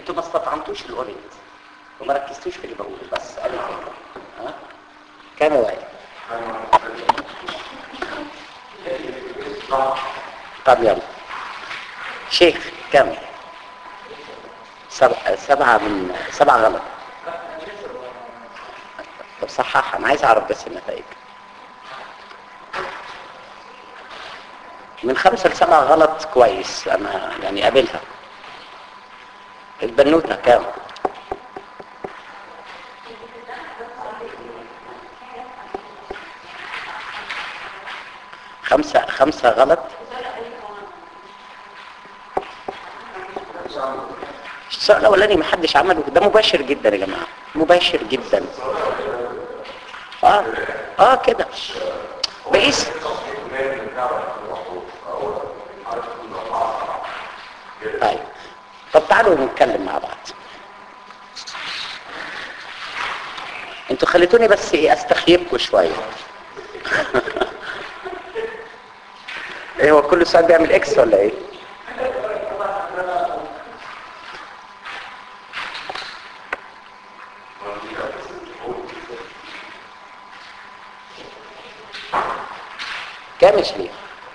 انتوا ما استطعمتوش الاورينت وما ركزتوش في اللي بقوله بس ادي الفكره ها كام يا وائل طب يلا شيخ كم سبعة سبعة من سبعة غلط طب صحح انا عايز اعرف بس النتائج من خمسة لسبعة غلط كويس انا يعني قابلها البنوتة كام خمسة خمسة غلط السؤال الاولاني ما حدش عمله ده مباشر جدا يا جماعه مباشر جدا اه اه كده بقيس طيب طب تعالوا نتكلم مع بعض انتوا خليتوني بس ايه استخيبكم شويه ايه هو كل سؤال بيعمل اكس ولا ايه كام يا شريف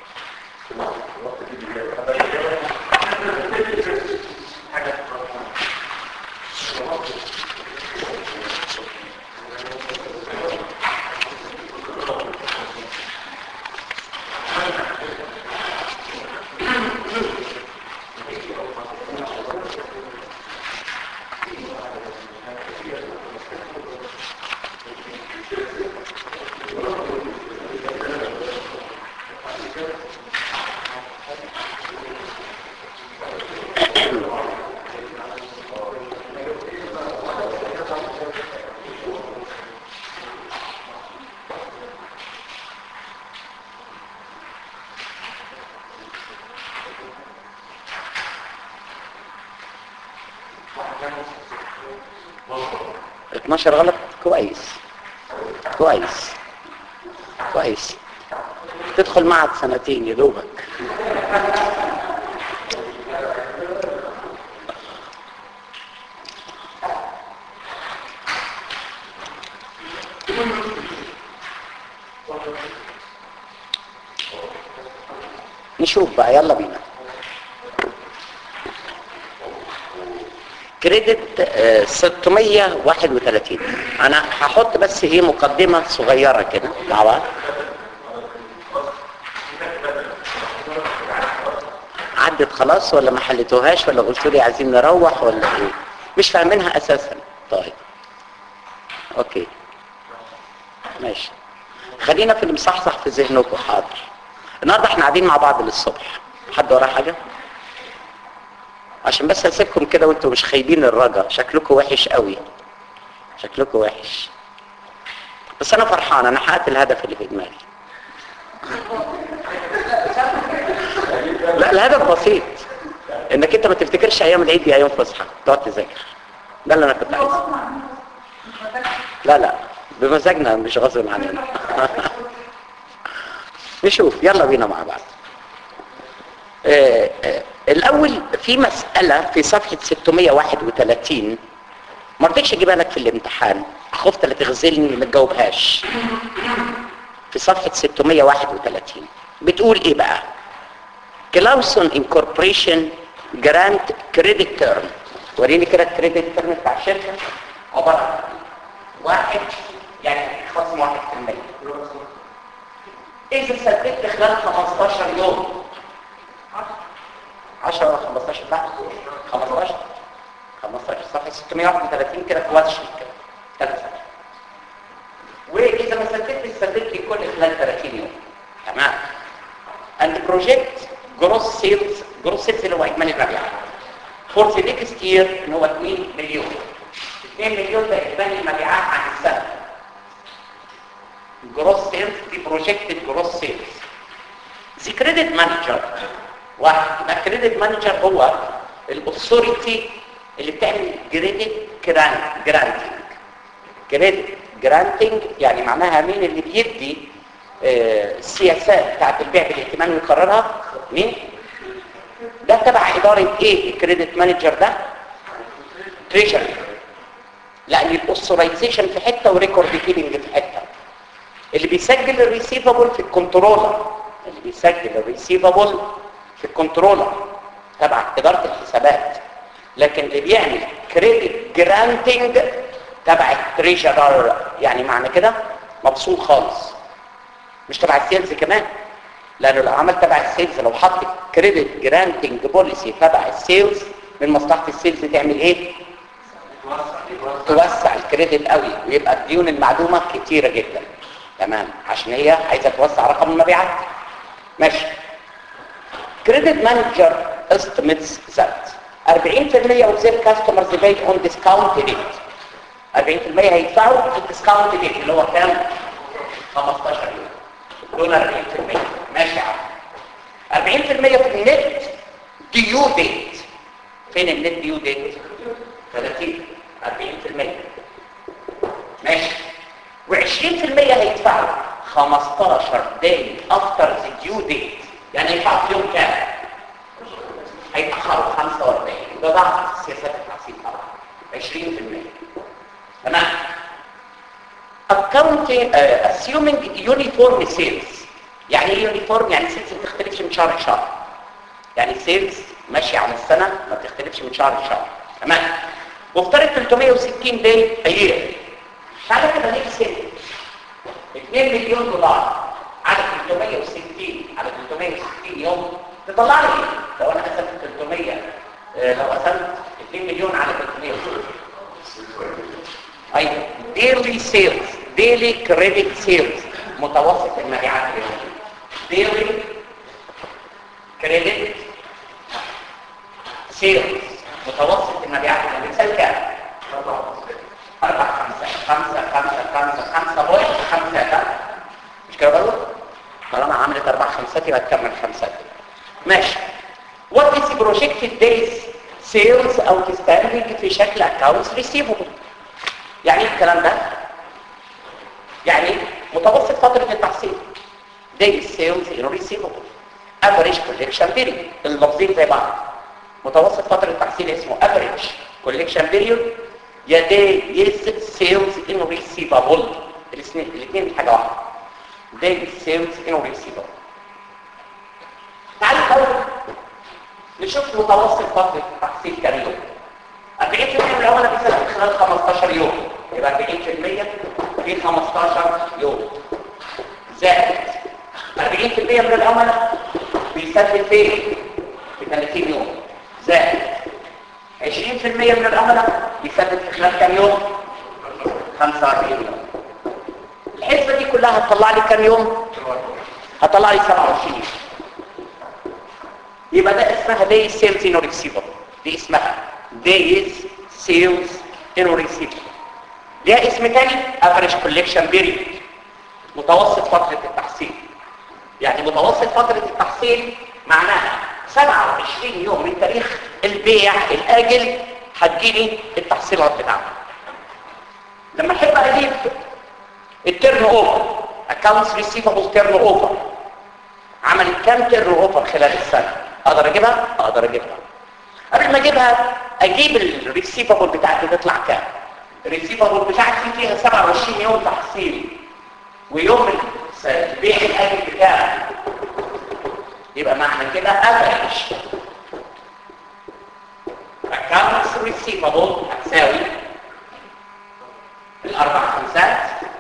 اتناشر غلط كويس كويس كويس تدخل معك سنتين يا دوبك نشوف بقى يلا بينا كريدت آه، 631 انا هحط بس ايه مقدمة صغيرة كده مع بعض عدت خلاص ولا ما حلتوهاش ولا قلتوا لي عايزين نروح ولا ايه مش فاهمينها اساسا طيب اوكي ماشي خلينا في المصحصح في ذهنكم حاضر النهارده احنا قاعدين مع بعض للصبح حد وراه حاجه عشان بس اسيبكم كده وانتوا مش خايبين الرجا شكلكم وحش قوي شكلكم وحش بس انا فرحان انا حققت الهدف اللي في دماغي لا الهدف بسيط انك انت ما تفتكرش ايام العيد دي ايام فسحه تقعد تذاكر ده اللي انا كنت عايزه لا لا بمزاجنا مش غصب عننا نشوف يلا بينا مع بعض آه، آه، الاول في مسألة في صفحة 631 ما رضيتش اجيبها لك في الامتحان خفت لا تغزلني ما تجاوبهاش في صفحة 631 بتقول ايه بقى كلاوسون انكوربريشن جرانت كريدت تيرم وريني كده الكريدت تيرم بتاع الشركة عبارة عن واحد يعني خصم واحد في المية إذا سددت خلال 15 يوم 10 ولا 15 بقى 15 15 صفحة 631 كده في وش كده ثلاث صفحات وإذا ما سددتش سددت لي كل خلال 30 يوم تمام and project gross sales gross sales اللي هو إجمالي المبيعات for the next year اللي هو 2 مليون 2 مليون ده إجمالي المبيعات عن السنة gross sales دي projected gross sales the credit manager واحد يبقى كريدت مانجر هو الاثوريتي اللي بتعمل كريدت جرانتنج كريدت جرانتنج يعني معناها مين اللي بيدي آه، السياسات بتاعت البيع بالائتمان ويقررها مين ده تبع اداره ايه الكريدت مانجر ده تريجري لان الاوثرايزيشن في حته وريكورد كيبنج في حته اللي بيسجل الريسيفبل في الكنترولر اللي بيسجل الريسيفبل في الكنترولر تبع اداره الحسابات لكن اللي بيعمل كريدت جرانتنج تبع التريجرر يعني معنى كده مبسوط خالص مش تبع السيلز كمان لانه لو عمل تبع السيلز لو حط كريدت جرانتنج بوليسي تبع السيلز من مصلحه السيلز تعمل ايه توسع الكريدت قوي ويبقى الديون المعدومه كتيره جدا تمام عشان هي عايزه توسع رقم المبيعات ماشي كريدت مانجر estimates that 40% of their customers paid on discount rate 40% هيدفعوا في الديسكاونت ريت اللي هو كام 15 يوم دول 40% ماشي يا عم 40% في النت ديو ديت فين النت ديو ديت 30 40% ماشي و20% هيدفعوا 15 داي افتر ذا ديو ديت يعني هيدفعوا في يوم كام هيتاخروا 45 ده ضعف سياسات التحصيل طبعا 20% تمام accounting uh, assuming uniform sales يعني ايه يونيفورم يعني سيلز ما بتختلفش من شهر لشهر يعني سيلز ماشيه على السنه ما بتختلفش من شهر لشهر تمام وافترض 360 داي ايير تعالى كده نيجي سنه 2 مليون دولار على 360 على 360 يوم تطلع لي ايه لو انا قسمت 300 آه، لو قسمت 2 مليون على 360 ايوه ديلي سيلز ديلي كريدت سيلز متوسط المبيعات اليوميه ديلي كريدت سيلز متوسط المبيعات اليوميه بتساوي كام؟ 4 5 5 5 5 5 بوينت 5 ده مش كده برضه؟ طالما عملت اربع خمسات يبقى تكمل خمسات ماشي وات از بروجكتد دايز سيلز او تستهلك في شكل اكونتس ريسيفبل يعني ايه الكلام ده يعني متوسط فتره التحصيل دايز سيلز ان ريسيفبل افريج كوليكشن بيريود اللفظين زي بعض متوسط فتره التحصيل اسمه افريج كوليكشن بيريود يا دايز سيلز ان ريسيفبل الاثنين حاجه واحده دايز سيلز ان ريسيفبل تعالوا الاول نشوف متوسط فتره التحصيل كام يوم 40% من العملاء بيسدد خلال 15 يوم يبقى 40% في 15 يوم زائد 40% من العملاء بيسدد فين في 30 يوم زائد 20% من العملاء بيسدد في خلال كام يوم 45 يوم الحسبه دي كلها هتطلع لي كام يوم هتطلع لي 27 يبقى ده اسمها داي سيلز ان ريسيفبل دي اسمها دايز سيلز ان ريسيفبل ليها اسم تاني افريج كوليكشن بيريود متوسط فتره التحصيل يعني متوسط فتره التحصيل معناها 27 يوم من تاريخ البيع الاجل هتجيني التحصيلات بتاعتي لما احب اجيب التيرن اوفر اكونتس ريسيفبل تيرن اوفر عملت كام تيرن اوفر خلال السنه اقدر اجيبها اقدر اجيبها قبل ما اجيبها اجيب الريسيفبل بتاعتي تطلع كام الريسيفبل بتاعتي فيها 27 يوم تحصيل ويوم البيع الاجل بتاعي يبقى معنى كده افريج accounts receivable هتساوي الاربع خمسات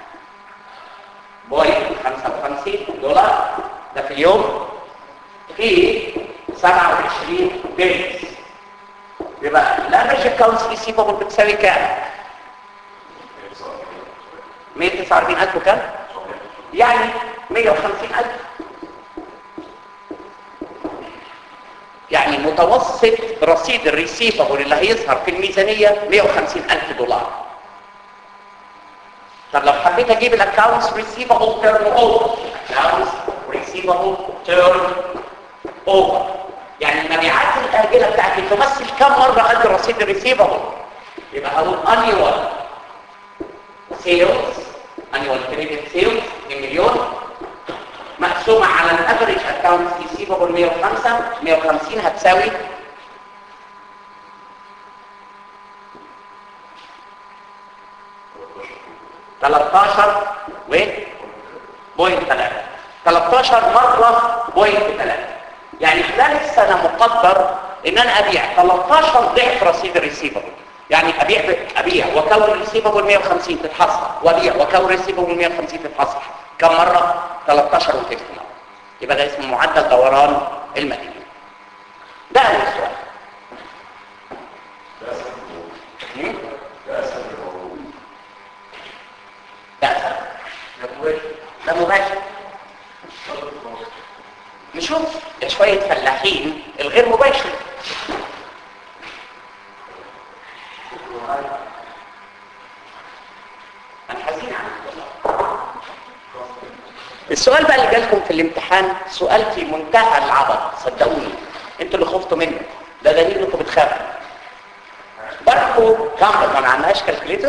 بوينت 55 دولار ده في اليوم في 27 دايز يبقى الافريج اكونتس ريسيفبل بتساوي كام 149000 وكام يعني 150000 يعني متوسط رصيد الريسيفبل اللي هيظهر في الميزانية 150000 دولار طب لو حبيت اجيب الاكونتس ريسيفبل تيرن اوفر اكونتس ريسيفبل تيرن اوفر يعني المبيعات الاجله بتاعتي تمثل كم مره قد رصيد الريسيفبل يبقى هقول انيوال سيلز انيوال كريدت سيلز 2 مليون مقسومه على الافريج اكونت ريسيفبل 105 150 هتساوي 13 و بوينت 3 13 مرة بوينت 3 يعني خلال السنة مقدر ان انا ابيع 13 ضعف رصيد الريسيفبل يعني ابيع ابيع وكون الريسيفبل 150 تتحصل وابيع وكون الريسيفبل 150 تتحصل كم مرة 13 وتلت مرة يبقى ده اسمه معدل دوران المدينة ده اول سؤال هم؟ ده أسهل. ده مباشر نشوف شوية فلاحين الغير مباشر أنا حزين عنك والله السؤال بقى اللي جالكم في الامتحان سؤال في منتهى العبط صدقوني انتوا اللي خفتوا منه ده دليل انكم بتخافوا باركو كامبر ما عندناش كالكوليتر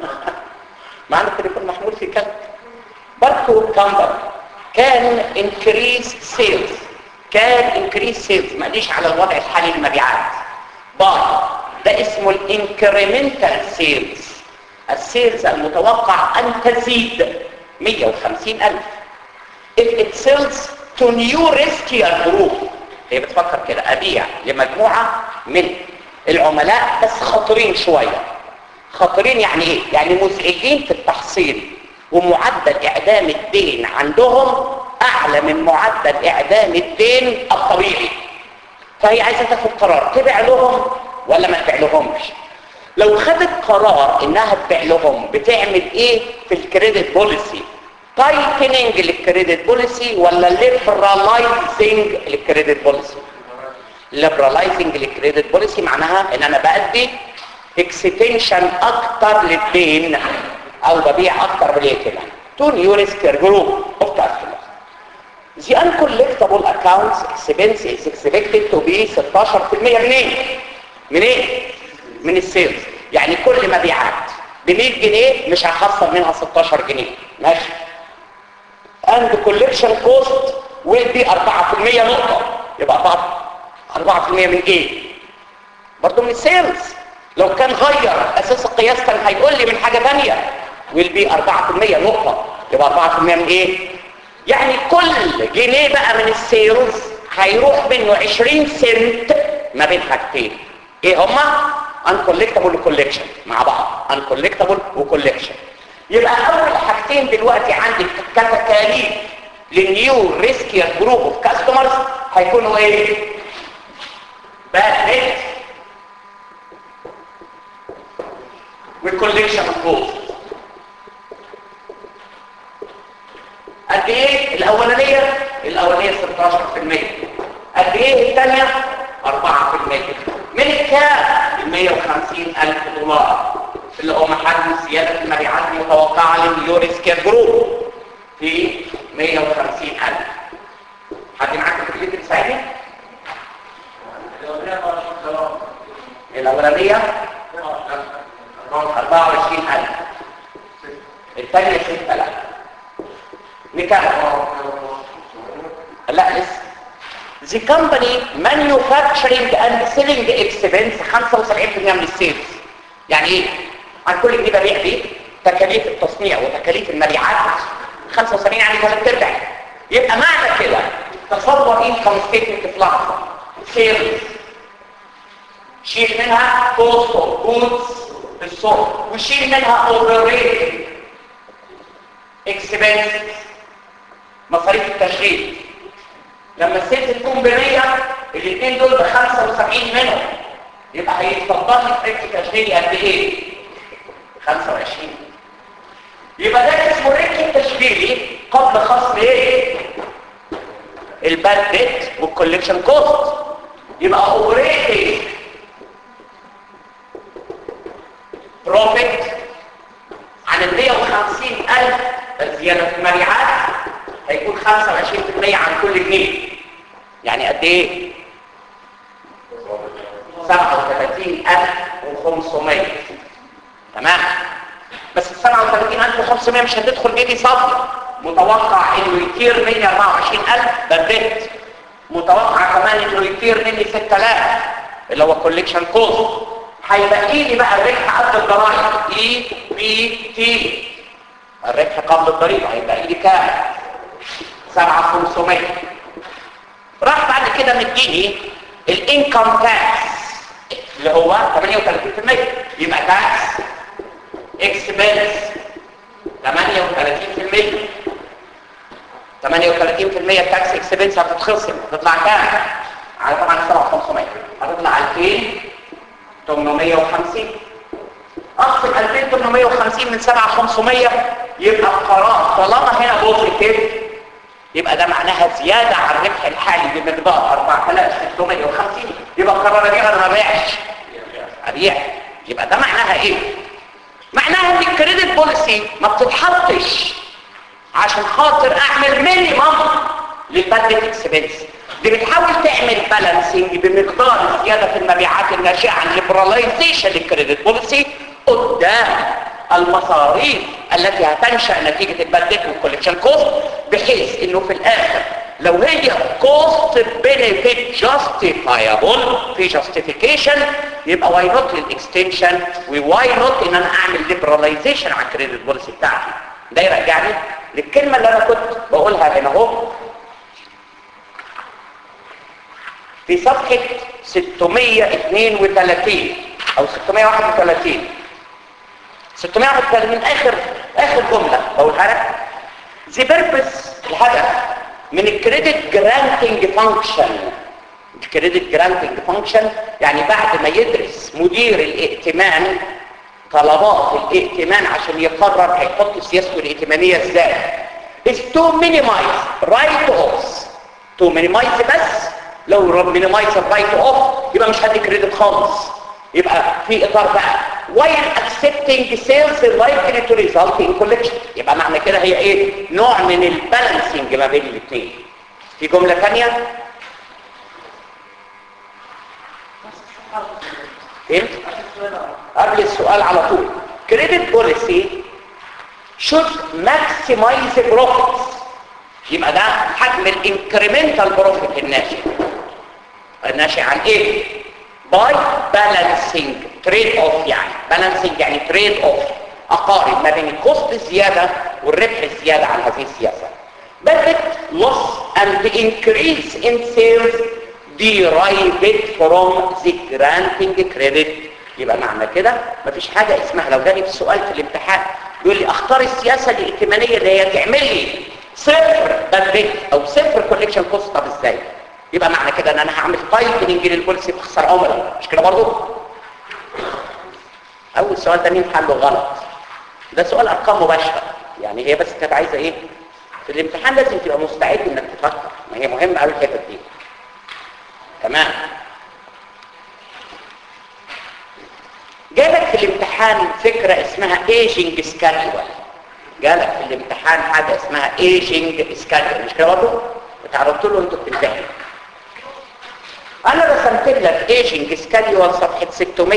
معنا التليفون محمول في كلب باركو كامبر كان انكريس سيلز كان انكريس سيلز ما قاليش على الوضع الحالي للمبيعات باي ده اسمه الانكريمنتال سيلز السيلز المتوقع ان تزيد 150 ألف if it sells to new riskier group هي بتفكر كده أبيع لمجموعة من العملاء بس خطرين شوية خطرين يعني ايه؟ يعني مزعجين في التحصيل ومعدل إعدام الدين عندهم أعلى من معدل إعدام الدين الطبيعي فهي عايزة تاخد قرار تبيع لهم ولا ما تبيع لهمش لو خدت قرار انها تبيع لهم بتعمل ايه في الكريدت بوليسي تايتننج للكريدت بوليسي ولا ليبرالايزنج للكريدت بوليسي ليبرالايزنج للكريدت بوليسي معناها ان انا بادي اكستنشن اكتر للدين او ببيع اكتر بالايه تو نيو ريسك جروب اوف كاستمرز The uncollectible accounts expense is expected to be 16% منين؟ منين؟ من السيلز يعني كل مبيعات ب 100 جنيه مش هخصم منها 16 جنيه ماشي and collection cost will be 4% نقطة يبقى 4% 4% من ايه برضه من السيلز لو كان غير اساس القياس كان هيقول لي من حاجة تانية will be 4% نقطة يبقى 4% من ايه يعني كل جنيه بقى من السيلز هيروح منه 20 سنت ما بين حاجتين ايه هما uncollectible وكولكشن مع بعض uncollectible وكولكشن يبقى اول حاجتين دلوقتي عندك كتكاليف للنيو ريسكير جروب اوف كاستمرز هيكونوا ايه باد نت والكولكشن كوست قد ايه الاولانيه الاولانيه 16% قد ايه الثانيه 4% من الكام ال 150 الف دولار اللي هو محل زياده المبيعات المتوقعه للنيو ريسكير جروب في 150 الف حد معاك الكلية تساعدني؟ الأولانية 24000 الثانية 6000 نكمل لا لسه The company manufacturing and selling expense 75% من السيلز يعني ايه؟ عن كل جنيه ببيع بيه تكاليف التصنيع وتكاليف المبيعات 75 يعني ثلاث ارباع يبقى معنى كده تصور انكم ستيتمنت في لحظه سيلز شيل منها كوست اوف جودز بالصوت وشيل منها اوبريتنج اكسبنس مصاريف التشغيل لما السيلز تكون ب 100 الاثنين دول ب 75 منهم يبقى هيتفضل لي فريق تشغيلي قد ايه 25 يبقى ده اسمه ريك تشغيلي قبل خصم ايه الباد ديت والكوليكشن كوست يبقى اوبريتنج بروفيت عن ال 150000 الزياده في المبيعات هيكون 25% عن كل جنيه يعني قد ايه 37500 تمام بس ال 37500 مش هتدخل جيبي صافي متوقع انه يطير مني 24000 بديت متوقع كمان انه يطير مني 6000 اللي هو كوليكشن كوست هيبقى لي بقى الربح قد الضرائب اي بي تي الربح قبل الضريبه هيبقى لي كام 7500 راح بعد كده مديني الانكم تاكس اللي هو 38% يبقى تاكس اكسبنس 38% 38% تاكس اكسبنس هتتخصم هتطلع كام؟ على طبعا 7500 هتطلع 2850 اقسم 2850 من 7500 يبقى القرار طالما هنا بوزيتيف يبقى ده معناها زيادة عن الربح الحالي بمقدار 4650 يبقى القرار ابيع ولا ما ابيعش؟ ابيع يبقى ده معناها ايه؟ معناها ان الكريدت بوليسي ما بتتحطش عشان خاطر اعمل مينيمم للبادجت اكسبنس دي بتحاول تعمل بالانسنج بمقدار الزياده في المبيعات الناشئه عن ليبراليزيشن للكريدت بوليسي قدام المصاريف التي هتنشا نتيجه البادجت والكولكشن كوست بحيث انه في الاخر لو هي كوست بنفيت جاستيفايبل في جاستيفيكيشن يبقى واي نوت للاكستنشن وواي نوت ان انا اعمل ليبراليزيشن على الكريدت بوليسي بتاعتي ده يرجعني للكلمه اللي انا كنت بقولها هنا اهو في صفحه 632 او 631 631 من اخر اخر جمله بقولها لك the purpose الهدف من الكريدت جرانتنج فانكشن الكريدت جرانتنج فانكشن يعني بعد ما يدرس مدير الائتمان طلبات الائتمان عشان يقرر هيحط سياسته الائتمانيه ازاي is to minimize write offs to minimize بس لو minimize الرايت اوف يبقى مش هدي كريدت خالص يبقى في اطار بقى while accepting sales likely to result in collection يبقى معنى كده هي ايه نوع من البالانسنج ما بين الاثنين في جمله ثانيه ايه قبل السؤال على طول credit policy should maximize profits يبقى ده حجم الانكريمنتال بروفيت الناشئ الناشئ عن ايه باي بالانسنج تريد اوف يعني بالانسنج يعني تريد اوف اقارب ما بين الكوست الزياده والربح الزياده عن هذه السياسه budget loss and increase in sales derived from the granting credit يبقى معنى كده مفيش حاجه اسمها لو جالي في سؤال في الامتحان يقول لي اختار السياسه الائتمانيه اللي هي تعمل لي صفر بادجت او صفر كوليكشن كوست طب ازاي يبقى معنى كده ان انا هعمل تايتننج للبوليسي تخسر عملاء مش كده برضه اول سؤال ده مين حله غلط ده سؤال ارقام مباشره يعني هي بس كانت عايزه ايه في الامتحان لازم تبقى مستعد انك تفكر ما هي مهمه قوي الحته دي تمام جالك في الامتحان فكره اسمها ايجنج سكادول جالك في الامتحان حاجه اسمها ايجنج سكادول مش كده برضه اتعرضت له انتوا بتمتحنوا انا رسمت لك ايجنج سكادول صفحه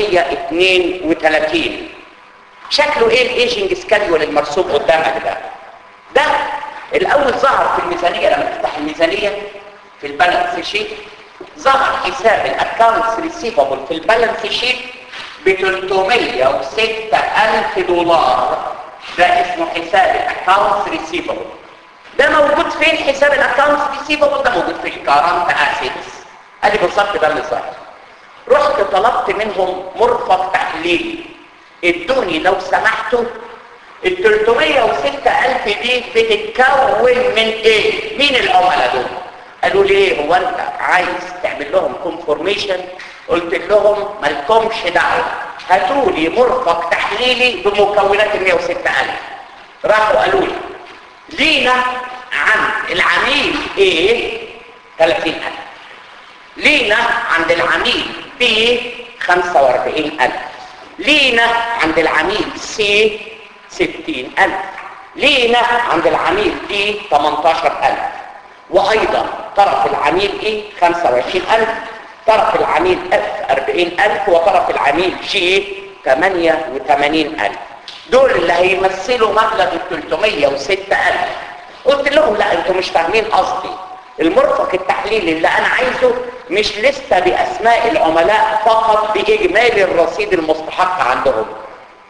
632 شكله ايه الايجنج سكادول المرسوم قدامك ده ده الاول ظهر في الميزانيه لما تفتح الميزانيه في البالانس شيت ظهر حساب الاكونتس ريسيفبل في البالانس شيت ب 306000 دولار ده اسمه حساب الاكونتس ريسيفبل ده موجود فين حساب الاكونتس ريسيفبل ده موجود في الكارنت اسيتس ادي بالظبط ده اللي ظهر رحت طلبت منهم مرفق تحليلي ادوني لو سمحتوا ال 306000 دي بتتكون من ايه مين العملاء دول قالوا لي ايه هو انت عايز تعمل لهم كونفورميشن قلت لهم مالكمش دعوه هاتوا لي مرفق تحليلي بمكونات ال 106000 راحوا قالوا لي لينا عند العميل ايه 30000 لينا عند العميل بي 45000 لينا عند العميل سي 60000 لينا عند العميل دي 18000 وايضا طرف العميل ايه 25000 طرف العميل اف 40000 وطرف العميل جي 88000 دول اللي هيمثلوا مبلغ ال 306000 قلت لهم لا انتوا مش فاهمين قصدي المرفق التحليلي اللي انا عايزه مش لسه باسماء العملاء فقط باجمالي الرصيد المستحق عندهم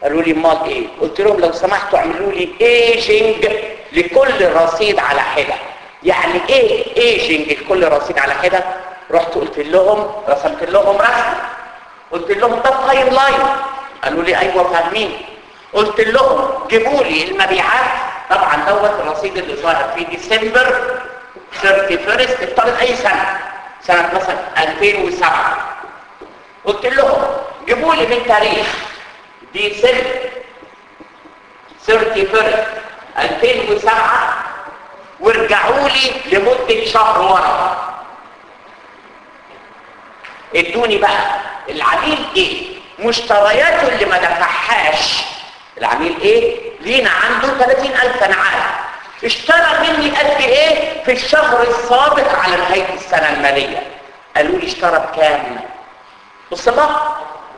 قالوا لي امال ايه قلت لهم لو سمحتوا اعملوا لي ايجنج لكل رصيد على حده يعني ايه ايجنج لكل رصيد على حده رحت قلت لهم رسمت لهم رسم قلت لهم ده تايم لاين قالوا لي ايوه فاهمين قلت لهم جيبوا لي المبيعات طبعا دوت الرصيد اللي ظاهر في ديسمبر 31 افترض اي سنه سنه مثلا 2007 قلت لهم جيبوا لي من تاريخ ديسمبر 31 2007 وارجعوا لي لمده شهر ورا ادوني بقى العميل ايه مشترياته اللي ما دفعهاش العميل ايه لينا عنده 30000 انا عارف اشترى مني قد ايه في الشهر السابق على نهايه السنه الماليه قالوا لي اشترى بكام بص بقى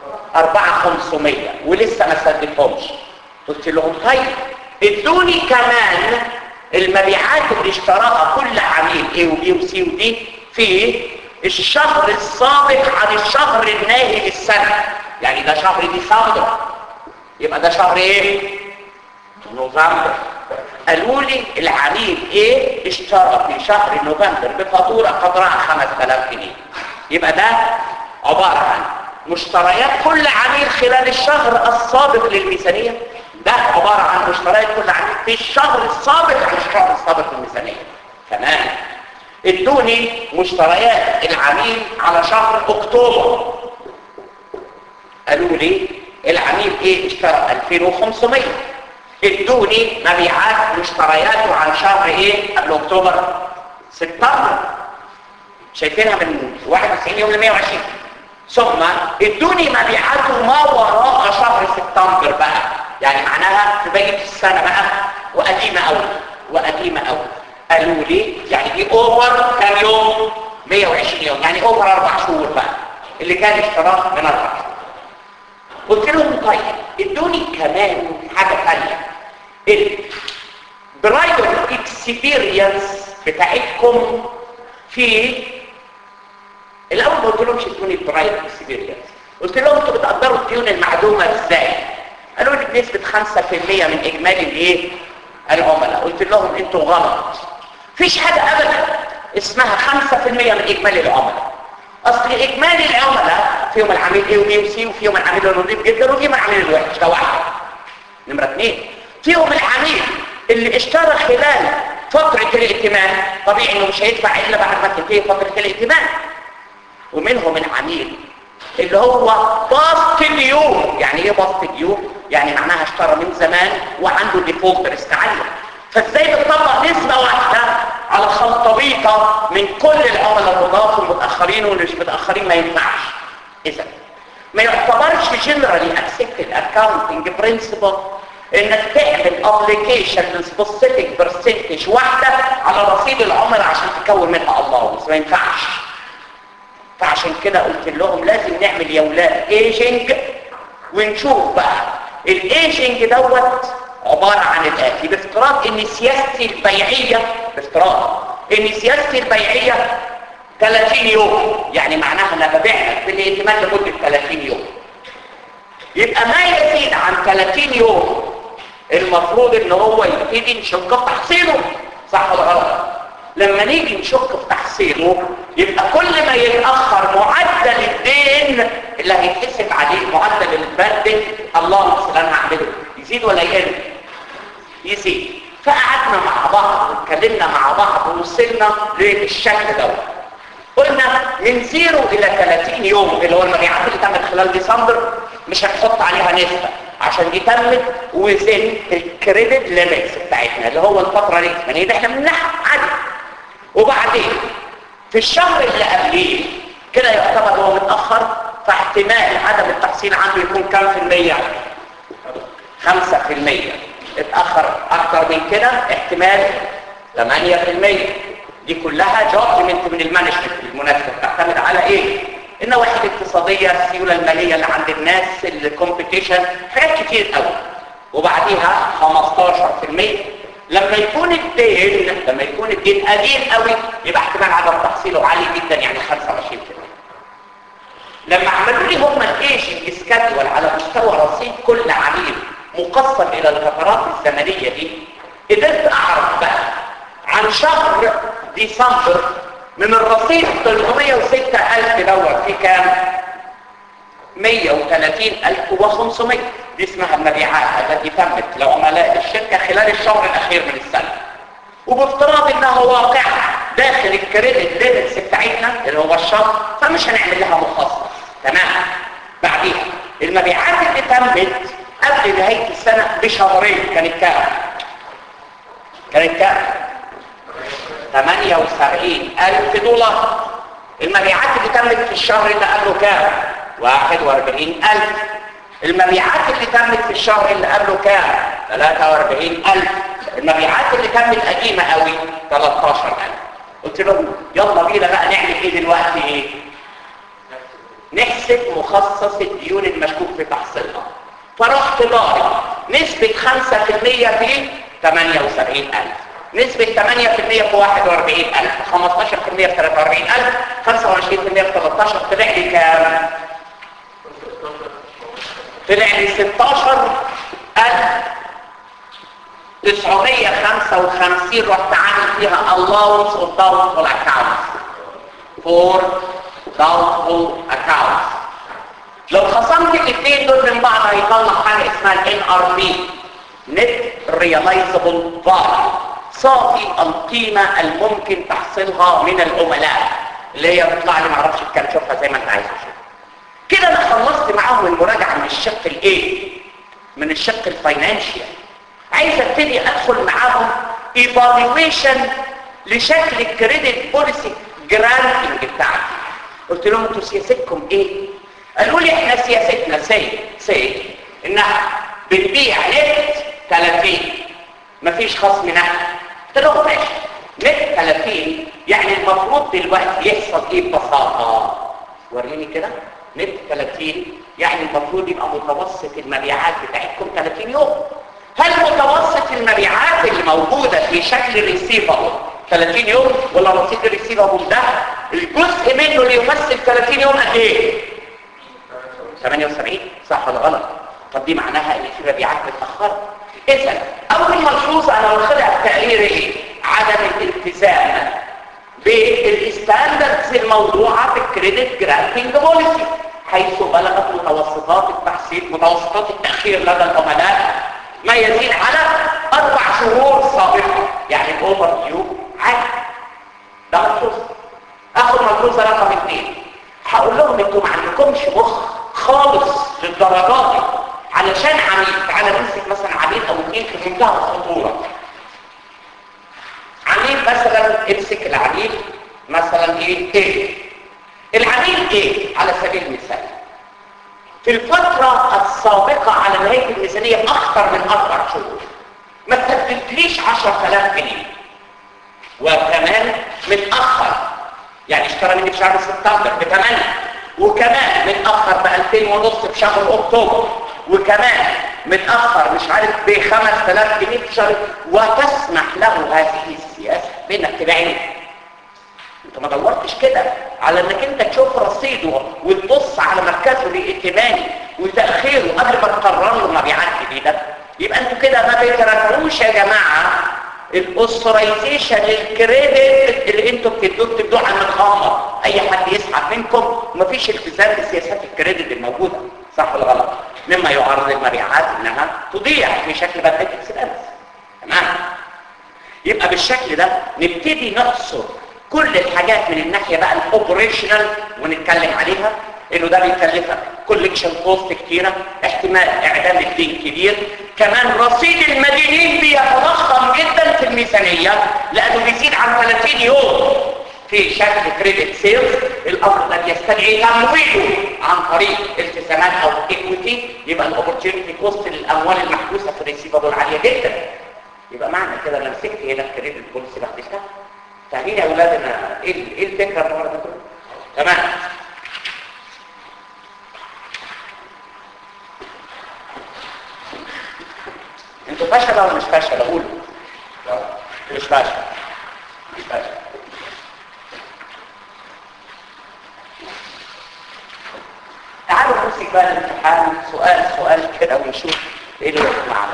4500 ولسه ما سددهمش قلت لهم طيب ادوني كمان المبيعات اللي اشتراها كل عميل ايه وبي وسي ودي في الشهر السابق عن الشهر الناهي للسنه يعني ده شهر ديسمبر يبقى ده شهر ايه نوفمبر قالوا لي العميل ايه اشترى في شهر نوفمبر بفاتوره قدرها 5000 جنيه يبقى ده عباره عن مشتريات كل عميل خلال الشهر السابق للميزانيه ده عباره عن مشتريات كل عميل في الشهر السابق عن الشهر السابق للميزانيه تمام ادوني مشتريات العميل على شهر اكتوبر قالوا لي العميل ايه اشترى 2500 ادوني مبيعات مشترياته عن شهر ايه قبل اكتوبر سبتمبر شايفينها من 91 يوم ل 120 ثم ادوني مبيعاته ما وراء شهر سبتمبر بقى يعني معناها في بقيه السنه بقى وقديمه قوي وقديمه قوي قالوا لي يعني دي اوفر كام يوم 120 يوم يعني اوفر اربع شهور بقى اللي كان اشتراه من اربع شهور قلت لهم طيب ادوني كمان حاجه ثانيه البرايدر اكسبيرينس بتاعتكم في الاول ما قلت لهمش ادوني البرايدر اكسبيرينس قلت لهم انتوا بتقدروا الديون المعدومه ازاي قالوا لي بنسبه 5% من اجمالي الايه العملاء قلت لهم انتوا غلط فيش حاجه ابدا اسمها 5% من اجمالي العملاء اصل اجمالي العملاء فيهم العميل ايه وبي وسي وفيهم العميل النظيف جدا وفيهم العميل الوحش ده واحد نمره اثنين فيهم العميل اللي اشترى خلال فترة الائتمان طبيعي انه مش هيدفع الا بعد ما تنتهي فترة الائتمان ومنهم العميل اللي هو باست ديو يعني ايه باست ديو يعني معناها اشترى من زمان وعنده ديفولت ريسك عاليه فازاي بتطبق نسبة واحدة على خلطبيطة من كل العملاء الرضاف والمتأخرين واللي مش متأخرين ما ينفعش اذا ما يعتبرش جنرالي اكسبتد اكاونتنج برنسبل انك تعمل ابلكيشن سبيسيفيك برسنتج واحده على رصيد العملاء عشان تكون منها الله ما ينفعش فعشان كده قلت لهم لازم نعمل يا ولاد ايجنج ونشوف بقى الايجنج دوت عبارة عن الآتي بافتراض ان سياستي البيعية بافتراض ان سياستي البيعية 30 يوم يعني معناها انا ببيع لك بالائتمان لمدة 30 يوم يبقى ما يزيد عن 30 يوم المفروض ان هو يبتدي نشك في تحصيله صح ولا غلط لما نيجي نشك في تحصيله يبقى كل ما يتاخر معدل الدين اللي هيتحسب عليه معدل البند اللهم صل انا هعمله يزيد ولا يقل يزيد فقعدنا مع بعض واتكلمنا مع بعض ووصلنا للشكل دوت قلنا من زيرو الى 30 يوم اللي هو المبيعات اللي تمت خلال ديسمبر مش هنحط عليها نسبة عشان دي تمت وزن الكريدت ليميتس بتاعتنا اللي هو الفترة دي يعني ده احنا بنمنحها عادي وبعدين في الشهر اللي قبليه كده يعتبر هو متأخر فاحتمال عدم التحصيل عنده يكون كام في المية؟ خمسة في المية اتأخر أكتر من كده احتمال 8% دي كلها جادجمنت من المانجمنت بالمناسبة بتعتمد على ايه؟ النواحي الاقتصادية السيولة المالية اللي عند الناس الكومبيتيشن حاجات كتير قوي وبعديها 15% لما يكون الدين لما يكون الدين قليل قوي يبقى احتمال عدم تحصيله عالي جدا يعني 25% لما عملوا لي هم الايجنج سكادول على مستوى رصيد كل عميل مقسم الى الفترات الزمنيه دي قدرت اعرف بقى عن شهر ديسمبر من الرصيد 306000 دوت في كام 130500 دي اسمها المبيعات التي تمت لعملاء الشركه خلال الشهر الاخير من السنه وبافتراض انها واقعه داخل الكريدت ليميتس بتاعتنا اللي هو الشهر فمش هنعمل لها مخصص تمام بعديها المبيعات اللي تمت قبل نهايه السنه بشهرين كانت كام كانت كام 78000 دولار المبيعات اللي تمت في الشهر اللي قبله كام 41000 المبيعات اللي تمت في الشهر اللي قبله كام 43000 المبيعات اللي تمت قديمه قوي 13000 قلت لهم يلا بينا بقى نعمل ايه دلوقتي ايه نحسب مخصص الديون المشكوك في تحصيلها فرحت ضارب نسبة 5% في 78000 نسبة 8% في 41000 15% في 43000 25% في 13 طلع لي كام؟ طلع لي 16000 955 رحت عامل فيها allowance of doubtful accounts for doubtful accounts لو خصمت الاثنين دول من بعض هيطلع حاجه اسمها ال NRV Net Realizable Value صافي القيمه الممكن تحصيلها من العملاء اللي هي بتطلع لي معرفش كام شوفها زي ما انت عايز تشوف كده انا خلصت معاهم المراجعه من الشق الايه من الشق الفاينانشال عايز ابتدي ادخل معاهم ايفالويشن لشكل الكريدت بوليسي جرانتنج بتاعتي قلت لهم انتوا سياستكم ايه قالوا لي احنا سياستنا سي سي انها بنبيع نت 30 مفيش خصم نقد قلت لهم ماشي نت 30 يعني المفروض دلوقتي يحصل ايه ببساطه وريني كده نت 30 يعني المفروض يبقى متوسط المبيعات بتاعتكم 30 يوم هل متوسط المبيعات اللي موجودة في شكل ريسيفبل 30 يوم ولا رصيد الريسيفبل ده الجزء منه اللي يمثل 30 يوم قد ايه 78 صح ولا غلط طب دي معناها ان في مبيعات متاخره اذا اول ملحوظه انا واخدها في تقريري ايه عدم الالتزام بالستاندردز الموضوعه في الكريدت جرانتنج بوليسي حيث بلغت متوسطات التحصيل متوسطات التاخير لدى العملاء ما يزيد على اربع شهور سابقه يعني الاوفر ديو عادي ده ملحوظ اخد ملحوظه رقم اثنين هقول لهم انتوا ما عندكمش مخ خالص للدرجات دي علشان عميل تعالى نمسك مثلا عميل او اثنين في منتهى الخطوره عميل مثلا امسك العميل مثلا ايه ايه العميل ايه على سبيل المثال في الفترة السابقة على نهاية الميزانية بأكثر من أربع شهور ما تسددليش 10000 جنيه وكمان متأخر يعني اشترى مني في شهر سبتمبر ب 8 وكمان متأخر ب 2000 ونص في شهر أكتوبر وكمان متأخر مش عارف ب 5000 جنيه في شهر وتسمح له هذه السياسة بانك تبيعني انت ما دورتش كده على انك انت تشوف رصيده وتبص على مركزه الائتماني وتاخيره قبل ما تقرر له مبيعات جديده يبقى انتوا كده ما بترفعوش يا جماعه الاوثرايزيشن للكريدت اللي انتوا بتدوه بتدوه على المتغمر اي حد يسحب منكم ومفيش التزام بسياسات الكريدت الموجوده صح ولا غلط مما يعرض المبيعات انها تضيع في شكل بدات اكسلانس تمام يبقى بالشكل ده نبتدي نحصر كل الحاجات من الناحية بقى الاوبريشنال ونتكلم عليها انه ده بيكلفك كوليكشن كوست كتيرة احتمال اعدام الدين كبير كمان رصيد المدينين بيتضخم جدا في الميزانية لانه بيزيد عن 30 يوم في شكل كريدت سيلز الامر ده بيستدعي تمويله عن طريق التزامات او ايكويتي يبقى الاوبورتيونيتي كوست للاموال المحبوسه في الريسيفبل عاليه جدا يبقى معنى كده انا مسكت هنا الكريدت بوليسي بحبسها فاهمين يا اولادنا ايه ايه الفكره النهارده تمام انتوا فشل ولا مش فشل اقول مش فشل مش فشل تعالوا نمسك بقى الامتحان سؤال سؤال كده ونشوف ايه اللي يطلع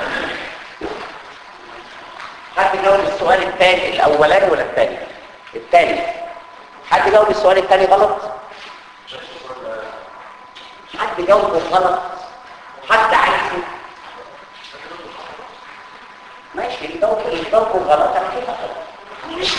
حد جاوب السؤال الثاني الاولاني ولا الثاني الثاني حد جاوب السؤال الثاني غلط حد جاوبه غلط حد عايزه ماشي الجواب الجواب غلط انا كده غلط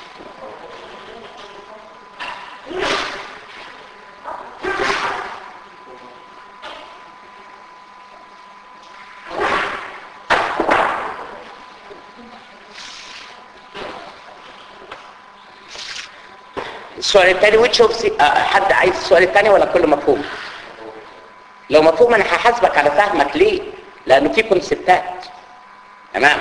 السؤال الثاني which of the- آه، حد عايز السؤال الثاني ولا كله مفهوم لو مفهوم انا هحاسبك على فهمك ليه لانه في كونسبتات تمام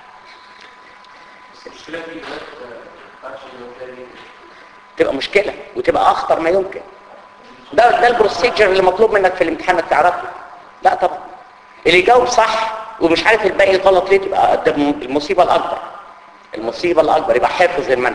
تبقى مشكلة وتبقى اخطر ما يمكن ده ده البروسيجر اللي مطلوب منك في الامتحان انك تعرفه لا طبعا اللي يجاوب صح ومش عارف الباقي غلط ليه تبقى ده المصيبة الاكبر المصيبة الاكبر يبقى حافظ المنهج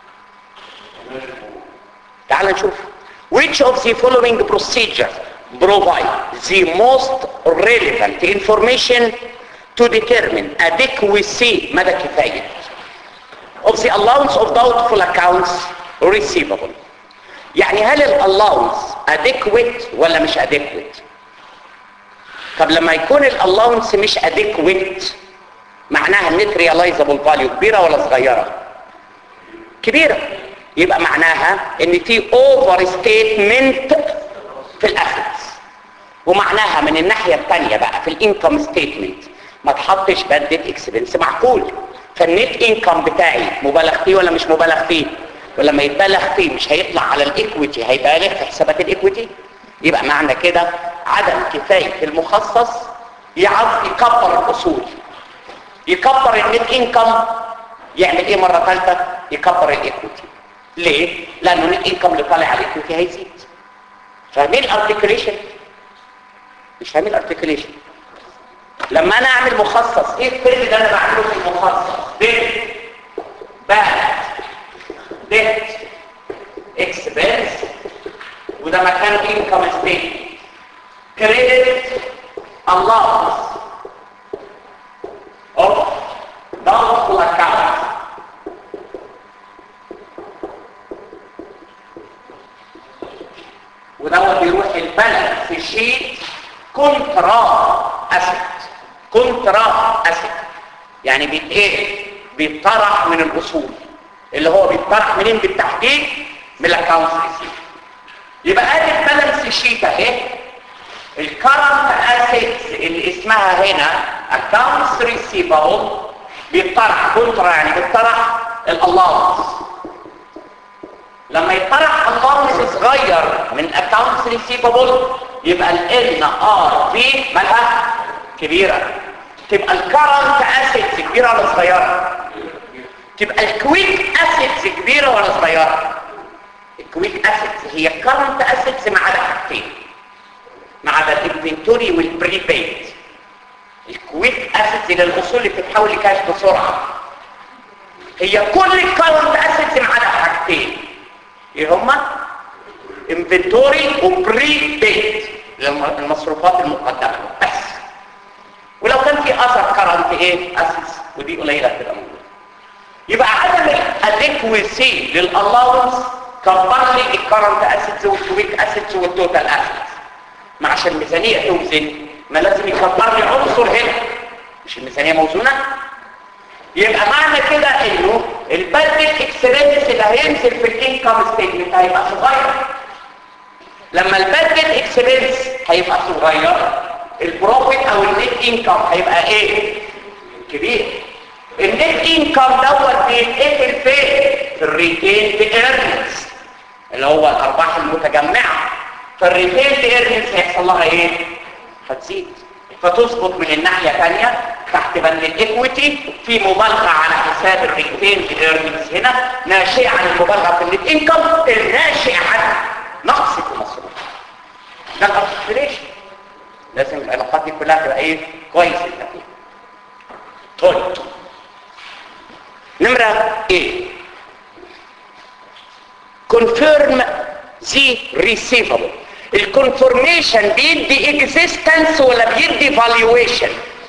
تعال نشوف which of the following procedures provide the most relevant information to determine adequacy مدى كفاية of the allowance of doubtful accounts receivable يعني هل الallowance adequate ولا مش adequate طب لما يكون الallowance مش adequate معناها النت realizable value كبيرة ولا صغيرة كبيرة يبقى معناها ان في اوفر ستيتمنت في الاسيتس ومعناها من الناحية الثانية بقى في الانكم ستيتمنت ما تحطش بدل اكسبنس معقول فالنت انكم بتاعي مبالغ فيه ولا مش مبالغ فيه ولما يتبالغ فيه مش هيطلع على الايكويتي هيبقى له في حسابات الايكويتي يبقى معنى كده عدم كفاية المخصص يعرف يكبر الاصول يكبر النت انكم يعمل ايه مرة ثالثة يكبر الايكويتي ليه؟ لانه النت انكم اللي طالع على الايكويتي هيزيد فاهمين الارتكليشن مش فاهمين الارتكليشن لما انا اعمل مخصص ايه الفيلم اللي انا بعمله في المخصص ديت بات ديت اكسبنس وده مكانه انكم ستيت كريدت allowance of doubtful accounts ودوت بيروح البالانس شيت كونترا اسيت كونترا اسيت يعني بيت ايه بيطرح من الاصول اللي هو بيطرح منين بالتحديد من الاكونتس ريسيف يبقى ادي البالانس شيت اهي الكرنت اسيتس اللي اسمها هنا اكونتس ريسيفبل بيطرح كونترا يعني بيطرح الالاونس لما يطرح الاونس صغير من اكونتس ريسيفبل يبقى ال ار في مالها كبيره تبقى الكرنت اسيتس كبيره ولا صغيره تبقى الكويك اسيتس كبيره ولا صغيره الكويك اسيتس هي الكرنت اسيتس ما عدا حاجتين ما عدا الانفنتوري والبريبيد الكويك اسيتس اللي الاصول اللي بتتحول لكاش بسرعه هي كل الكرنت اسيتس ما عدا حاجتين ايه هما انفنتوري وبريبيد المصروفات المقدمه بس ولو كان في اثر كرنت ايه اسيتس ودي قليله هتبقى موجوده يبقى عدم الادكويسي للالاونس كبر لي الكرنت اسيتس والكويك اسيتس والتوتال اسيتس ما عشان الميزانيه توزن ما لازم يكبر لي عنصر هنا مش الميزانيه موزونه يبقى معنى كده انه البادجت اكسبنس اللي هينزل في الانكم ستيتمنت هيبقى صغير لما البادجت اكسبنس هيبقى صغير البروفيت او النت انكم هيبقى ايه كبير النت انكم دوت بيتقفل فين في الريتين ايرنز اللي هو الارباح المتجمعه فالريتين ايرنز هيحصل لها ايه هتزيد فتظبط من الناحيه الثانيه تحت بند الايكويتي في مبالغه على حساب الريتين ايرنز هنا ناشئه عن المبالغه في النت انكم الناشئه عن نقص في المصروف ده الارتكليشن لازم العلاقات دي كلها تبقى ايه كويس التقييم طيب نمرة ايه confirm the receivable الكونفورميشن بيدي اكزيستنس ولا بيدي فالويشن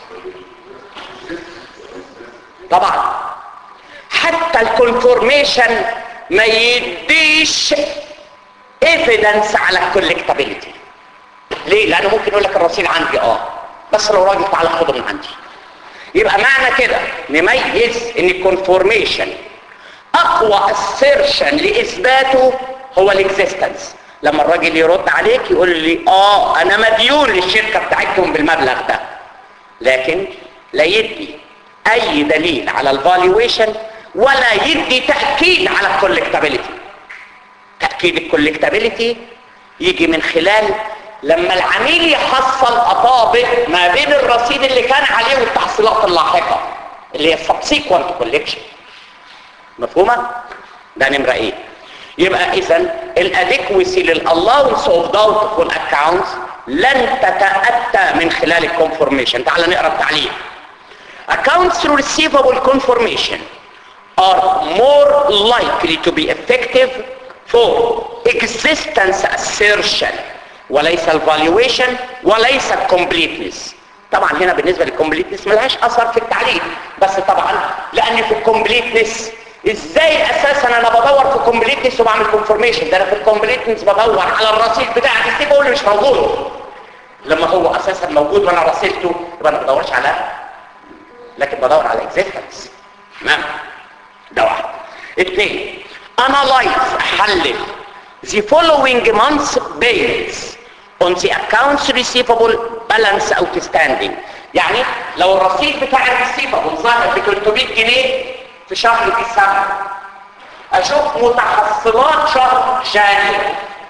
طبعا حتى الكونفورميشن ما يديش ايفيدنس على الكولكتابيلتي ليه لانه ممكن يقول لك الرصيد عندي اه بس لو راجل تعالى خده من عندي يبقى معنى كده نميز ان الكونفورميشن اقوى assertion لاثباته هو الاكزيستنس لما الراجل يرد عليك يقول لي اه انا مديون للشركه بتاعتهم بالمبلغ ده لكن لا يدي اي دليل على الفالويشن ولا يدي تاكيد على الكولكتابيلتي تاكيد الكولكتابيلتي يجي من خلال لما العميل يحصل اطابق ما بين الرصيد اللي كان عليه والتحصيلات اللاحقه اللي هي subsequent collection مفهومه ده نمره ايه يبقى اذا الادكوسي للالاونس اوف doubtful accounts لن تتاتى من خلال الكونفورميشن تعال نقرا التعليق accounts receivable confirmation are more likely to be effective for existence assertion وليس الفالويشن وليس الكومبليتنس طبعا هنا بالنسبة للكومبليتنس ملهاش اثر في التعليق بس طبعا لان في الكومبليتنس ازاي اساسا انا بدور في الكومبليتنس وبعمل كونفرميشن ده انا في الكومبليتنس بدور على الرصيد بتاع الستيك اللي مش موجود لما هو اساسا موجود وانا راسلته يبقى انا ما بدورش على لكن بدور على اكزيستنس تمام ده واحد اثنين analyze حلل the following months payments on the accounts receivable balance outstanding يعني لو الرصيد بتاع الريسيفبل ظهر ب 300 جنيه في شهر ديسمبر اشوف متحصلات شهر جانيوري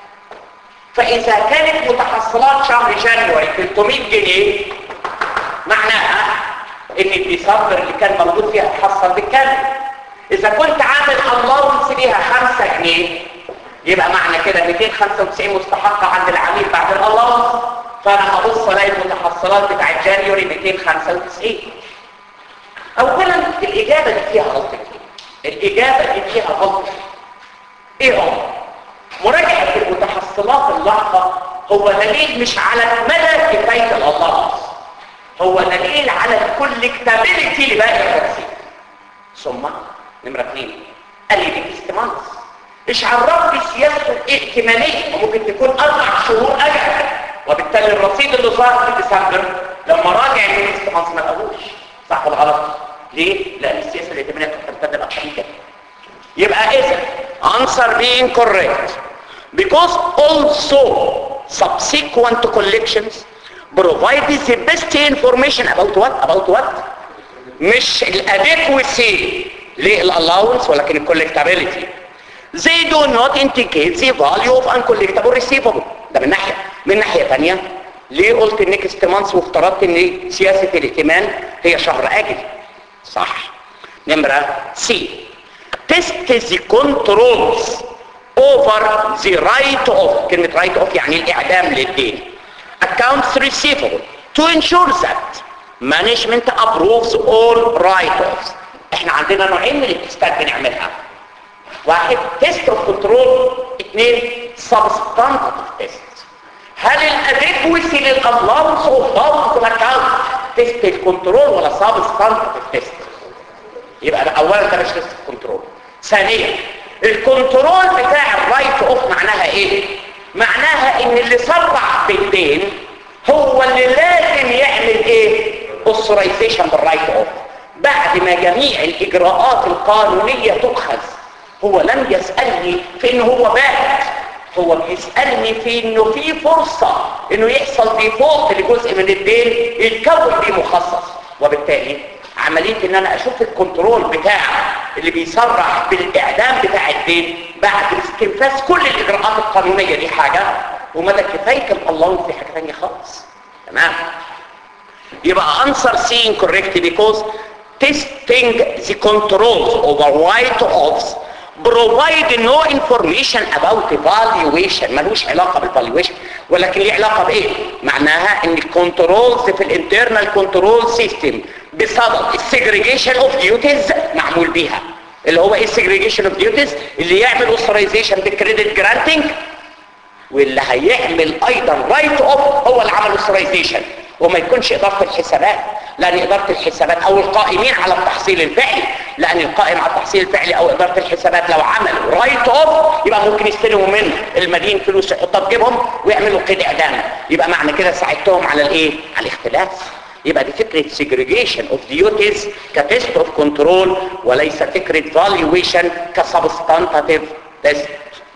فاذا كانت متحصلات شهر جانيوري 300 جنيه معناها ان الديسمبر اللي كان موجود فيها اتحصل بالكامل اذا كنت عامل الاونس ليها 5 جنيه يبقى معنى كده 295 مستحقة عند العميل بعد الالاونس فانا هبص الاقي المتحصلات بتاعت جانيوري 295 اولا الاجابة دي فيها غلطة الاجابة دي فيها غلطة ايه هو مراجعة المتحصلات اللحظة هو دليل مش على مدى كفاية الالاونس هو دليل على الكولكتابيلتي لباقي الترسيب ثم نمرة اثنين قال لي دي استمانس مش عرفني سياسته الائتمانية وممكن تكون اربع شهور اجل وبالتالي الرصيد اللي ظهر في ديسمبر لما راجع من الاستمانس ما لقاهوش صح ولا غلط ليه؟ لان السياسة الائتمانية بتمتد لاكثر من كده يبقى اذا answer being correct because also subsequent collections provide the best information about what about what مش الادكوسي للالاونس ولكن الكولكتابيلتي they do not indicate the value of uncollectable receivable ده من ناحيه من ناحيه ثانيه ليه قلت النكست مانث وافترضت ان سياسه الائتمان هي شهر اجل صح نمره سي test the controls over the right of كلمه right of يعني الاعدام للدين accounts receivable to ensure that management approves all write-offs احنا عندنا نوعين من التستات بنعملها واحد تيست اوف كنترول اثنين سبستانتيف تيست هل الادكوسي للالاونس اوف ضغط الاكونت تيست الكنترول ولا سبستانتيف تيست يبقى ده اولا ده مش تيست الكنترول ثانيا الكنترول بتاع الرايت اوف معناها ايه معناها ان اللي صرح بالدين هو اللي لازم يعمل ايه اوثرايزيشن بالرايت اوف بعد ما جميع الاجراءات القانونيه تؤخذ هو لم يسالني في ان هو بات هو بيسالني في انه في فرصه انه يحصل ديفولت لجزء من الدين يتكون بيه مخصص وبالتالي عمليه ان انا اشوف الكنترول بتاع اللي بيصرح بالاعدام بتاع الدين بعد استنفاذ كل الاجراءات القانونيه دي حاجه ومدى كفايه الله في حاجه ثانيه خالص تمام يبقى answer C incorrect because testing the controls over write-offs provide no information about evaluation ملوش علاقة بالvaluation ولكن ليه علاقة بايه معناها ان الكنترولز في الانترنال كنترول سيستم بسبب السيجريجيشن اوف ديوتيز معمول بيها اللي هو ايه السيجريجيشن اوف ديوتيز اللي يعمل اوثرايزيشن بالكريدت جرانتنج واللي هيعمل ايضا رايت اوف هو اللي عمل اوثرايزيشن وما يكونش اداره الحسابات لان اداره الحسابات او القائمين على التحصيل الفعلي لان القائم على التحصيل الفعلي او اداره الحسابات لو عملوا رايت اوف يبقى ممكن يستلموا من المدين فلوس يحطها في جيبهم ويعملوا قيد اعدام يبقى معنى كده ساعدتهم على الايه على الاختلاس يبقى دي فكرة segregation of duties كتست of control وليس فكرة valuation كسبستانتيف تيست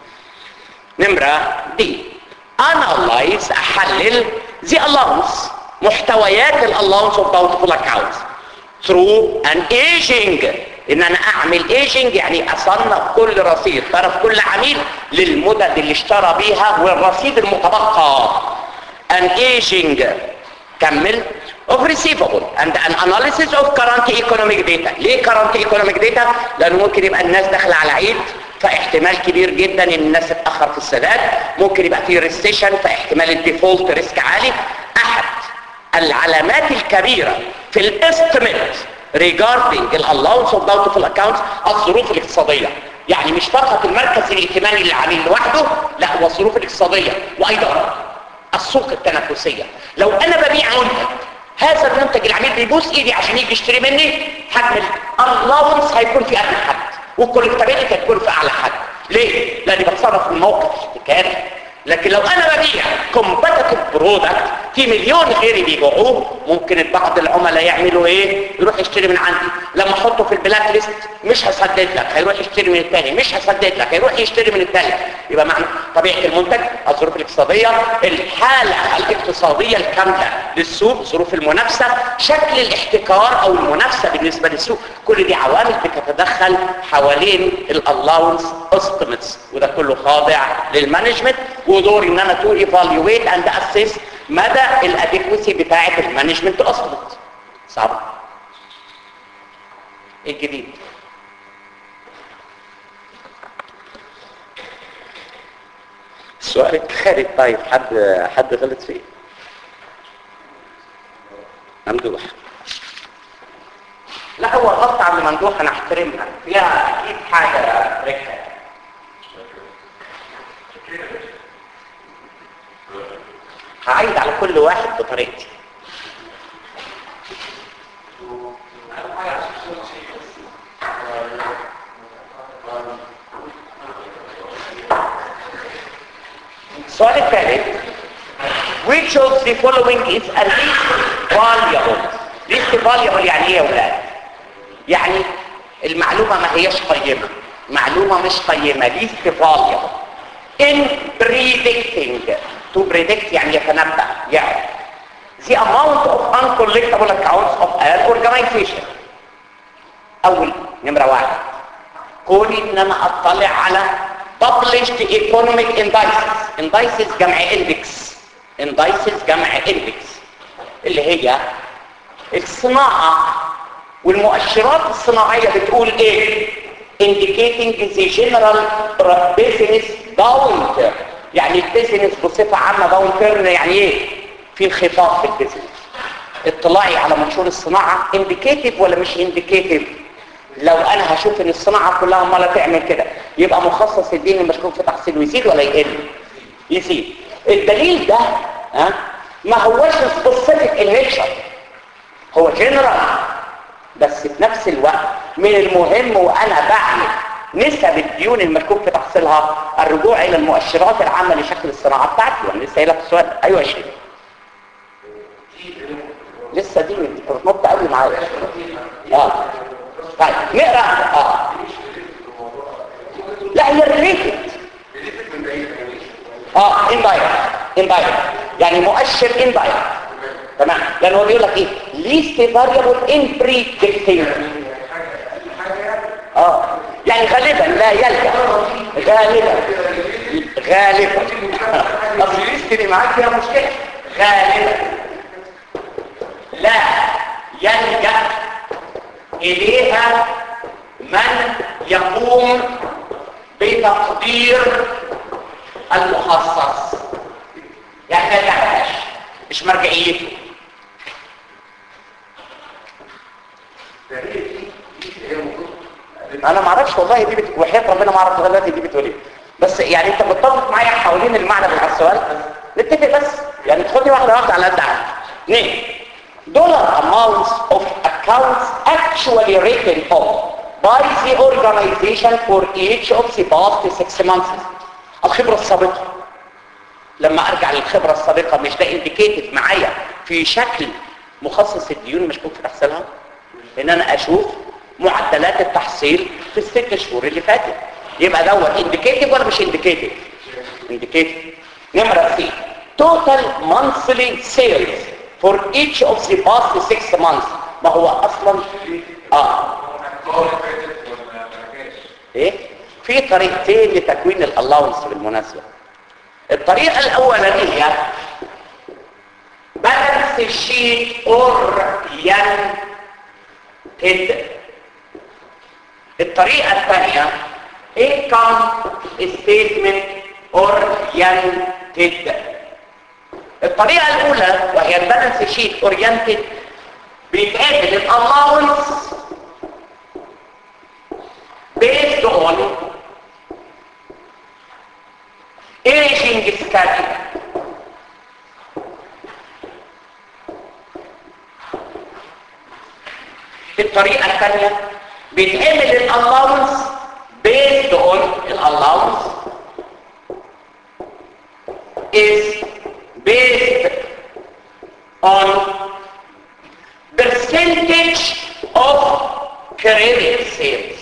نمرة دي analyze احلل the allowance محتويات allowance of bountiful accounts through an aging ان انا اعمل aging يعني اصنف كل رصيد طرف كل عميل للمدد اللي اشترى بيها والرصيد المتبقى an aging كمل of receivable and an analysis of current economic data ليه current economic data لانه ممكن يبقى الناس داخله على عيد فاحتمال كبير جدا ان الناس تتاخر في السداد ممكن يبقى في ريستيشن فاحتمال الديفولت ريسك عالي احد العلامات الكبيره في الاستيميت regarding allowance of doubtful accounts الظروف الاقتصاديه يعني مش فقط المركز الائتماني للعميل لوحده لا هو الظروف الاقتصاديه وايضا السوق التنافسيه لو انا ببيع منتج هذا المنتج العميل بيبوس ايدي عشان يجي يشتري مني حجم الالاونس هيكون في ادنى حد والكولكتابيلتي هتكون في اعلى حد ليه؟ لاني بتصرف في الموقف الاحتكاري لكن لو انا ببيع كومباتيتيف برودكت في مليون غيري بيبيعوه ممكن بعض العملاء يعملوا ايه يروح يشتري من عندي لما احطه في البلاك ليست مش هسدد لك هيروح يشتري من الثاني مش هسدد لك هيروح يشتري من الثالث يبقى معنى طبيعه المنتج الظروف الاقتصاديه الحاله الاقتصاديه الكامله للسوق ظروف المنافسه شكل الاحتكار او المنافسه بالنسبه للسوق كل دي عوامل بتتدخل حوالين الالاونس استيميتس وده كله خاضع للمانجمنت ودوري ان انا تو ايفالويت اند اسيس مدى الادكوسي بتاعه المانجمنت استيميت صعب ايه الجديد السؤال الخارج طيب حد حد غلط فيه ممدوح لا هو غلط عن ممدوح انا احترمها فيها اكيد حاجه ركه هعيد على كل واحد بطريقتي السؤال الثالث which of the following is a least valuable least valuable يعني ايه يا ولاد يعني المعلومة ما هيش قيمة معلومة مش قيمة least valuable in predicting to predict يعني يتنبأ يعني the amount of uncollectible accounts of an organization اول نمرة واحد كوني ان انا اطلع على published economic indices indices جمع index indices جمع index اللي هي الصناعة والمؤشرات الصناعية بتقول ايه indicating the general business downturn يعني البيزنس بصفة عامة داونتيرن يعني ايه في انخفاض في البيزنس اطلاعي على منشور الصناعة انديكيتيف ولا مش انديكيتيف لو انا هشوف ان الصناعة كلها امالة تعمل كده يبقى مخصص الدين المشكوك في تحصيله يزيد ولا يقل يزيد الدليل ده ها ما هوش سبيسيفيك النيتشر هو جنرال بس في نفس الوقت من المهم وانا بعمل نسب الديون المشكوك في تحصيلها الرجوع الى المؤشرات العامه لشكل الصناعه بتاعتي وانا لسه قايلها في السؤال ايوه يا شيخ لسه دي بتنط قوي معايا اه طيب نقرا اه لا هي ريليتد اه اندايركت اندايركت يعني مؤشر اندايركت تمام لان هو بيقول لك ايه least variable in predicting اه يعني غالبا لا يلجا غالبا غالبا اصل الليست اللي معاك فيها مشكله غالبا لا يلجا اليها من يقوم بتقدير المخصص يعني ما يلجاش مش مرجعيته انا ما اعرفش والله دي بت... وحياه ربنا ما اعرف لغايه دي بتقول ايه بس يعني انت متفق معايا حوالين المعنى بتاع السؤال نتفق بس يعني تاخدني واحده واحده على قد عقلك اثنين dollar amounts of accounts actually written off by the organization for each of the past six months الخبرة السابقة لما ارجع للخبرة السابقة مش ده انديكيتيف معايا في شكل مخصص الديون مشكوك في تحصيلها ان انا اشوف معدلات التحصيل في الست شهور اللي فاتت يبقى دوت انديكيتيف ولا مش انديكيتيف انديكيتيف نمرة سي total monthly sales for each of the past six months ما هو اصلا اه ايه في طريقتين لتكوين الالاونس بالمناسبه الطريقه الاولانيه بالانس شيت اورينتد الطريقه الثانيه income statement oriented الطريقه الاولى وهي البالانس شيت اورينتد بيتقابل الالاونس based on aging schedule الطريقة الثانية بيتعمل الالاونس based on الالاونس is based on percentage of credit sales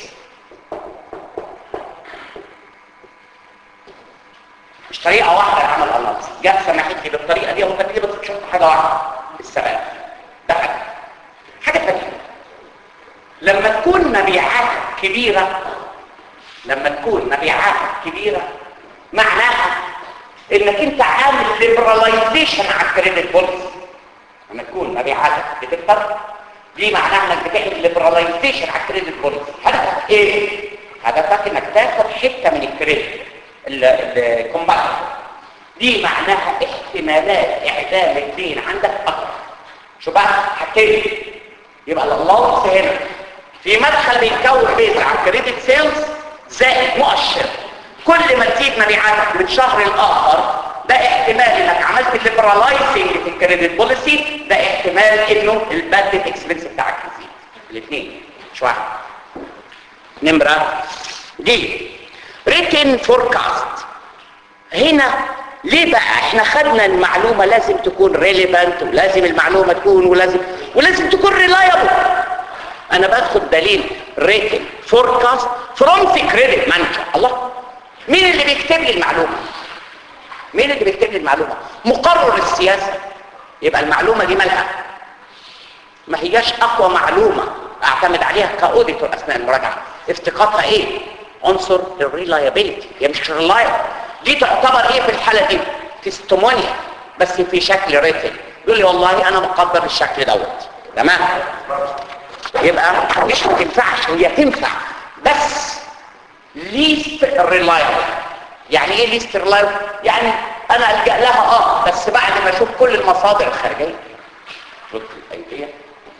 مش طريقة واحدة لعمل الأناليز جت سمحت لي بالطريقة دي وكانت لي بس شفت حاجة واحدة السبب ده حاجة حاجة ثانية لما تكون مبيعاتك كبيرة لما تكون مبيعاتك كبيرة معناها انك انت عامل ليبراليزيشن على الكريدت بوليسي لما تكون مبيعاتك بتكتر دي معناها انك بتعمل ليبراليزيشن على الكريدت بوليسي هدفك ايه هدفك انك تاخد حته من الكريدت الكومباكت دي معناها احتمالات اعدام الدين عندك اكتر شو بقى حكيت يبقى الالاونس هنا في مدخل بيتكون بيز على الكريدت سيلز زائد مؤشر كل ما تزيد مبيعاتك من شهر لاخر ده احتمال انك عملت ليبرالايزنج في الكريدت بوليسي ده احتمال انه البادجت اكسبنس بتاعك يزيد الاثنين مش واحد نمره دي ريتن فوركاست هنا ليه بقى احنا خدنا المعلومه لازم تكون ريليفانت ولازم المعلومه تكون ولازم ولازم تكون ريلايبل انا باخد دليل ريتن فوركاست فروم ذا كريدت مانجر الله مين اللي بيكتب لي المعلومه مين اللي بيكتب لي المعلومه مقرر السياسه يبقى المعلومه دي مالها ما هياش اقوى معلومه اعتمد عليها كاوديتور اثناء المراجعه افتقادها ايه عنصر الريلايابيلتي هي مش ريلايبل دي تعتبر ايه في الحاله دي تستمونيا بس في شكل ريتن يقول لي والله انا مقدر الشكل دوت تمام يبقى مش ما تنفعش هي تنفع بس ليست ريلايبل يعني ايه ليست ريلايبل يعني انا الجا لها اه بس بعد ما اشوف كل المصادر الخارجيه شوف الايديه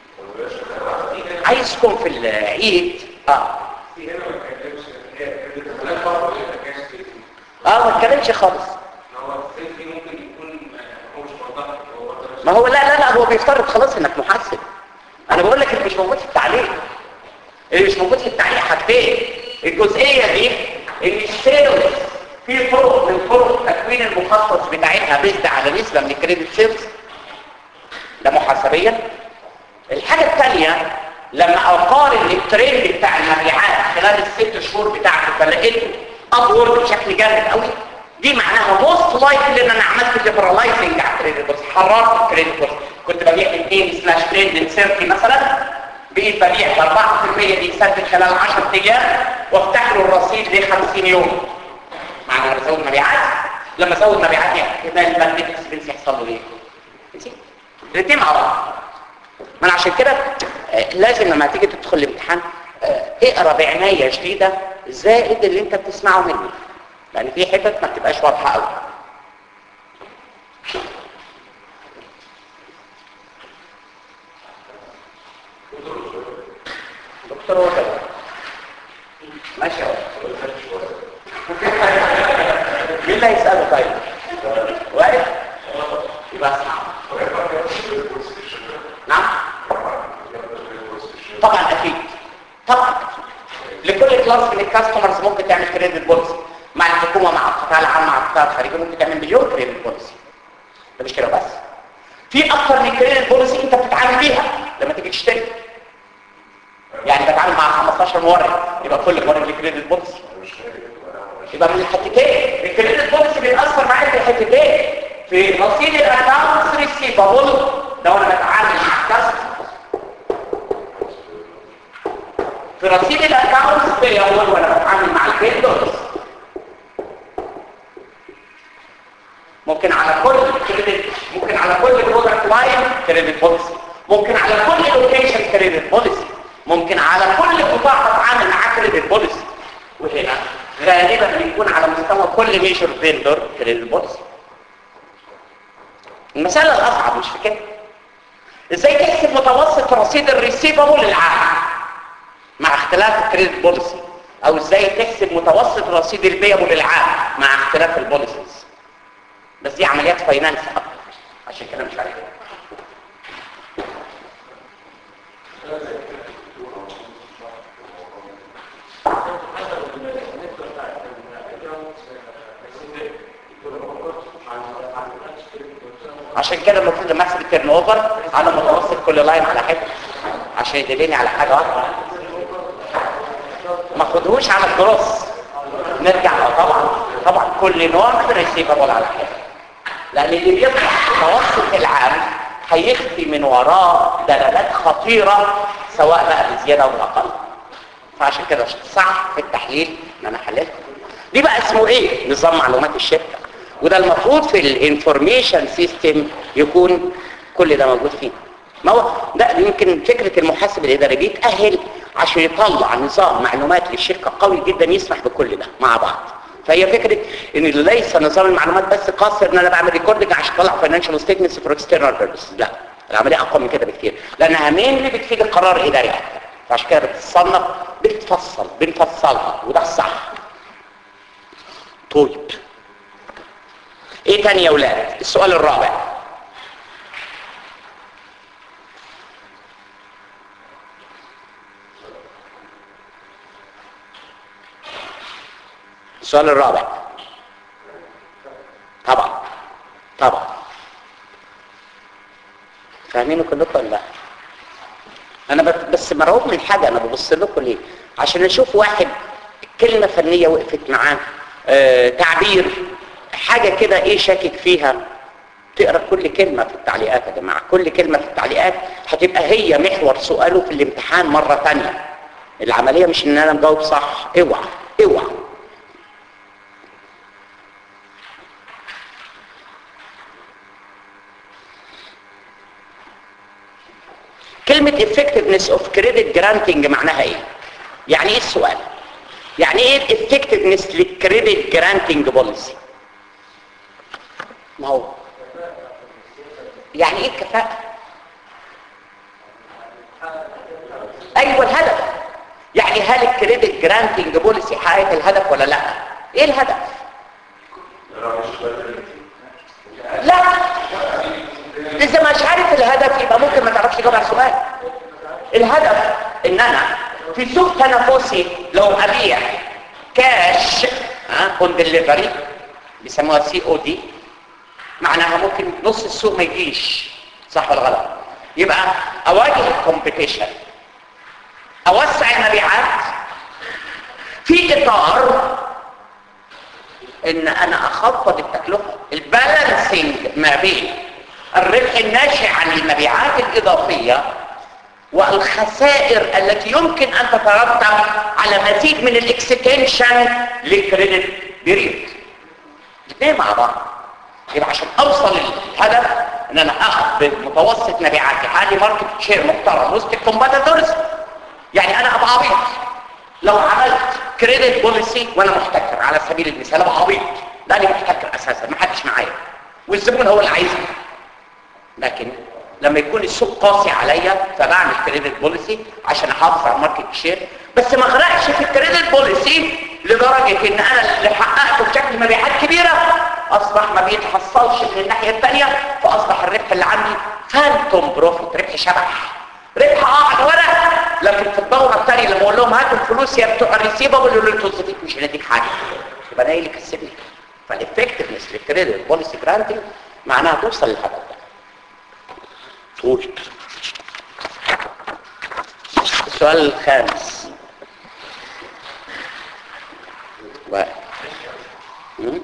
عايزكم في العيد اه اه ما اتكلمش خالص ما هو لا لا لا هو بيفترض خلاص انك محاسب انا بقول لك اللي مش موجود في التعليق اللي مش موجود في التعليق حاجتين الجزئيه دي ان السيلز في طرق من طرق تكوين المخصص بتاعتها بيزد على نسبه من الكريدت سيلز ده محاسبيا الحاجه الثانيه لما اقارن الترند بتاع المبيعات خلال الست شهور بتاعته فلقيته ابورد بشكل جامد قوي دي معناها موست لايكلي ان انا عملت ليبرالايزنج على الكريدت بس حررت الكريدت بس كنت ببيع من 2 سلاش ترند من 30 مثلا بقيت ببيع ب 4% دي يسدد خلال 10 ايام وافتح له الرصيد ل 50 يوم معنى انا بزود مبيعات لما ازود مبيعات يعني احتمال البادجت اكسبنس يحصل له ايه؟ الاثنين مع بعض ما انا عشان كده آه لازم لما تيجي تدخل الامتحان آه اقرا بعنايه شديده زائد اللي انت بتسمعه مني لان في حتت ما بتبقاش واضحه قوي دكتور وكذا ماشي اللي هيساله طيب واقف يبقى اسمع نعم طبعا اكيد طبعا لكل كلاس من الكاستمرز ممكن تعمل كريدت بوليسي مع الحكومه مع القطاع العام مع القطاع الخارجي ممكن تعمل مليون كريدت بوليسي ده مش كده بس في اكتر من كريدت بوليسي انت بتتعامل بيها لما تيجي تشتري يعني بتعامل مع 15 مورد يبقى كل مورد له كريدت بوليسي يبقى من الحتتين الكريدت بوليسي بيتاثر معايا في الحتتين في رصيد الاكونتس ريسيفابل ده وانا بتعامل مع الكاستمر في رصيد الاكونتس بيبل وانا بتعامل مع الفيندورز ممكن على كل كريدت ممكن على كل برودكت لاين كريدت بوليسي ممكن على كل لوكيشن كريدت بوليسي ممكن على كل قطاع بتعامل معاه كريدت بوليسي وهنا غالبا بيكون على مستوى كل ميجر فيندور كريدت بوليسي المسألة الأصعب مش في كده ازاي تحسب متوسط رصيد الريسيفابل العام مع اختلاف الكريدت بوليسي او ازاي تحسب متوسط رصيد البيبل العام مع اختلاف البوليسيز بس دي عمليات فاينانس اكتر عشان كده مش عارف عشان كده المفروض لما احسب التيرن اوفر على متوسط كل لاين على حته عشان يدلني على حاجه واحده ما خدهوش على الجروس نرجع اه طبعا طبعا كل نوع ريسيفبل على حده لان اللي بيطلع متوسط العام هيخفي من وراه دلالات خطيره سواء بقى بزياده او باقل فعشان كده صح في التحليل ان انا حللت دي بقى اسمه ايه نظام معلومات الشركه وده المفروض في الانفورميشن سيستم يكون كل ده موجود فيه ما هو ده يمكن فكرة المحاسب الإداري بيتأهل عشان يطلع نظام معلومات للشركة قوي جدا يسمح بكل ده مع بعض فهي فكرة ان ليس نظام المعلومات بس قاصر ان انا بعمل ريكوردنج عشان اطلع فاينانشال ستيتمنتس فور اكسترنال بيربس لا العملية اقوى من كده بكتير لانها مين اللي بتفيد القرار اداري اكتر فعشان كده بتتصنف بتفصل بنفصلها وده الصح طيب ايه تاني يا ولاد السؤال الرابع السؤال الرابع طبعا طبعا فاهمين كلكم ولا لا انا بس مرعوب من حاجه انا ببص لكم ليه عشان اشوف واحد كلمه فنيه وقفت معاه آه تعبير حاجه كده ايه شاكك فيها تقرا كل كلمه في التعليقات يا جماعه كل كلمه في التعليقات هتبقى هي محور سؤاله في الامتحان مره ثانيه العمليه مش ان انا مجاوب صح اوعى اوعى كلمة effectiveness of credit granting معناها ايه؟ يعني ايه السؤال؟ يعني ايه effectiveness للكريدت جرانتنج بوليسي؟ ما هو يعني ايه الكفاءة؟ ايوه الهدف يعني هل الكريدت جرانتنج بوليسي حققت الهدف ولا لا؟ ايه الهدف؟ لا اذا مش عارف الهدف يبقى ممكن ما تعرفش تجاوب على السؤال الهدف ان انا في سوق تنافسي لو ابيع كاش اون ديليفري بيسموها سي او دي معناها ممكن نص السوق ما يجيش صح ولا غلط يبقى اواجه الكومبيتيشن اوسع المبيعات في اطار ان انا اخفض التكلفه البالانسنج ما بين الربح الناشئ عن المبيعات الإضافية والخسائر التي يمكن أن تترتب على مزيد من الاكستنشن للكريدت بيريد الاثنين مع بعض يبقى عشان اوصل الهدف ان انا اخذ بمتوسط مبيعاتي عالي ماركت شير محترم وسط الكومباتيتورز يعني انا ابقى عبيط لو عملت كريدت بوليسي وانا محتكر على سبيل المثال ابقى عبيط لاني محتكر اساسا ما حدش معايا والزبون هو اللي عايزني لكن لما يكون السوق قاسي عليا فبعمل كريدت بوليسي عشان احافظ على الماركت شير بس ما اغرقش في الكريدت بوليسي لدرجة ان انا اللي حققته بشكل مبيعات كبيرة اصبح ما بيتحصلش من الناحية الثانية فاصبح الربح اللي عندي فانتوم بروفيت ربح شبح ربح اه على الورق لكن في الدورة الثانية لما اقول لهم هاتوا الفلوس يا بتوع الريسيفبل يقولوا لي انتوا الزفيت مش هنديك حاجة يبقى انا ايه اللي كسبني فالافكتفنس للكريدت بوليسي جرانتنج معناها توصل للهدف ده طول السؤال الخامس واحد مم؟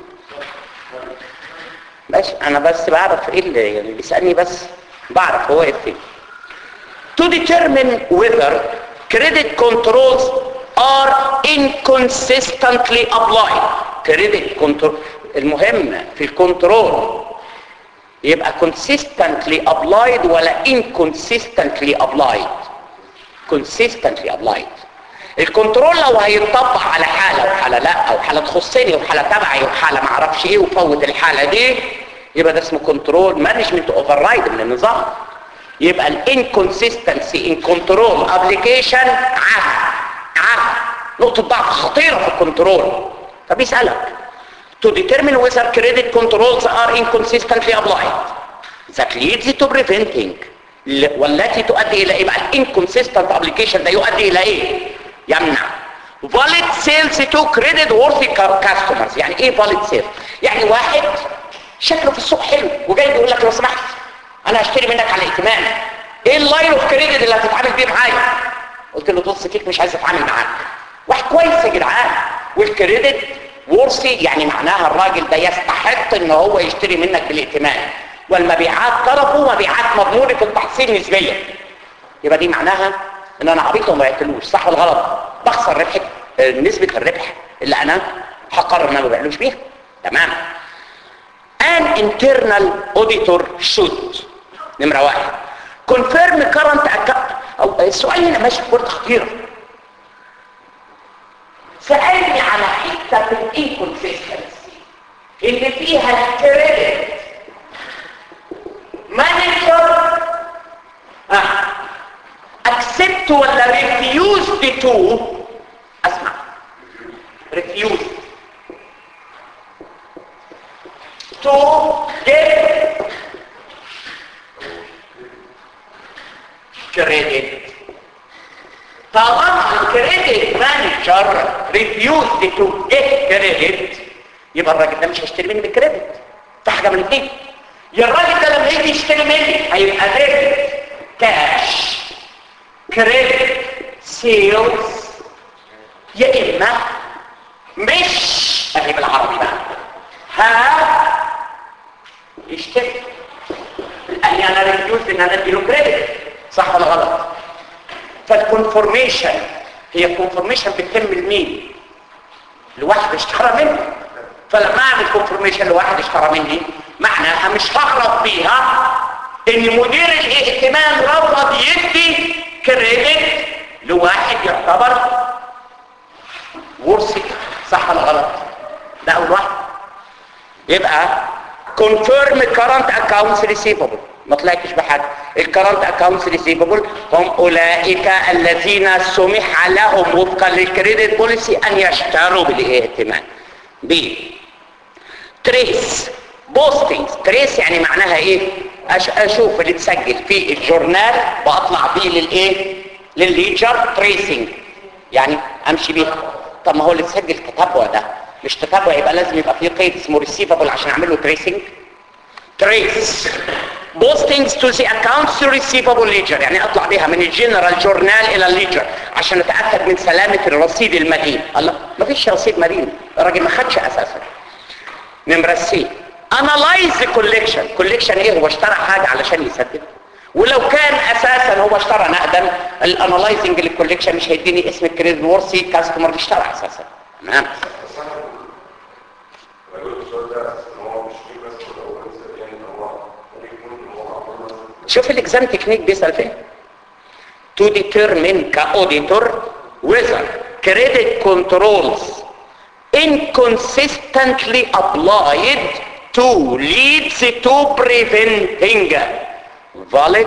ماشي انا بس بعرف ايه اللي يعني بيسألني بس بعرف هو ايه فين to determine whether credit controls are inconsistently applied credit control المهم في الكنترول يبقى consistently applied ولا inconsistently applied consistently applied الكنترول لو هيتطبق على حالة وحالة لا او حالة تخصني وحالة تبعي وحالة ما اعرفش ايه وفوت الحالة دي يبقى ده اسمه كنترول مانجمنت اوفر رايد من النظام يبقى الانكونسيستنسي ان كنترول ابليكيشن عام عام نقطة ضعف خطيرة في الكنترول فبيسألك to determine whether credit controls are inconsistently applied that leads to preventing والتي تؤدي الى ايه بقى الانكونسيستنت ابليكيشن ده يؤدي الى ايه يمنع valid sales to credit worthy customers يعني ايه valid sales يعني واحد شكله في السوق حلو وجاي بيقول لك لو سمحت انا هشتري منك على ائتمان ايه اللاين اوف كريدت اللي هتتعامل بيه معايا قلت له بص فيك مش عايز اتعامل معاك واحد كويس يا جدعان والكريدت ورثي يعني معناها الراجل ده يستحق ان هو يشتري منك بالائتمان والمبيعات طرفه مبيعات مضمونة التحصيل نسبيا يبقى دي معناها ان انا عبيط وما يقتلوش صح ولا غلط بخسر ربح نسبة الربح اللي انا هقرر ان انا ما بعلوش بيها تمام an internal auditor should نمرة واحد confirm current account أو السؤال هنا ماشي بورد خطيرة سألني على حتة في الانكونسيستنسي اللي فيها الكريدت مانجر accept ولا refused to اسمع refused to get credit طالما الكريدت مانجر refused to get credit يبقى الراجل ده مش هيشتري مني بالكريدت في حاجه من الاثنين يا الراجل ده لما يجي يشتري مني هيبقى ديبت كاش كريدت سيلز يا اما مش اهي بالعربي بقى ها يشتري لاني انا ريديوز ان انا اديله كريدت صح ولا غلط فالكونفورميشن هي الكونفورميشن بتتم لمين لواحد اشترى مني فلما اعمل كونفورميشن لواحد اشترى مني معناها مش هغلط فيها ان مدير الائتمان رفض يدي كريدت لواحد يعتبر ورثي صح ولا غلط ده اول واحد يبقى confirm current accounts receivable ما طلعتش بحاجه الكرنت اكاونتس ريسيفبل هم اولئك الذين سمح لهم وفقا للكريدت بوليسي ان يشتروا بالائتمان ب تريس بوستنج تريس يعني معناها ايه أش اشوف اللي اتسجل في الجورنال واطلع بيه للايه للليجر تريسنج يعني امشي بيه طب ما هو اللي اتسجل تتبع ده مش تتبع يبقى لازم يبقى فيه قيد اسمه ريسيفبل عشان اعمل له تريسنج تريس بوستنجز تو ذا اكونتس ريسيفبل ليجر يعني اطلع بيها من الجنرال جورنال الى الليجر عشان اتاكد من سلامه الرصيد المدين الله ما فيش رصيد مدين الراجل ما خدش اساسا نمره سي انالايز كوليكشن كوليكشن ايه هو اشترى حاجه علشان يسدد ولو كان اساسا هو اشترى نقدا الانالايزنج للكوليكشن مش هيديني اسم الكريدت وورثي كاستمر اللي اشترى اساسا تمام شوف الاكزام تكنيك بيسأل فين to determine كاوديتور whether credit controls inconsistently applied to leads to preventing valid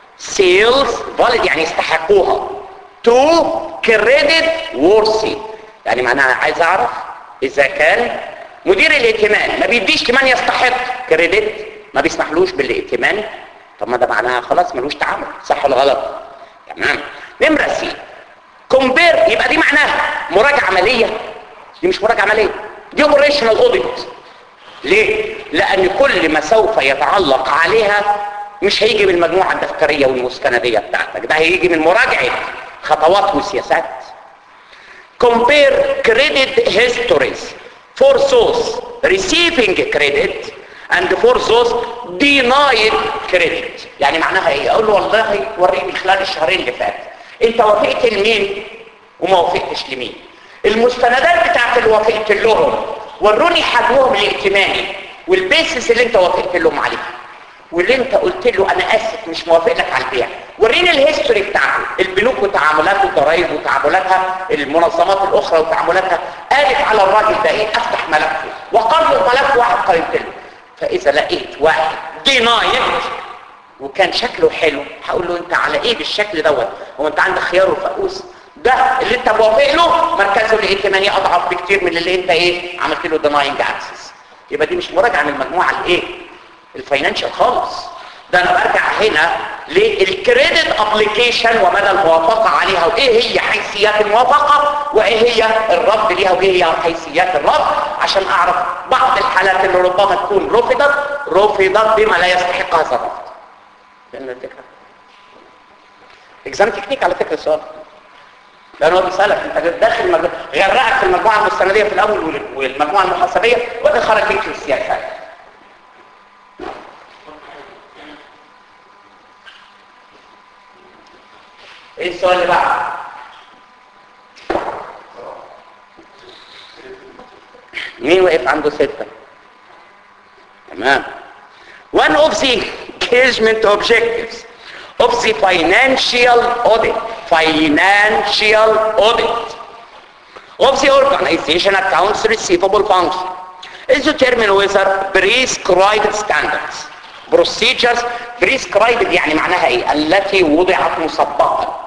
sales valid يعني يستحقوها to credit worthy يعني معناها عايز اعرف اذا كان مدير الائتمان ما بيديش كمان يستحق كريدت ما بيسمحلوش بالائتمان طب ما ده معناها خلاص ملوش تعامل صح ولا غلط تمام نمره سي كومبير يبقى دي معناها مراجعه عمليه دي مش مراجعه عمليه دي اوبريشنال اوديت ليه لان كل ما سوف يتعلق عليها مش هيجي من المجموعه الدفتريه والمستنديه بتاعتك ده هيجي من مراجعه خطوات وسياسات compare credit histories for those receiving credit and for those denied credit يعني معناها ايه اقول له والله وريني خلال الشهرين اللي فات انت وافقت لمين وما وافقتش لمين المستندات بتاعت اللي وافقت لهم وروني حجمهم الائتماني والبيسس اللي انت وافقت لهم عليها واللي انت قلت له انا اسف مش موافق لك على البيع وريني الهيستوري بتاعته البنوك وتعاملاتها الضرائب وتعاملاتها المنظمات الاخرى وتعاملاتها قالت على الراجل ده ايه افتح ملفه وقرر ملف واحد قيمت له فاذا لقيت واحد دينايت وكان شكله حلو هقول له انت على ايه بالشكل دوت هو انت عندك خيار وفقوس ده اللي انت موافق له مركزه الائتماني اضعف بكتير من اللي انت ايه عملت له ديناينج اكسس يبقى دي مش مراجعه من المجموعه الايه الفاينانشال خالص ده انا برجع هنا للكريدت ابلكيشن ومدى الموافقه عليها وايه هي حيثيات الموافقه وايه هي الرد ليها وايه هي حيثيات الرد عشان اعرف بعض الحالات اللي ربما تكون رفضت رفضت بما لا يستحق هذا الرفض لان الفكره اكزام تكنيك على فكره السؤال لان هو بيسالك انت داخل المج... غرقك في المجموعه المستنديه في الاول والمجموعه المحاسبيه وبعدين خرج بيك في السياسات ايه السؤال اللي بعده مين وقف عنده ستة تمام one of the engagement objectives of the financial audit financial audit of the organization accounts receivable function is to determine whether prescribed standards procedures prescribed يعني معناها ايه التي وضعت مسبقا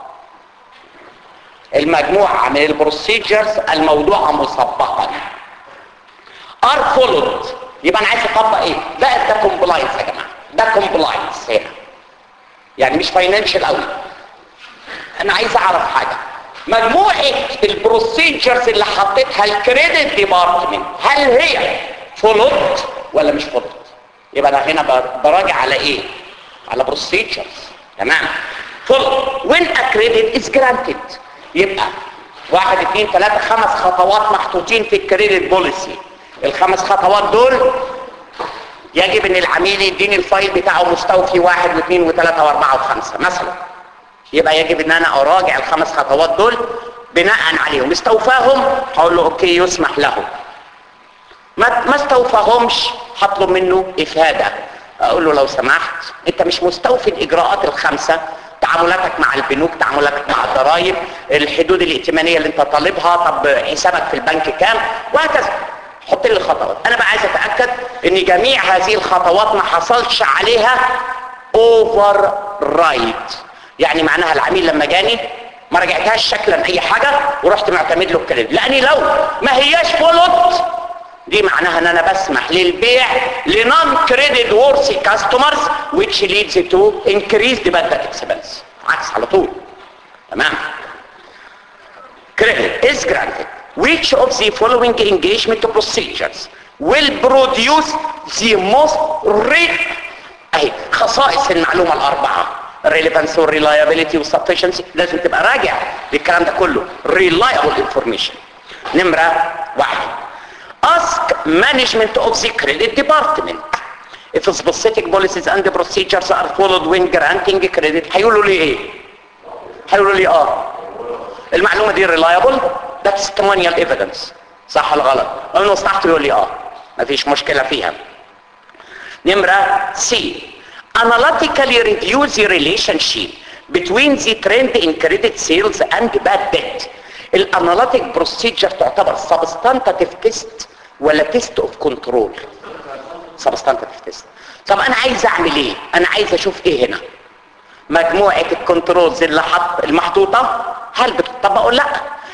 المجموعة من البروسيجرز الموضوعة مسبقا are followed يبقى انا عايز اطبق ايه ده ده كومبلاينس يا جماعه ده كومبلاينس هنا يعني مش فاينانشال قوي انا عايز اعرف حاجه مجموعه البروسيجرز اللي حطيتها الكريدت ديبارتمنت هل هي فولود ولا مش فولود يبقى انا هنا براجع على ايه على بروسيجرز تمام فولود when a credit is granted يبقى واحد اثنين ثلاثة خمس خطوات محطوطين في الكريدت بوليسي الخمس خطوات دول يجب ان العميل يديني الفايل بتاعه مستوفي واحد واثنين وثلاثة واربعة وخمسة مثلا يبقى يجب ان انا اراجع الخمس خطوات دول بناء عليهم استوفاهم هقول له اوكي يسمح له ما ما استوفاهمش هطلب منه افاده اقول له لو سمحت انت مش مستوفي الاجراءات الخمسه تعاملاتك مع البنوك تعاملاتك مع الضرائب الحدود الائتمانيه اللي انت طالبها طب حسابك في البنك كام وهكذا حط لي الخطوات انا بقى عايز اتاكد ان جميع هذه الخطوات ما حصلش عليها اوفر رايد يعني معناها العميل لما جاني ما رجعتهاش شكلا اي حاجه ورحت معتمد له الكريدت لاني لو ما هياش فولوت دي معناها ان انا بسمح للبيع لنون كريدت وورثي كاستمرز which leads to increased bad debt expense عكس على طول تمام credit is granted which of the following engagement procedures will produce the most rate اهي خصائص المعلومه الاربعه relevance والreliability والsufficiency لازم تبقى راجع للكلام ده كله reliable information نمره واحد ask management of the credit department if specific policies and procedures are followed when granting credit هيقولوا لي ايه هيقولوا لي اه المعلومه دي reliable ده testimonial evidence صح ولا غلط انا مصلحته يقول لي اه مفيش مشكله فيها نمره سي analytically review the relationship between the trend in credit sales and bad debt الاناليتيك بروسيجر تعتبر سبستانتيف تيست ولا تيست اوف كنترول سبستانتيف تيست طب انا عايز اعمل ايه انا عايز اشوف ايه هنا مجموعه الكنترولز اللي حط المحطوطه هل بتطبق ولا لا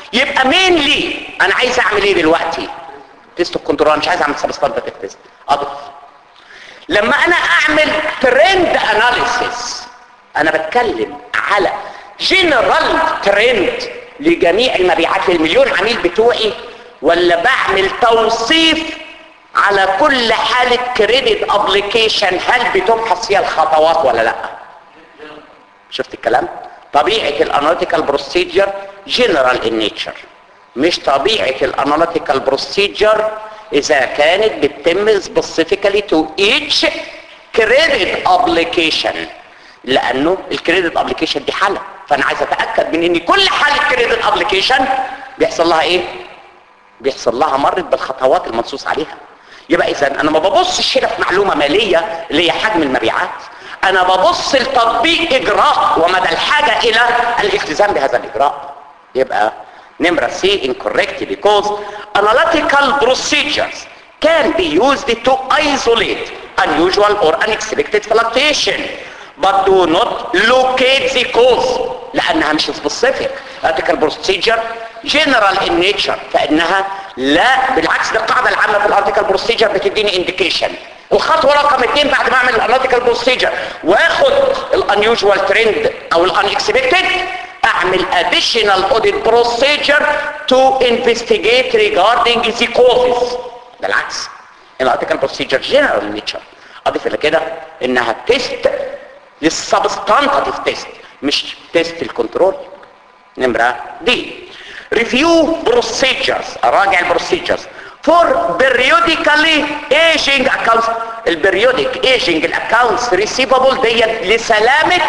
يبقى مين لي انا عايز اعمل ايه دلوقتي تيست كنترول مش عايز اعمل سبستانتيف تيست اضف لما انا اعمل ترند اناليسيس انا بتكلم على جنرال ترند لجميع المبيعات للمليون عميل بتوعي ولا بعمل توصيف على كل حالة كريدت ابليكيشن هل بتبحث فيها الخطوات ولا لا شفت الكلام طبيعة الاناليتيكال بروسيجر جنرال ان نيتشر مش طبيعة الاناليتيكال بروسيجر اذا كانت بتتم specifically to each credit application لانه الكريدت ابلكيشن دي حالة فانا عايز اتاكد من ان كل حالة كريدت ابلكيشن بيحصل لها ايه بيحصل لها مرت بالخطوات المنصوص عليها يبقى اذا انا ما ببصش هنا في معلومه ماليه اللي هي حجم المبيعات انا ببص لتطبيق اجراء ومدى الحاجه الى الالتزام بهذا الاجراء يبقى نمره سي incorrect because analytical procedures can be used to isolate unusual or unexpected fluctuation but do not locate the cause لانها مش specific ethical procedure general in nature فانها لا بالعكس ده القاعده العامه في الارتيكال بروسيجر بتديني انديكيشن الخطوه رقم اثنين بعد ما اعمل الارتيكال بروسيجر واخد الانيوجوال ترند او الانكسبكتد اعمل additional audit procedure to investigate regarding the causes بالعكس الارتيكال بروسيجر جنرال نيتشر اضيف الى كده انها تيست للسبستانتيف تيست مش تيست الكنترول نمره دي review procedures اراجع البروسيجرز for periodically aging accounts البريودك aging الاكونتس receivable ديت لسلامة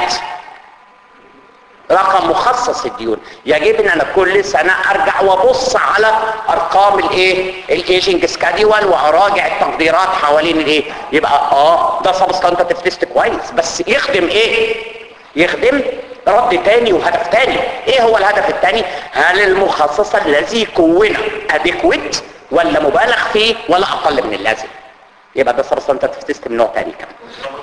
رقم مخصص الديون يجب ان انا كل سنة ارجع وابص على ارقام الايه الايجنج سكاديول واراجع التقديرات حوالين الايه يبقى اه ده سبستانتيف تيست كويس بس يخدم ايه يخدم رد تاني وهدف تاني ايه هو الهدف التاني هل المخصص الذي كونه اديكويت ولا مبالغ فيه ولا اقل من اللازم يبقى ده سبستانتيف تيست من نوع تاني كمان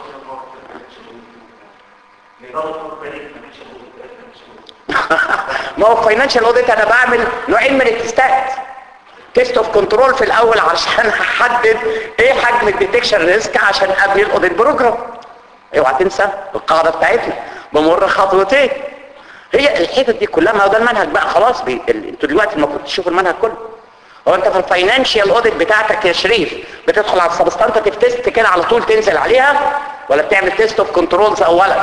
ما هو فاينانشال اوديت انا بعمل نوعين من التستات تيست اوف كنترول في الاول عشان احدد ايه حجم الديتكشن ريسك عشان ابني الاوديت بروجرام اوعى تنسى القاعده بتاعتنا بمر خطوتين هي الحتت دي كلها ما هو ده المنهج بقى خلاص بي... ال... انتوا دلوقتي المفروض تشوفوا المنهج كله هو انت في الفاينانشال اوديت بتاعتك يا شريف بتدخل على السبستانتيف تيست كده على طول تنزل عليها ولا بتعمل تيست اوف كنترولز اولا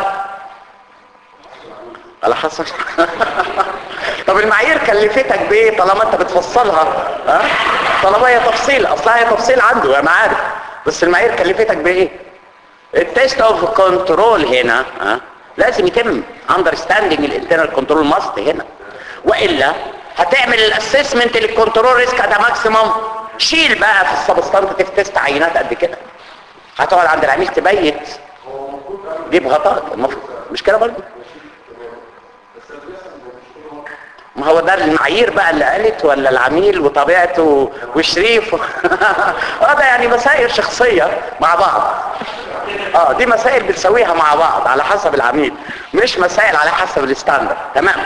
على حسب طب المعايير كلفتك بايه طالما انت بتفصلها ها طالما هي تفصيل اصلها هي تفصيل عنده انا عارف بس المعايير كلفتك بايه التيست اوف كنترول هنا ها لازم يتم اندرستاندينج الانترنال كنترول ماست هنا والا هتعمل الاسسمنت للكنترول ريسك ده ماكسيمم شيل بقى في السبستانتيف تيست عينات قد كده هتقعد عند العميل تبيت جيب غطاء المفروض مش كده برضه ما هو ده المعايير بقى اللي قالت ولا العميل وطبيعته وشريف اه ده يعني مسائل شخصية مع بعض اه دي مسائل بنسويها مع بعض على حسب العميل مش مسائل على حسب الستاندرد تمام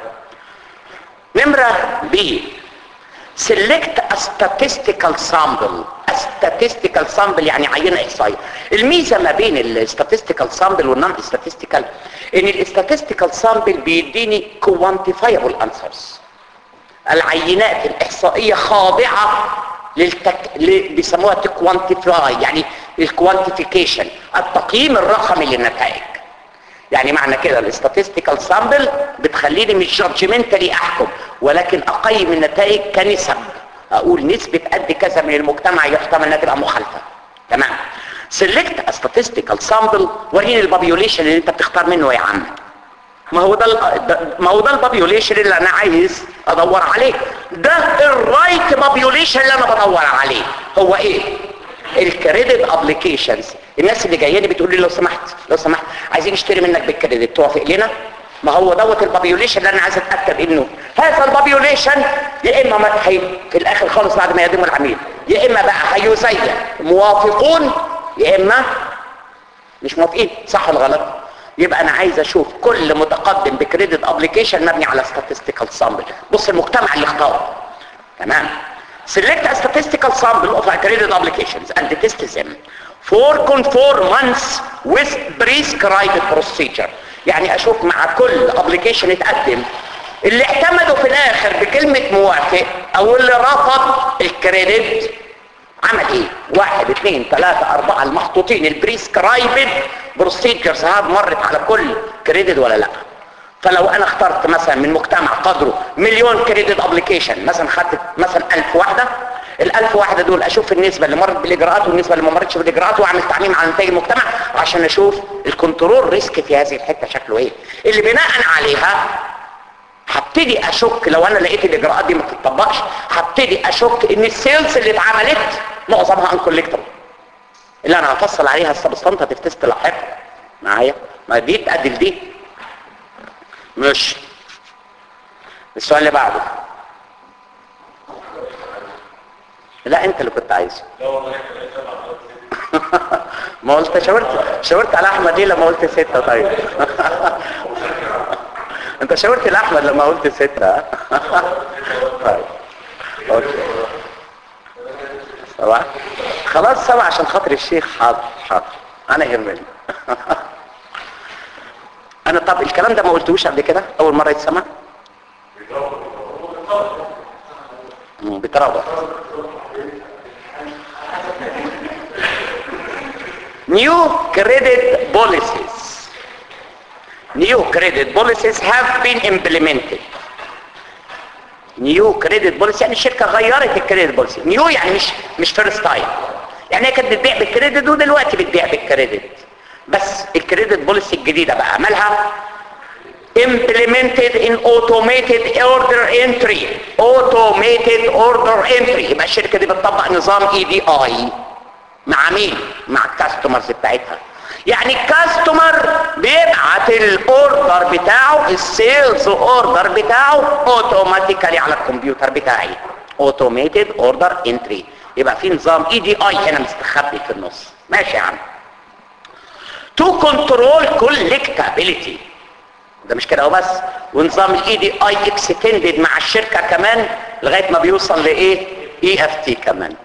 نمرة بي select a statistical sample a statistical sample يعني عينة إحصائية الميزة ما بين الستاتستيكال سامبل والنون statistical ان الستاتستيكال سامبل بيديني quantifiable answers العينات الإحصائية خاضعة للتك... ل... بيسموها تكوانتيفاي يعني الكوانتيفيكيشن التقييم الرقمي للنتائج يعني معنى كده الاستاتستيكال سامبل بتخليني مش جادجمنتالي احكم ولكن اقيم النتائج كنسب اقول نسبة قد كذا من المجتمع يحتمل انها تبقى مخالفة تمام سيلكت statistical سامبل وريني البابيوليشن اللي انت بتختار منه يا عم ما هو ده ما هو ده البابيوليشن اللي انا عايز ادور عليه ده الرايت بابيوليشن اللي انا بدور عليه هو ايه الكريدت ابليكيشنز الناس اللي جايه لي بتقول لي لو سمحت لو سمحت عايزين نشتري منك بالكريدت توافق لنا ما هو دوت البابيوليشن اللي انا عايز اتاكد انه هذا البابيوليشن يا اما ما هي في الاخر خالص بعد ما يقدموا العميل يا اما بقى هيزين موافقون يا اما مش موافقين صح ولا غلط يبقى انا عايز اشوف كل متقدم بكريدت ابلكيشن مبني على statistical sample بص المجتمع اللي اختاره تمام select a statistical sample of accredited applications and test them for conformance with prescribed procedure يعني اشوف مع كل ابلكيشن اتقدم اللي اعتمدوا في الاخر بكلمة موافق او اللي رفض الكريدت عمل ايه واحد اثنين ثلاثة اربعة المخطوطين البريسكرايبد بروسيجرز هاد مرت على كل كريدت ولا لا فلو انا اخترت مثلا من مجتمع قدره مليون كريدت ابلكيشن مثلا خدت مثلا الف واحدة الالف واحدة دول اشوف النسبة اللي مرت بالاجراءات والنسبة اللي ما مرتش بالاجراءات واعمل تعميم على نتائج المجتمع عشان اشوف الكنترول ريسك في هذه الحتة شكله ايه اللي بناء عليها هبتدي اشك لو انا لقيت الاجراءات دي ما بتطبقش هبتدي اشك ان السيلز اللي اتعملت معظمها ان كولكتبل اللي انا هفصل عليها السبستانتيف تيست لاحقا معايا ما دي تقدل دي مش السؤال اللي بعده لا انت اللي كنت عايزه ما قلت شاورت شاورت على احمد ليه لما قلت ستة طيب انت شاورت لاحمد لما قلت ستة طيب اوكي سبعة خلاص سبعة عشان خاطر الشيخ حاضر حاضر انا يهمني انا طب الكلام ده ما قلتوش قبل كده اول مرة يتسمع مم، بترابط new credit policies new credit policies have been implemented new credit policy يعني الشركة غيرت الكريدت بوليسي نيو يعني مش مش فيرست تايم يعني هي كانت بتبيع بالكريدت ودلوقتي بتبيع بالكريدت بس الكريدت بوليسي الجديدة بقى عملها implemented in automated order entry automated order entry يبقى الشركة دي بتطبق نظام اي دي اي مع مين مع الكاستمرز بتاعتها يعني الكاستمر بيبعت الاوردر بتاعه السيلز اوردر بتاعه اوتوماتيكالي على الكمبيوتر بتاعي اوتوميتد اوردر انتري يبقى في نظام اي دي اي هنا مستخبي في النص ماشي يا عم تو كنترول كولكتابيلتي ده مش كده وبس ونظام الاي دي اي اكستندد مع الشركه كمان لغايه ما بيوصل لايه اي اف تي كمان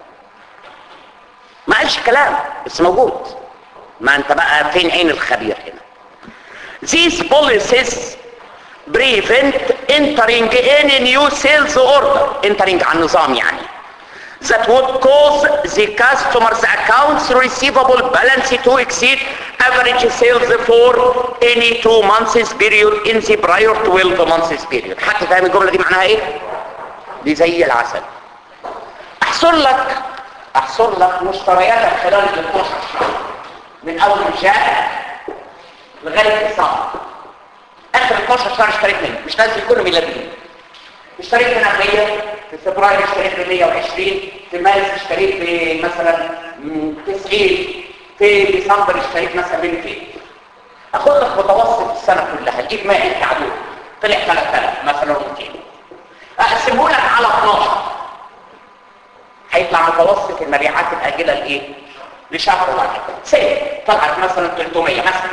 ما قالش كلام بس موجود ما انت بقى فين عين الخبير هنا these policies prevent entering any new sales order entering على النظام يعني that would cause the customer's accounts receivable balance to exceed average sales for any two months period in the prior 12 months period حتى فاهم الجملة دي معناها ايه دي زي العسل احصر لك احصر لك مشترياتك خلال ال 12 شهر من اول جاء لغايه ديسمبر اخر 12 شهر اشتريت منه مش لازم يكونوا ميلاديين اشتريت من 100 في فبراير اشتريت ب 120 في مارس اشتريت بمثلا 90 في ديسمبر اشتريت مثلا ب 200 اخد لك متوسط السنه كلها الاجمالي بتاع دول طلع 3000 مثلا 200 اقسمه لك على 12 هيطلع متوسط المبيعات الاجله لايه لشهر واحد سي طلعت مثلا 300 مثلا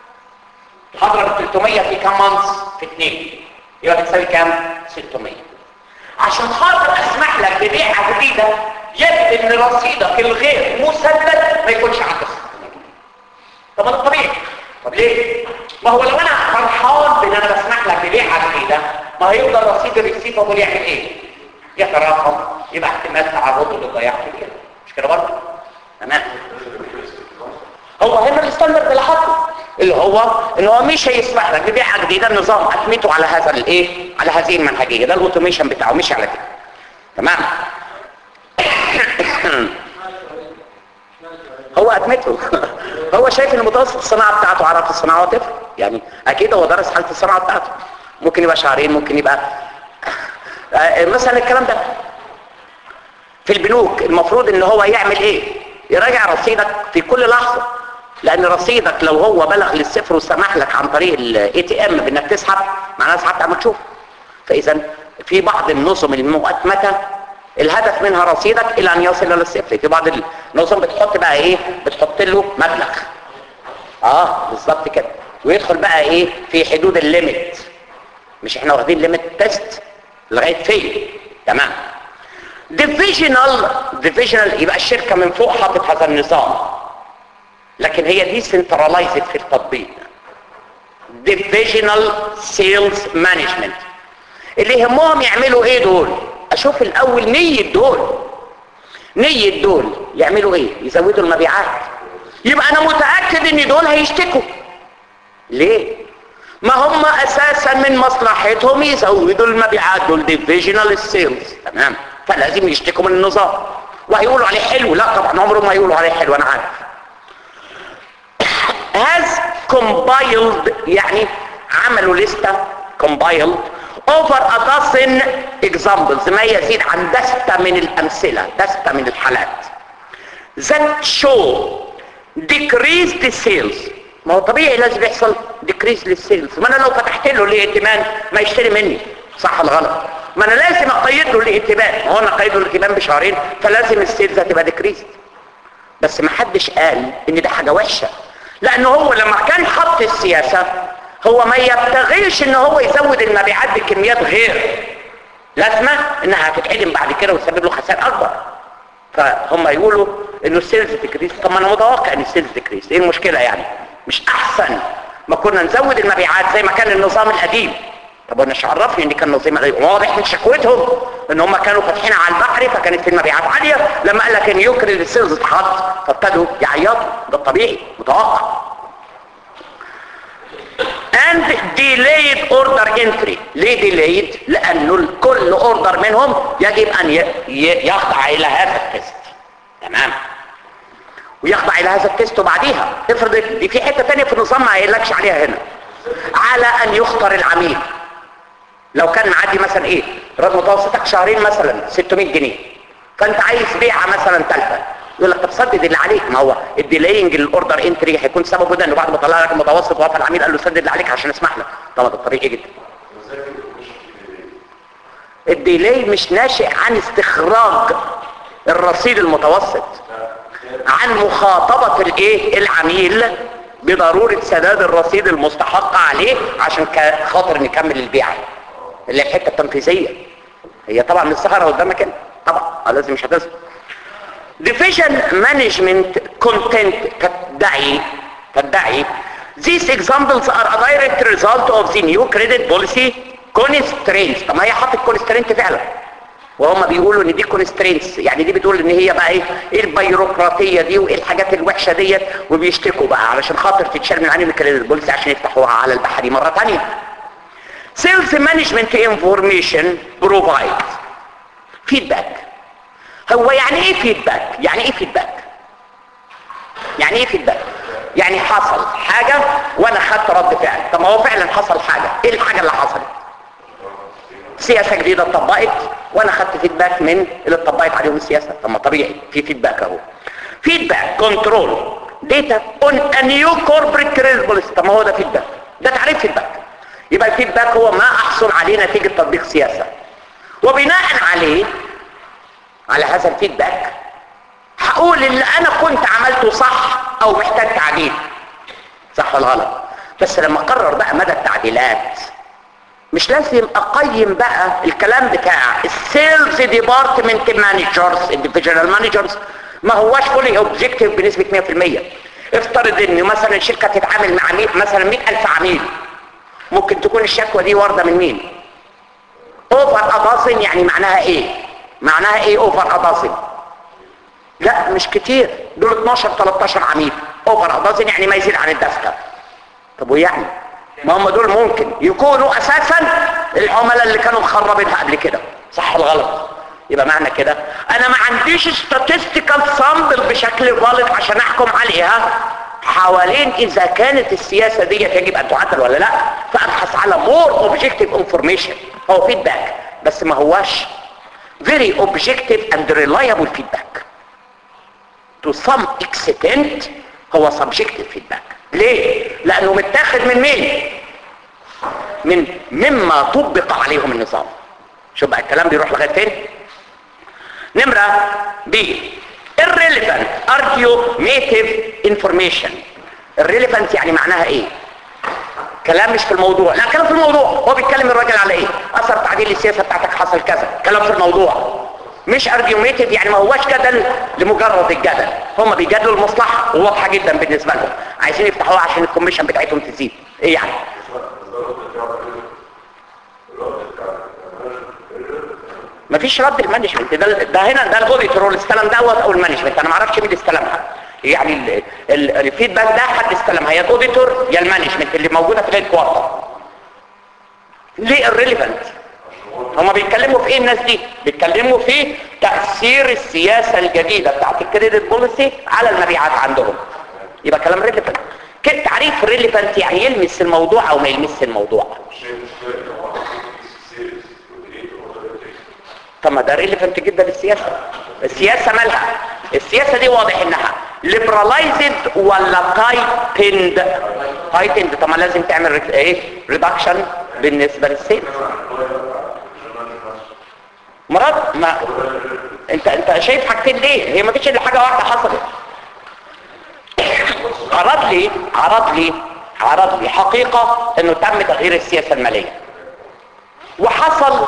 هضرب 300 في كام مانث في 2 يبقى بتساوي كام 600 عشان خاطر اسمح لك ببيعه جديده يجب ان رصيدك الغير مسدد ما يكونش عند 600 طب ده طبيعي طب ليه ما هو لو انا فرحان بان انا بسمح لك ببيعه جديده ما هيفضل رصيد الريسيفبل يعمل ايه يتراكم يبقى احتمال تعرضه للضياع كبير مش كده برضه تمام هو هنا الستاندرد اللي حاطه اللي هو ان هو مش هيسمح لك ببيعه جديده النظام اتمته على هذا الايه على هذه المنهجيه ده الاوتوميشن بتاعه مش على كده تمام هو اتمته هو شايف ان متوسط الصناعه بتاعته عرف الصناعه تفرق يعني اكيد هو درس حاله الصناعه بتاعته ممكن يبقى شهرين ممكن يبقى مثلا الكلام ده في البنوك المفروض ان هو يعمل ايه يراجع رصيدك في كل لحظة لان رصيدك لو هو بلغ للصفر وسمح لك عن طريق الاي تي ام بانك تسحب معناها سحبت عم تشوف فاذا في بعض النظم المؤتمتة الهدف منها رصيدك الى ان يصل للصفر في بعض النظم بتحط بقى ايه بتحط له مبلغ اه بالظبط كده ويدخل بقى ايه في حدود الليميت مش احنا واخدين ليميت تيست لغايه فين تمام ديفيجنال ديفيجنال يبقى الشركه من فوق حاطط هذا النظام لكن هي دي سنترلايزد في التطبيق ديفيجنال سيلز مانجمنت اللي يهمهم يعملوا ايه دول اشوف الاول نية دول نية دول يعملوا ايه يزودوا المبيعات يبقى انا متأكد ان دول هيشتكوا ليه ما هم اساسا من مصلحتهم يزودوا المبيعات دول ديفيجنال سيلز تمام فلازم يشتكوا من النظام وهيقولوا عليه حلو لا طبعا عمرهم ما يقولوا عليه حلو انا عارف has compiled يعني عملوا لستة compiled over a dozen examples ما يزيد عن دستة من الأمثلة دستة من الحالات that show decreased sales ما هو طبيعي لازم يحصل decrease للسيلز ما انا لو فتحت له الائتمان ما يشتري مني صح ولا غلط ما انا لازم اقيد له الائتمان ما هو انا اقيد له الائتمان بشهرين فلازم السيلز هتبقى decreased بس ما حدش قال ان ده حاجة وحشة لان هو لما كان حط السياسة هو ما يبتغيش ان هو يزود المبيعات بكميات غير لازمة انها هتتعلم بعد كده وتسبب له خسائر اكبر فهم يقولوا انه السيلز ديكريس طب ما انا متوقع ان السيلز ديكريس ايه المشكلة يعني مش احسن ما كنا نزود المبيعات زي ما كان النظام القديم طب وانا مش عرفني ان كان النظام القديم واضح من شكوتهم ان هم كانوا فاتحين على البحر فكانت في المبيعات عالية لما قال لك ان يكرر السيلز اتحط فابتدوا يعيطوا ده الطبيعي متوقع and delayed order entry ليه delayed لانه كل اوردر منهم يجب ان يخضع الى هذا التست تمام ويخضع الى هذا التست وبعديها افرض دي في حته ثانيه في النظام ما قايلكش عليها هنا على ان يختار العميل لو كان معدي مثلا ايه متوسطك شهرين مثلا 600 جنيه فانت عايز بيعه مثلا ثالثه يقول لك طب سدد اللي عليك ما هو الديلينج الاوردر انتري هيكون سببه ده انه بعد ما طلع لك المتوسط وقف العميل قال له سدد اللي عليك عشان اسمح لك طبعا ده طبيعي جدا الديلي مش ناشئ عن استخراج الرصيد المتوسط عن مخاطبة الايه العميل بضرورة سداد الرصيد المستحق عليه عشان خاطر نكمل البيعة اللي الحتة التنفيذية هي طبعا من السهرة قدامك انت طبعا لازم مش هتظهر division management content تدعي تدعي these examples are a direct result of the new credit policy constraints طب ما هي حاطط constraint فعلا وهم بيقولوا ان دي constraints يعني دي بتقول ان هي بقى ايه ايه البيروقراطيه دي وايه الحاجات الوحشه ديت وبيشتكوا بقى علشان خاطر تتشال من عنهم الكريدت بوليسي عشان يفتحوها على البحري مره ثانيه sales management information provides feedback هو يعني ايه فيدباك يعني ايه فيدباك يعني ايه فيدباك يعني حصل حاجة وانا خدت رد فعل طب ما هو فعلا حصل حاجة ايه الحاجة اللي حصلت سياسة جديدة اتطبقت وانا خدت فيدباك من اللي اتطبقت عليهم السياسة طب ما طبيعي في فيدباك اهو فيدباك كنترول داتا اون ا نيو كوربريت كريدت بوليسي طب ما هو ده فيدباك ده تعريف فيدباك يبقى الفيدباك هو ما احصل عليه نتيجة تطبيق سياسة وبناء عليه على هذا الفيدباك هقول اللي انا كنت عملته صح او محتاج تعديل صح ولا غلط بس لما اقرر بقى مدى التعديلات مش لازم اقيم بقى الكلام بتاع السيلز ديبارتمنت مانجرز الديفيجنال مانجرز ما هواش فولي اوبجكتيف بنسبه 100% افترض ان مثلا شركه تتعامل مع مي... مثلا 100000 عميل ممكن تكون الشكوى دي وارده من مين اوفر ادازن يعني معناها ايه معناها ايه اوفر ادازن لا مش كتير دول 12 13 عميل اوفر ادازن يعني ما يزيد عن الدفتر طب ويعني ما هم دول ممكن يكونوا اساسا العملاء اللي كانوا مخربينها قبل كده صح ولا غلط يبقى معنى كده انا ما عنديش statistical sample بشكل غلط عشان احكم عليها حوالين اذا كانت السياسة دي يجب ان تعدل ولا لا فابحث على more objective information هو feedback بس ما هواش very objective and reliable feedback to some extent هو subjective feedback ليه؟ لانه متاخد من مين؟ من مما طبق عليهم النظام شو بقى الكلام بيروح لغايه فين؟ نمرة B irrelevant argumentative information irrelevant يعني معناها ايه؟ كلام مش في الموضوع لا كلام في الموضوع هو بيتكلم الراجل على ايه اثر تعديل السياسه بتاعتك حصل كذا كلام في الموضوع مش ارجيوميتد يعني ما هواش جدل لمجرد الجدل هم بيجادلوا المصلحه وواضحه جدا بالنسبه لهم عايزين يفتحوها عشان الكوميشن بتاعتهم تزيد ايه يعني مفيش رد المانجمنت ده ده هنا ده الاوديتور اللي استلم دوت او المانجمنت انا ما اعرفش مين اللي استلمها يعني ال- ال- الفيدباك ده حد استلمها يا الاوديتور يا المانجمنت اللي موجوده في الهيد كوارتر ليه الريليفنت هما بيتكلموا في ايه الناس دي بيتكلموا في تاثير السياسه الجديده بتاعت الكريدت بوليسي على المبيعات عندهم يبقى كلام ريليفنت كده تعريف ريليفنت يعني يلمس الموضوع او ما يلمس الموضوع طب ما ده ريليفنت جدا للسياسه السياسه مالها السياسه دي واضح انها ليبرالايزد ولا تايتند تايتند طب ما لازم تعمل ريك- ايه ريدكشن بالنسبه للسيل مراد ما انت انت شايف حاجتين ليه هي ما فيش الا حاجه واحده حصلت عرض لي عرض لي عرض لي حقيقه انه تم تغيير السياسه الماليه وحصل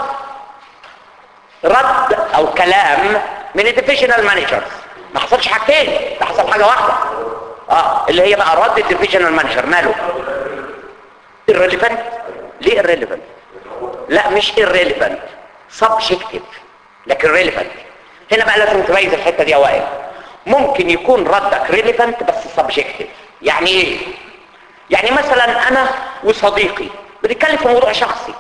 رد او كلام من الديفيجنال مانجرز ما حصلش حاجتين ده حصل حاجه واحده اه اللي هي بقى رد الديفيجنال مانجر ماله irrelevant ليه irrelevant لا مش irrelevant subjective لكن relevant هنا بقى لازم تميز الحته دي اوائل ممكن يكون ردك relevant بس subjective يعني ايه يعني مثلا انا وصديقي بنتكلم في موضوع شخصي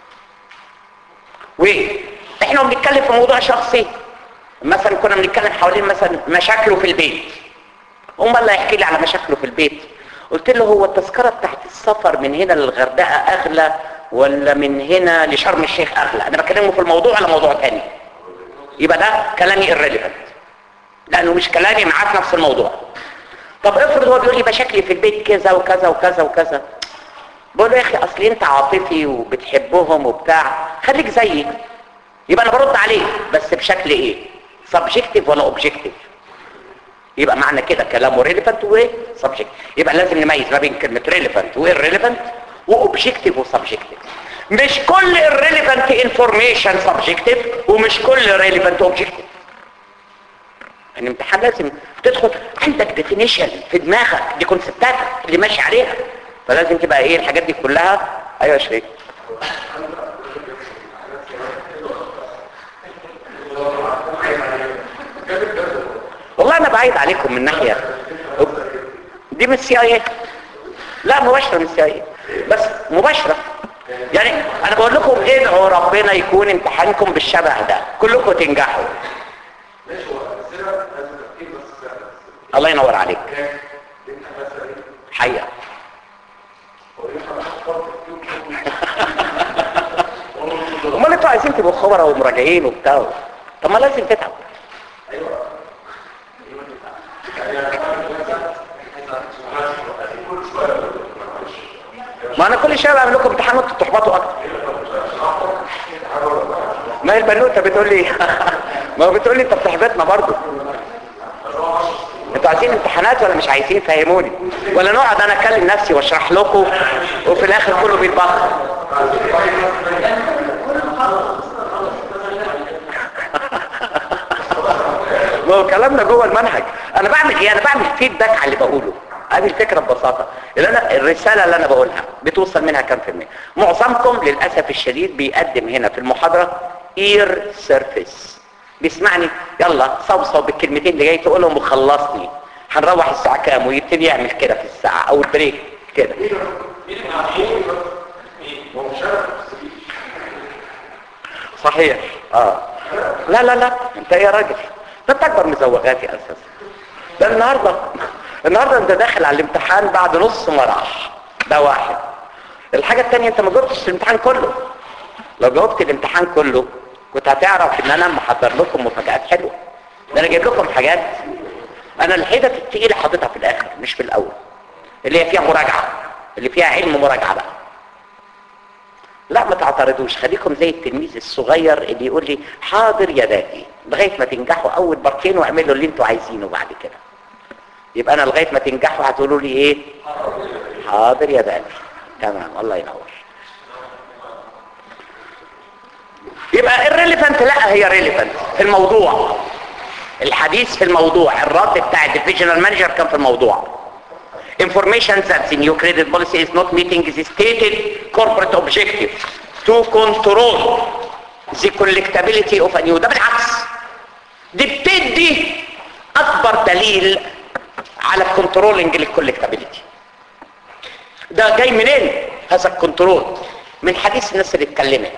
واحنا بنتكلم في موضوع شخصي مثلا كنا بنتكلم حوالين مثلا مشاكله في البيت هم اللي هيحكي لي على مشاكله في البيت قلت له هو التذكره بتاعت السفر من هنا للغردقه اغلى ولا من هنا لشرم الشيخ اغلى انا بكلمه في الموضوع على موضوع تاني يبقى ده كلامي irrelevant لانه مش كلامي معاه في نفس الموضوع طب افرض هو بيقول لي مشاكلي في البيت كذا وكذا وكذا وكذا بقول له يا اخي اصل انت عاطفي وبتحبهم وبتاع خليك زيي يبقى انا برد عليه بس بشكل ايه سبجكتيف ولا اوبجكتيف يبقى معنى كده كلامه ريليفنت وسبجكت يبقى لازم نميز ما بين كلمه ريليفنت وإيرريليفنت واوبجكتيف وسبجكتيف مش كل الريليفنت انفورميشن سبجكتيف ومش كل ريليفنت اوبجكتيف الامتحان لازم تدخل عندك ديفينيشن في دماغك دي كونسبتاتك اللي ماشي عليها فلازم تبقى ايه الحاجات دي كلها ايوه يا شريك والله انا بعيد عليكم من ناحيه دي من السي اي لا مباشره من السي اي بس مباشره يعني انا بقول لكم ادعوا ربنا يكون امتحانكم بالشبه ده كلكم تنجحوا الله ينور عليك حقيقه امال انتوا عايزين تبقوا خبراء ومراجعين وبتاع طب ما لازم تتعب ما انا كل شويه بعمل لكم امتحان وانتوا تحبطوا اكتر ما هي البنوته بتقول لي ما هو بتقول لي انت بتحبطنا برضه انتوا عايزين امتحانات ولا مش عايزين فهموني ولا نقعد انا اكلم نفسي واشرح لكم وفي الاخر كله بيتبخر ما هو كلامنا جوه المنهج انا بعمل ايه انا بعمل فيدباك على اللي بقوله هذه الفكره ببساطه اللي انا الرساله اللي انا بقولها بتوصل منها كام في المية معظمكم للاسف الشديد بيقدم هنا في المحاضره اير سيرفيس بيسمعني يلا صوصو بالكلمتين اللي جاي تقولهم وخلصني هنروح الساعه كام ويبتدي يعمل كده في الساعه او البريك كده صحيح اه لا لا لا انت ايه يا راجل ده انت اكبر مزوغاتي اساسا ده النهارده النهارده انت داخل على الامتحان بعد نص مراح ده واحد الحاجه الثانيه انت ما جاوبتش الامتحان كله لو جاوبت الامتحان كله كنت هتعرف ان انا محضر لكم مفاجآت حلوه ده انا جايب لكم حاجات انا الحيطه التقيله حاططها في الاخر مش في الاول اللي هي فيها مراجعه اللي فيها علم مراجعه بقى لا ما تعترضوش خليكم زي التلميذ الصغير اللي يقول لي حاضر يا دادي لغايه ما تنجحوا اول بارتين واعملوا اللي انتوا عايزينه بعد كده يبقى انا لغايه ما تنجحوا هتقولوا لي ايه حاضر يا دادي تمام الله ينور يبقى الريليفنت لا هي ريليفنت في الموضوع الحديث في الموضوع الرد بتاع الديفيجنال مانجر كان في الموضوع information that the new credit policy is not meeting the stated corporate objective to control the collectability of a new ده بالعكس دي بتدي اكبر دليل على الكنترولنج للكولكتابيلتي ده جاي منين هذا الكنترول من حديث الناس اللي اتكلمت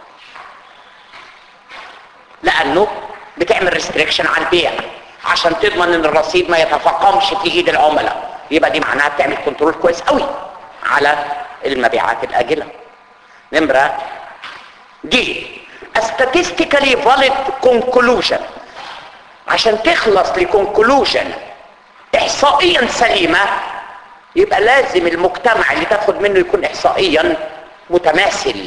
لانه بتعمل ريستريكشن على البيع عشان تضمن ان الرصيد ما يتفاقمش في ايد العملاء يبقى دي معناها بتعمل كنترول كويس قوي على المبيعات الاجله نمره دي a statistically valid conclusion عشان تخلص لكونكلوجن احصائيا سليمة يبقى لازم المجتمع اللي تاخد منه يكون احصائيا متماثل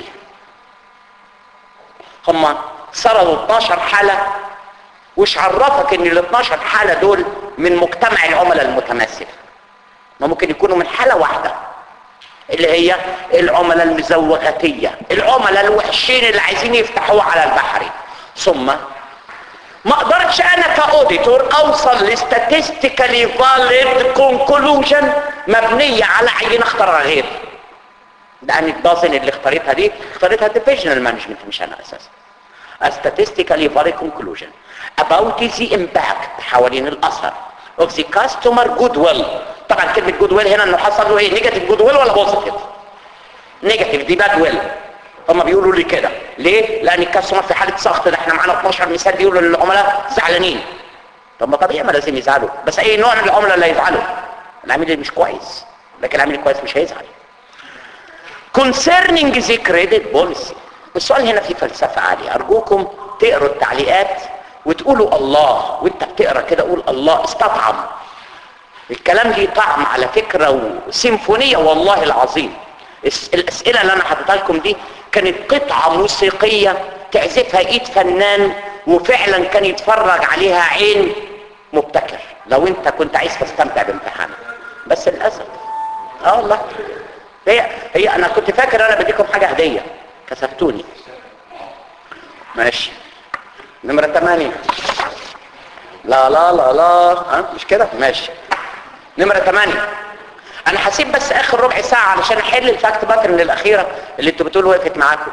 هم سردوا 12 حالة وش عرفك ان ال 12 حالة دول من مجتمع العملاء المتماثل ما ممكن يكونوا من حالة واحدة اللي هي العملاء المزوغتية العملاء الوحشين اللي عايزين يفتحوه على البحري ثم ما اقدرش انا كاوديتور اوصل لستاتستيكالي فاليد كونكلوجن مبنيه على عينه اختارها غير لان الدازن اللي اختارتها دي اختارتها ديفيجنال مانجمنت مش انا اساسا a statistically valid conclusion about the impact حوالين الاثر of the customer goodwill طبعا كلمه goodwill هنا انه حصل له ايه نيجاتيف goodwill ولا بوزيتيف نيجاتيف دي باد ويل هم بيقولوا لي كده ليه لان الكاستمر في حاله سخط ده احنا معانا 12 مثال بيقولوا للعملاء زعلانين طب ما طبيعي ما لازم يزعلوا بس اي نوع من العملاء اللي يزعلوا العميل اللي مش كويس لكن العميل الكويس مش هيزعل concerning the credit policy السؤال هنا فيه فلسفه عاليه ارجوكم تقروا التعليقات وتقولوا الله وانت بتقرا كده قول الله استطعم الكلام ليه طعم على فكره وسيمفونيه والله العظيم الاسئله اللي انا حاططها لكم دي كانت قطعه موسيقيه تعزفها ايد فنان وفعلا كان يتفرج عليها عين مبتكر لو انت كنت عايز تستمتع بامتحانك بس للاسف اه والله هي هي انا كنت فاكر انا بديكم حاجه هديه كسفتوني ماشي نمره 8 لا لا لا لا ها مش كده ماشي نمره 8 انا هسيب بس اخر ربع ساعة علشان احل الفاكت باترن الاخيرة اللي انتوا بتقولوا وقفت معاكم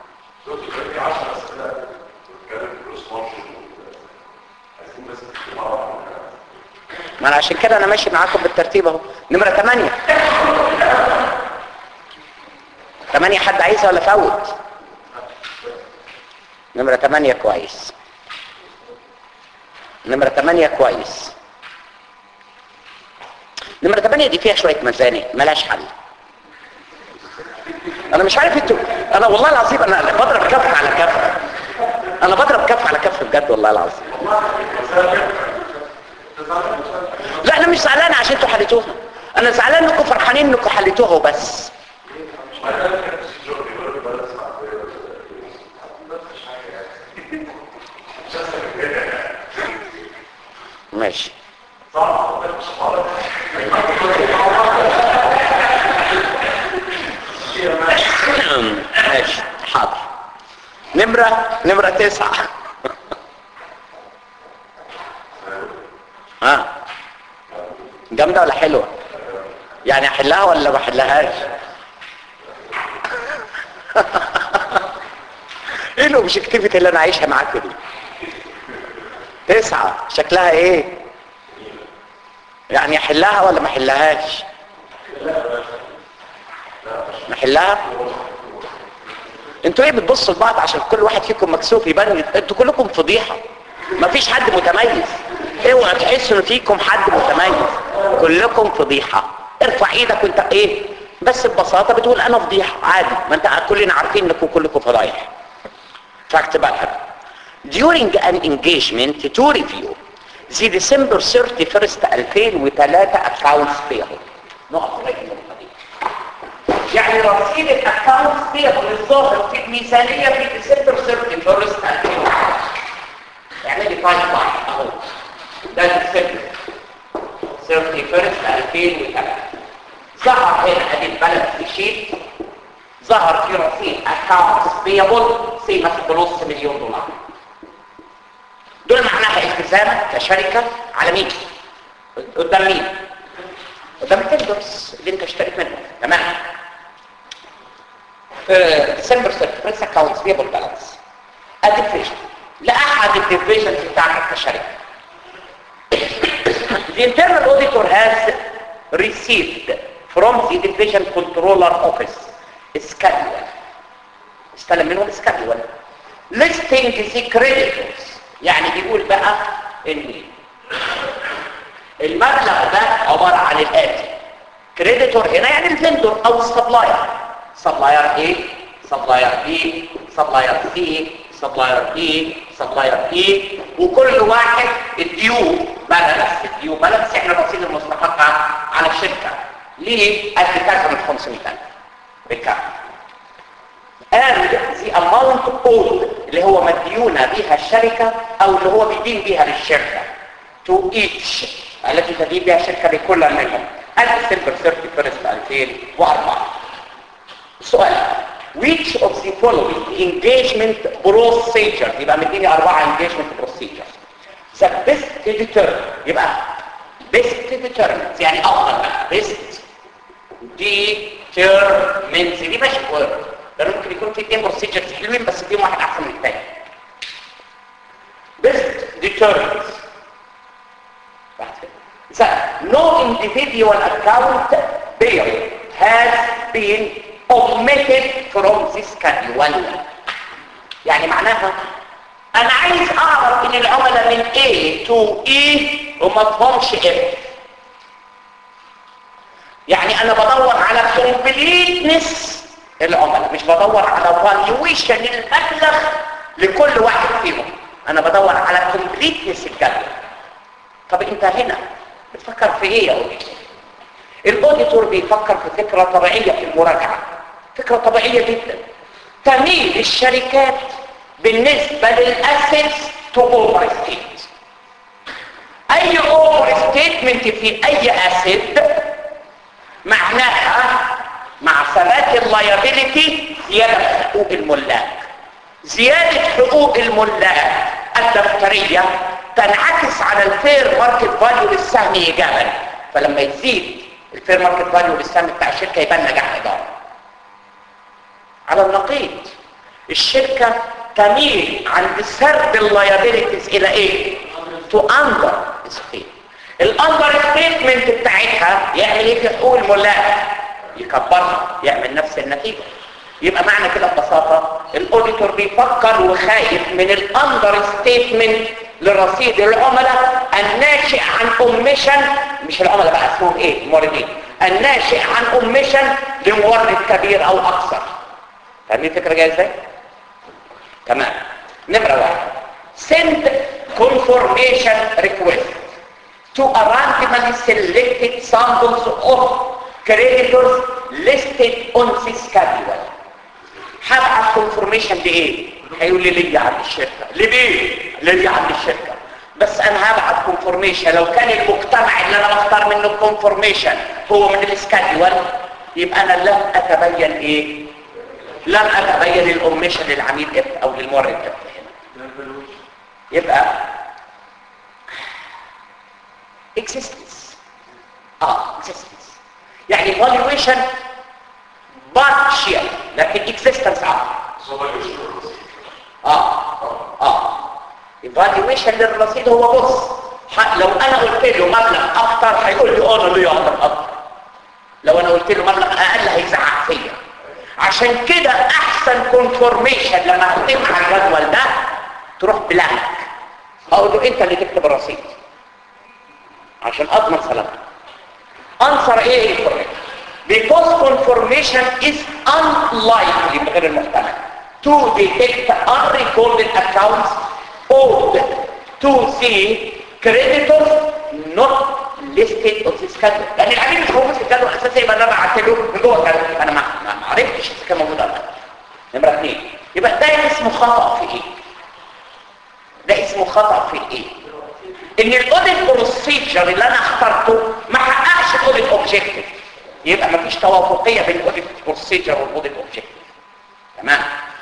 ما انا عشان كده انا ماشي معاكم بالترتيب اهو نمرة 8 8 حد عايزها ولا فوت نمرة 8 كويس نمرة 8 كويس نمرة 8 دي فيها شوية مزانق ملاش حل انا مش عارف انتوا انا والله العظيم انا بضرب كف على كف انا بضرب كف على كف بجد والله العظيم لا انا مش زعلان عشان انتوا حليتوها انا زعلان انكم فرحانين انكم حليتوها وبس ماشي ماشي حاضر نمرة نمرة تسعة ها جامدة ولا حلوة يعني احلها ولا ما احلهاش ايه الاوبجكتيفيتي اللي انا عايشها معاكم دي تسعة شكلها ايه يعني احلها ولا ما احلهاش نحلها انتوا ايه بتبصوا لبعض عشان كل واحد فيكم مكسوف يبان انتوا كلكم فضيحه مفيش حد متميز اوعى تحسوا ان فيكم حد متميز كلكم فضيحه ارفع ايدك وانت ايه بس ببساطه بتقول انا فضيحه عادي ما انت كلنا عارفين انكم كلكم فضايح فاكت بقى during an engagement to review the December 31st 2003 accounts payable نقف لغايه النقطه دي يعني رصيد الاكونتس بيبل الظاهر في الميزانيه في ديسمبر 31st 2003 اعملي فايل باي اهو ده ديسمبر 31st 2003 ظهر هنا ادي البالانس شيت ظهر في رصيد اكونتس بيبل سي مثلا بنص مليون دولار دول معناها التزامك كشركه على مين قدام مين قدام التندرز اللي انت اشتريت منهم تمام ديسمبر 31 اكونتس بيبل بالانس الديفيجن لاحد الديفيجنز بتاعتك كشركه The internal auditor has received from the division controller office a schedule استلم منهم schedule listing the creditors يعني بيقول بقى ان المبلغ ده عبارة عن الآتي كريديتور هنا يعني الفندور او السبلاير سبلاير ايه سبلاير بي سبلاير سي سبلاير بي سبلاير اي وكل واحد الديو بالانس الديو بالانس احنا الرصيد المستحق على الشركه ليه قد كذا من 500000 بكام and the amount owed اللي هو مديونة بها الشركة او اللي هو بيدين بها للشركة to each التي تدين بها الشركة لكل منهم at December 31 2004 سؤال which of the following engagement procedures يبقى مديني أربعة engagement procedures the best determined يبقى best determined يعني أفضل بقى best determined دي ماشي word ده ممكن يكون في اثنين procedures حلوين بس فيهم واحد أحسن من الثاني best determined So, no individual account bill has been omitted from this schedule يعني معناها انا عايز اعرف ان العملاء من A to E وما تفهمش F يعني انا بدور على completeness العملاء مش بدور على valuation المبلغ لكل واحد فيهم انا بدور على completeness الجدول طب انت هنا بتفكر في ايه يا اوديتور الاوديتور بيفكر في فكره طبيعيه في المراجعه فكره طبيعيه جدا تميل الشركات بالنسبه للاسيتس تو اوفر ستيت اي اوفر ستيتمنت في اي اسيت معناها مع ثبات اللايبيليتي زياده حقوق الملاك زياده حقوق الملاك الدفتريه تنعكس على الفير ماركت فاليو للسهم ايجابا فلما يزيد الفير ماركت فاليو للسهم بتاع الشركه يبان نجاح اداره على النقيض الشركه تميل عند سرد اللايبيليتيز الى ايه تو اندر ستيت الاندر ستيتمنت بتاعتها يعمل ايه في حقوق الملاك يكبرها يعمل نفس النتيجه يبقى معنى كده ببساطه الاوديتور بيفكر وخايف من الاندر ستيتمنت لرصيد العملاء الناشئ عن اوميشن مش العملاء بقى اسمهم ايه الموردين الناشئ عن اوميشن لمورد كبير او اكثر فاهمين الفكره جايه ازاي تمام نمره واحد send confirmation request to a randomly selected samples of creditors listed on this schedule هبعت كونفورميشن لايه هيقول لي ليا عند الشركه ليه ليا عند الشركه بس انا هبعت كونفورميشن لو كان المجتمع اللي انا بختار منه الكونفورميشن هو من السكادول يبقى انا لن اتبين ايه لن اتبين الاوميشن للعميل اف او للمورد اف هنا يبقى existence اه existence يعني valuation partial لكن existence اه اه اه evaluation للرصيد هو بص لو انا قلت له مبلغ اكتر هيقول لي انا ليه اكتر اكتر لو انا قلت له مبلغ اقل هيزعق فيا عشان كده احسن كونفورميشن لما هتم على الجدول ده تروح بلانك اقول له انت اللي تكتب الرصيد عشان اضمن سلامتك انصر ايه الانفورميشن because confirmation is unlikely بغير المحتمل to detect unrecorded accounts owed to the creditors not listed on the schedule لان العميل مش موجود في الجدول الاساسي يبقى انا بعت له من جوه الجدول انا ما ما عرفتش اذا كان موجود ولا لا نمره اثنين يبقى ده اسمه خطا في ايه؟ ده اسمه خطا في ايه؟ ان الاوديت بروسيجر اللي انا اخترته ما حققش الاوديت اوبجيكتيف يبقى مفيش توافقيه بين الاوديت بروسيجر والاوديت اوبجكتيف تمام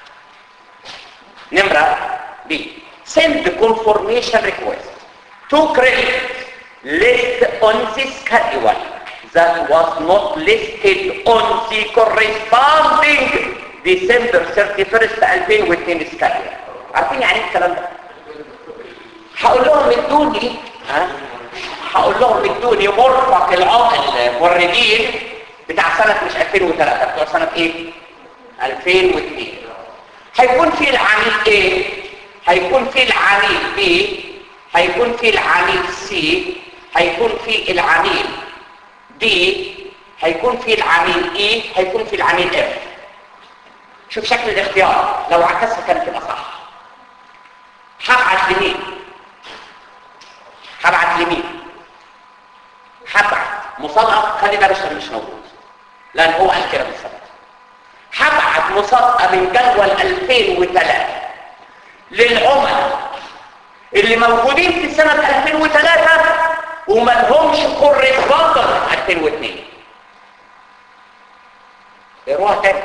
نمره بي send confirmation request to credit list on the schedule that was not listed on the corresponding December 31st 2002 schedule عارفين يعني ايه الكلام ده هقول لهم ادوني ها هقول لهم ادوني مرفق العقل الموردين بتاع سنة مش 2003 بتوع سنة ايه 2002 هيكون في العميل ايه هيكون في العميل بي هيكون في العميل سي هيكون في العميل دي هيكون في العميل اي هيكون في العميل اف شوف شكل الاختيار لو عكسها كانت تبقى صح هبعت لمين هبعت لمين هبعت مصادقه خلي بالك ده مش موجود لان هو قال كده بالظبط هبعت مصادقه من جدول 2003 للعملاء اللي موجودين في سنه 2003 وما لهمش كورسبوندر 2002 اقروها تاني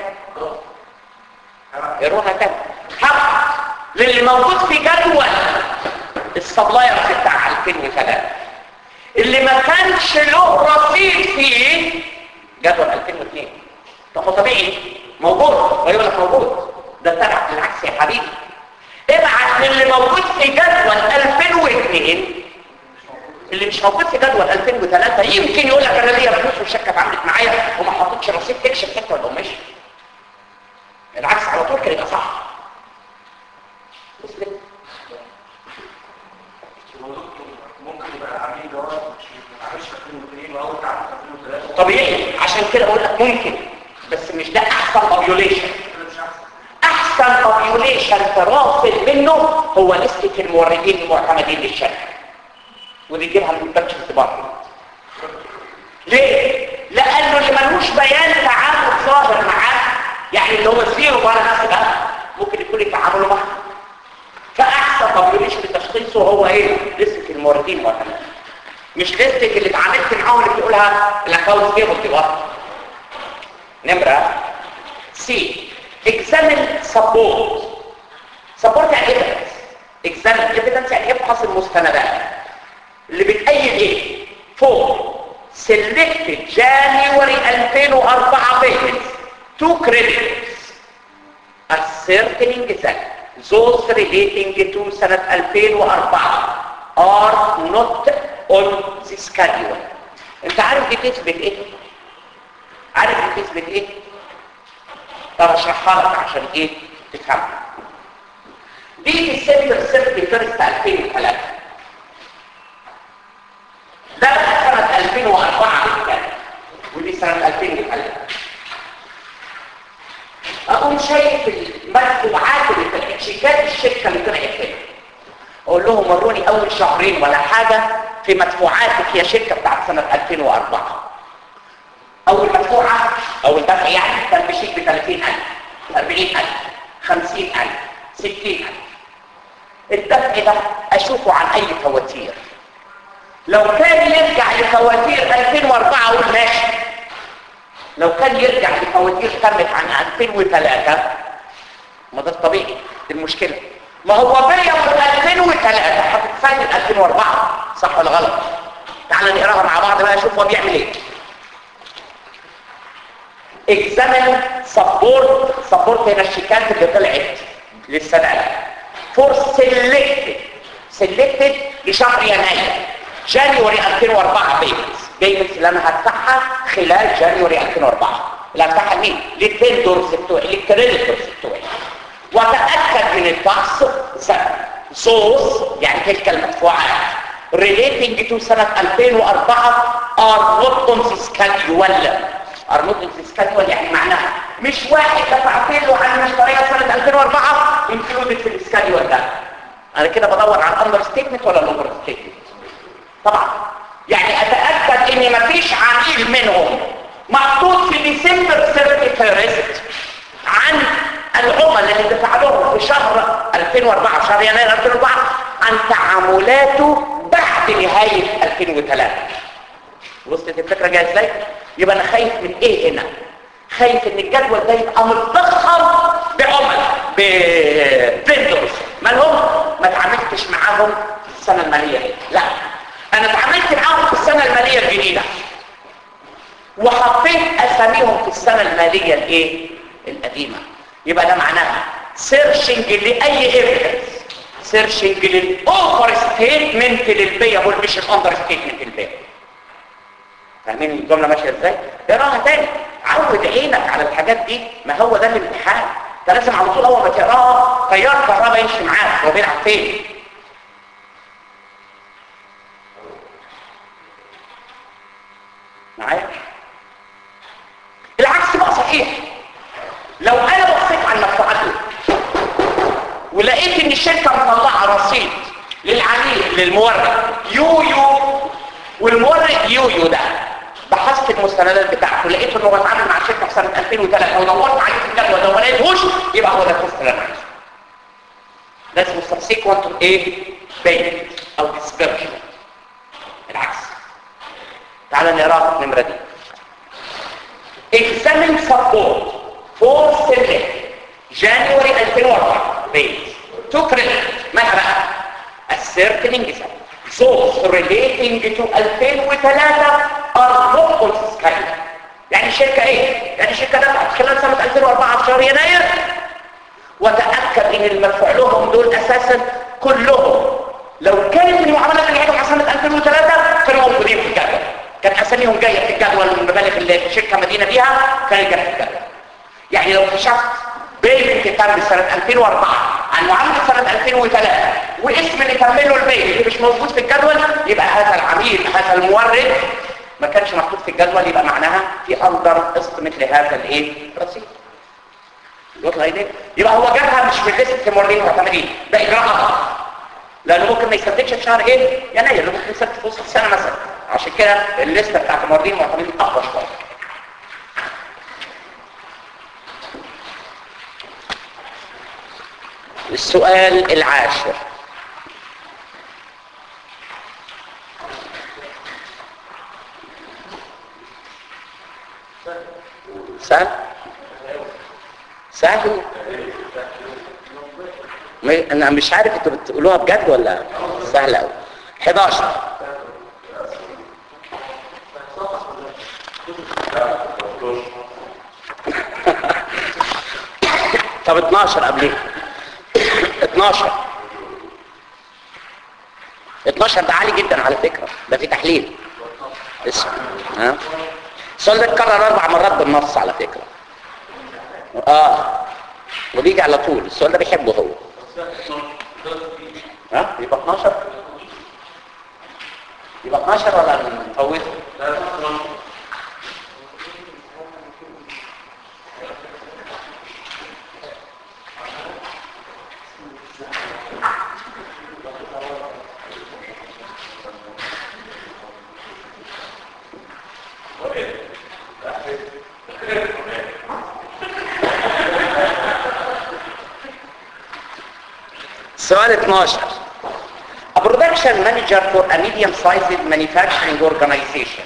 اقروها تاني هبعت للي موجود في جدول السبلايرز بتاع 2003 اللي ما كانش له رصيد في جدول 2002 طب ما طبيعي موجود ويقول لك موجود ده تبع بالعكس يا حبيبي ابعت للي موجود في جدول 2002 اللي مش موجود في جدول 2003 يمكن يقول لك انا ليا فلوس والشركه اتعاملت معايا وما حطيتش رصيد تكشف حته ولا قماش العكس على طول كان يبقى صح وصلت ممكن يبقى العميل ده مش معلش 2002 وهو اتعمل 2003 طبيعي عشان كده اقول لك ممكن بس مش ده احسن اوبيوليشن مش احسن احسن اوبيوليشن ترافض منه هو لستة الموردين المعتمدين للشركه ودي تجيبها من البنك ديبارتمنت ليه؟ لانه اللي ملوش بيان تعامل ظاهر معاه يعني اللي هو زيرو بالانس ده ممكن يكون يتعاملوا معاه فاحسن اوبيوليشن لتشخيصه هو ايه؟ لستة الموردين المعتمدين مش لستة اللي اتعاملت معاهم اللي بتقولها الاكونت تيبل ديبارتمنت نمرة سي examine support support يعني evidence examine evidence يعني ابحث المستندات اللي بتأيد ايه فوق selected January 2004 payments two credits ascertaining that those relating to سنة 2004 are not on the schedule انت عارف دي تثبت ايه عارف دي تثبت ايه طب اشرحها لك عشان ايه تفهمها دي ديسمبر سيرتي فيرست 2003 ده بقى سنة 2004 بالكامل ودي سنة 2003 اقوم شايف المدفوعات اللي طلعت شيكات الشركة اللي طلعت كده اقول لهم وروني اول شهرين ولا حاجة في مدفوعاتك يا شركة بتاعت سنة 2004 اول مدفوعة اول دفع يعني كان بشيك ب 30000 40000 50000 60000 الدفع ده اشوفه عن اي فواتير لو كان يرجع لفواتير 2004 اقول ماشي لو كان يرجع لفواتير تمت عن 2003 ما ده الطبيعي دي المشكلة ما هو بيع من 2003 هتتسجل 2004 صح ولا غلط تعال نقراها مع بعض بقى نشوف هو بيعمل ايه examine support support هنا الشيكات اللي طلعت للسنة for selected selected لشهر يناير جانيوري 2004 بيمنتس بيمنتس اللي انا هدفعها خلال جانيوري 2004 اللي هدفعها لمين؟ للتندرز بتوعي للكريديتورز بتوعي واتاكد من الفحص صوص يعني تلك المدفوعات relating to سنة 2004 are not on the schedule ارنوت السكادول يعني معناها مش واحد دفع له عن مشتريات سنة 2004 انكلودد في السكادول ده انا كده بدور على الاندر ستيتمنت ولا الاوفر ستيتمنت طبعا يعني اتاكد ان مفيش عميل منهم محطوط في ديسمبر 31 عن العملاء اللي دفع لهم في شهر 2004 شهر يناير 2004 عن تعاملاته بعد نهايه 2003 وصلت الفكره جايه ازاي يبقى انا خايف من ايه هنا خايف ان الجدول ده يبقى متضخم بعمل بفندرز مالهم ما اتعاملتش معاهم في السنه الماليه دي لا انا اتعاملت معاهم في السنه الماليه الجديده وحطيت اساميهم في السنه الماليه الايه القديمه يبقى ده معناها سيرشنج لاي ايفيدنس سيرشنج للاوفر ستيتمنت للبيبل مش الاندر ستيتمنت للبيبل فاهمين الجمله ماشيه ازاي اقراها تاني عود عينك على الحاجات دي ما هو ده الامتحان انت لازم على طول اول ما تقراها تيار كهرباء يمشي معاك هو بيلعب فين معايا العكس بقى صحيح لو انا بصيت على المدفوعات دول ولقيت ان الشركه مطلعه رصيد للعميل للمورد يو يو والمورد يو يو ده بحثت المستندات بتاعته لقيت انه بتعامل مع الشركه في سنه 2003 ودورت عليه في الجدول ده وما لقيتهوش يبقى هو ده الكوست اللي انا عايزه ده اسمه سبسيكونت ايه بينت او ديسبرشن العكس تعال نقراها في النمره دي examine support for select January 2004 base to credit ماذا ascertaining those relating to 2003 are not consistent يعني الشركة ايه؟ يعني الشركة دفعت خلال سنة 2004 في شهر يناير وتأكد ان المدفوع لهم دول اساسا كلهم لو كانت المعاملات اللي على سنة 2003 كانوا موجودين في الجدول كانت اساميهم جايه في الجدول المبالغ اللي الشركه مدينه بيها كانت جايه في الجدول يعني لو اكتشفت بيمنت كان سنه 2004 عن معامله سنه 2003 واسم اللي كمل له البيت اللي مش موجود في الجدول يبقى هذا العميل هذا المورد ما كانش محطوط في الجدول يبقى معناها في اندر استمت لهذا الايه الرصيد يطلع ايه يبقى هو جابها مش من لسه الموردين معتمدين ده اجراء لانه ممكن ما يسددش في شهر ايه يناير ممكن يسدد في وسط السنه مثلا عشان كده الليسته بتاعت الموردين المعتمدين اقوى شويه السؤال العاشر سهل سهل انا مش عارف انتوا بتقولوها بجد ولا سهل قوي 11 طب 12 قبليه 12 12 ده عالي جدا على فكرة ده في تحليل اسمع ها السؤال ده اتكرر اربع مرات بالنص على فكرة اه وبيجي على طول السؤال ده بيحبه هو ها يبقى 12 يبقى 12 ولا نفوته سؤال 12 A production manager for a medium-sized manufacturing organization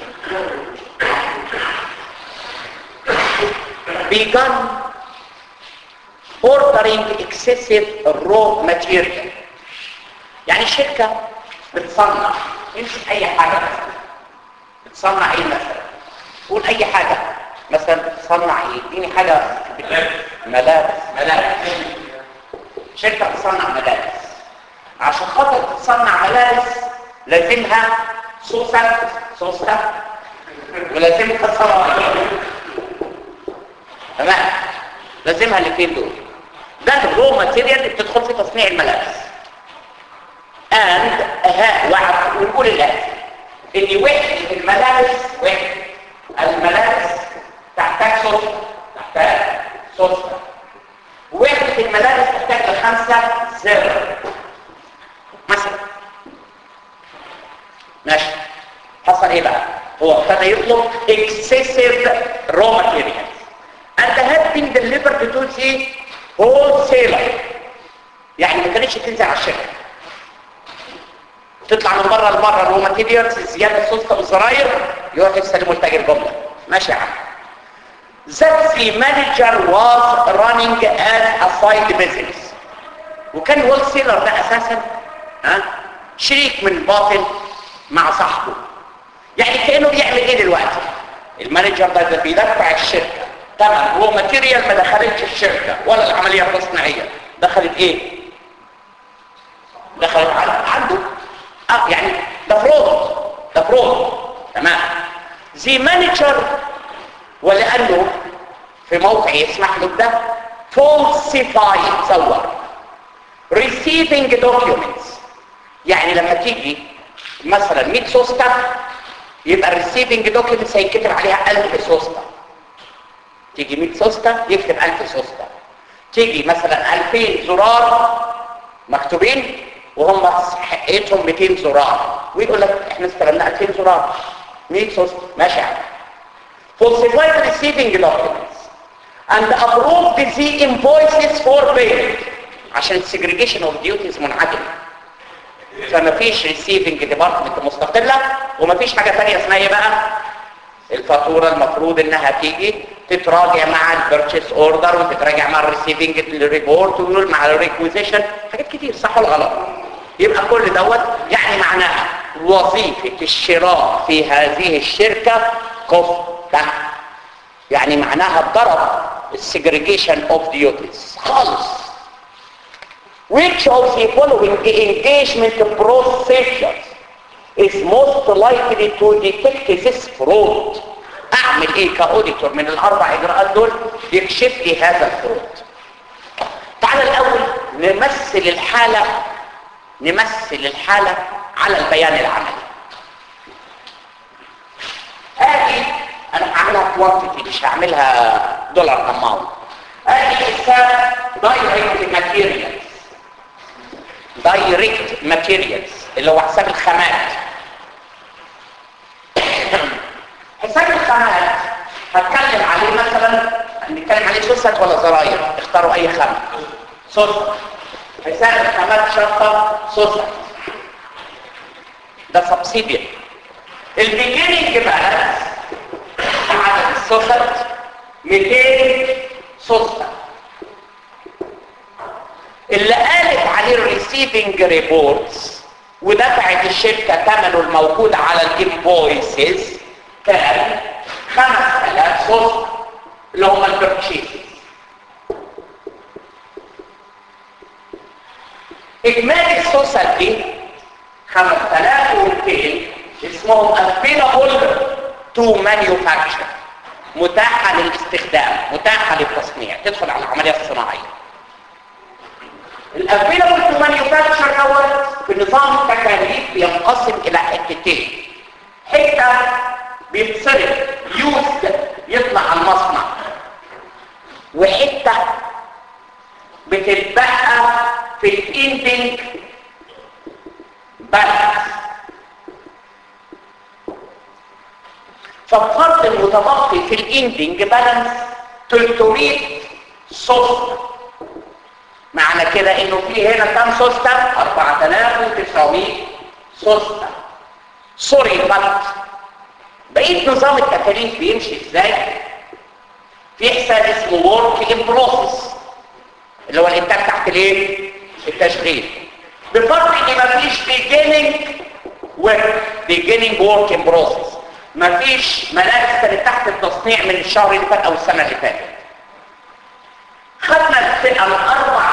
began ordering excessive raw material يعني الشركة بتصنع امسك اي حاجة مثلا بتصنع ايه مثلا قول اي حاجة مثلا بتصنع ايه اديني حاجة ملابس ملابس شركة بتصنع ملابس عشان خاطر تصنع ملابس لازمها صوصة صوصة ولازمها صراحة تمام لازمها الاثنين دول ده الرو ماتيريال اللي بتدخل في تصنيع الملابس and ها وعد ونقول الآتي ان وحدة الملابس وحدة الملابس تحتاج صوصة تحتاج صوصة وحدة الملابس تحتاج لخمسة زر مثلا ماشي حصل ايه بقى هو ابتدى يطلب excessive raw materials and had been delivered to the wholesaler يعني ما كانتش تنزل على الشركة تطلع من بره لبره الرو ماتيريالز زياده السلطه والزراير يروح يسلموا لتاجر جمله ماشي يا عم that the manager was running as a side business وكان الهول سيلر ده اساسا ها شريك من باطل مع صاحبه يعني كانه بيعمل ايه دلوقتي المانجر ده, ده بيدفع الشركه تمام هو ماتيريال ما دخلتش الشركه ولا العمليه التصنيعيه دخلت ايه دخلت على عنده اه يعني ده فرود ده فرود تمام زي مانجر ولانه في موقع يسمح له ده falsify تصور receiving documents يعني لما تيجي مثلا 100 سوسته يبقى الريسيفنج دوكيومنتس هيتكتب عليها 1000 سوسته تيجي 100 سوسته يكتب 1000 سوسته تيجي مثلا 2000 زرار مكتوبين وهم حقيقتهم 200 زرار ويقول لك احنا استلمنا 2000 زرار 100 سوسته ماشي يا عم falsify the receiving documents and approve the invoices for payment عشان السجريجيشن اوف ديوتيز منعدم فما فيش ريسيفنج ديبارتمنت مستقله وما فيش حاجه ثانيه اسمها ايه بقى الفاتوره المفروض انها تيجي تتراجع مع البيرتشيس اوردر وتتراجع مع الريسيفنج ريبورت مع الريكويزيشن حاجات كتير صح ولا غلط يبقى كل دوت يعني معناها وظيفه الشراء في هذه الشركه كفته يعني معناها الضرب السجريجيشن اوف ديوتيز خالص which of the following engagement procedures is most likely to detect this fraud اعمل ايه كاوديتور من الاربع اجراءات دول يكشف لي هذا الفرود تعال الاول نمثل الحالة نمثل الحالة على البيان العملي ادي انا هعملها كوانتيتي مش هعملها دولار اماونت ادي حساب دايركت ماتيريالز دايركت ماتيريالز اللي هو حساب الخامات حساب الخامات هتكلم عليه مثلا نتكلم عليه سوست ولا زراير اختاروا اي خامة سوست حساب الخامات شرطة سوست ده سبسيديا البيجيننج بالانس عدد السوست 200 سوسته اللي قالت عليه الريسيفنج ريبورتس ودفعت الشركة ثمنه الموجود على الانفويسز كان 5000 صفر اللي هم البرتشيز اجمالي السوسة دي 5200 اسمهم available to manufacture متاحة للاستخدام متاحة للتصنيع تدخل على العملية الصناعية الافيلابل تو مانيفاكتشر دوت في نظام التكاليف بينقسم الى حتتين حته بيتصرف يوز يطلع على المصنع وحته بتتبقى في الاندنج بالانس فالفرق المتبقي في الاندنج بالانس 300 صفر معنى كده انه في هنا كام سوستة 4900 سوستة سوري بط بقيت نظام التكاليف بيمشي ازاي في حساب اسمه ورك ان بروسيس اللي هو الانتاج تحت الايه التشغيل بفرق ان مفيش beginning work beginning work in process مفيش ملابس كانت تحت التصنيع من الشهر اللي فات او السنه اللي فاتت خدنا الفئة من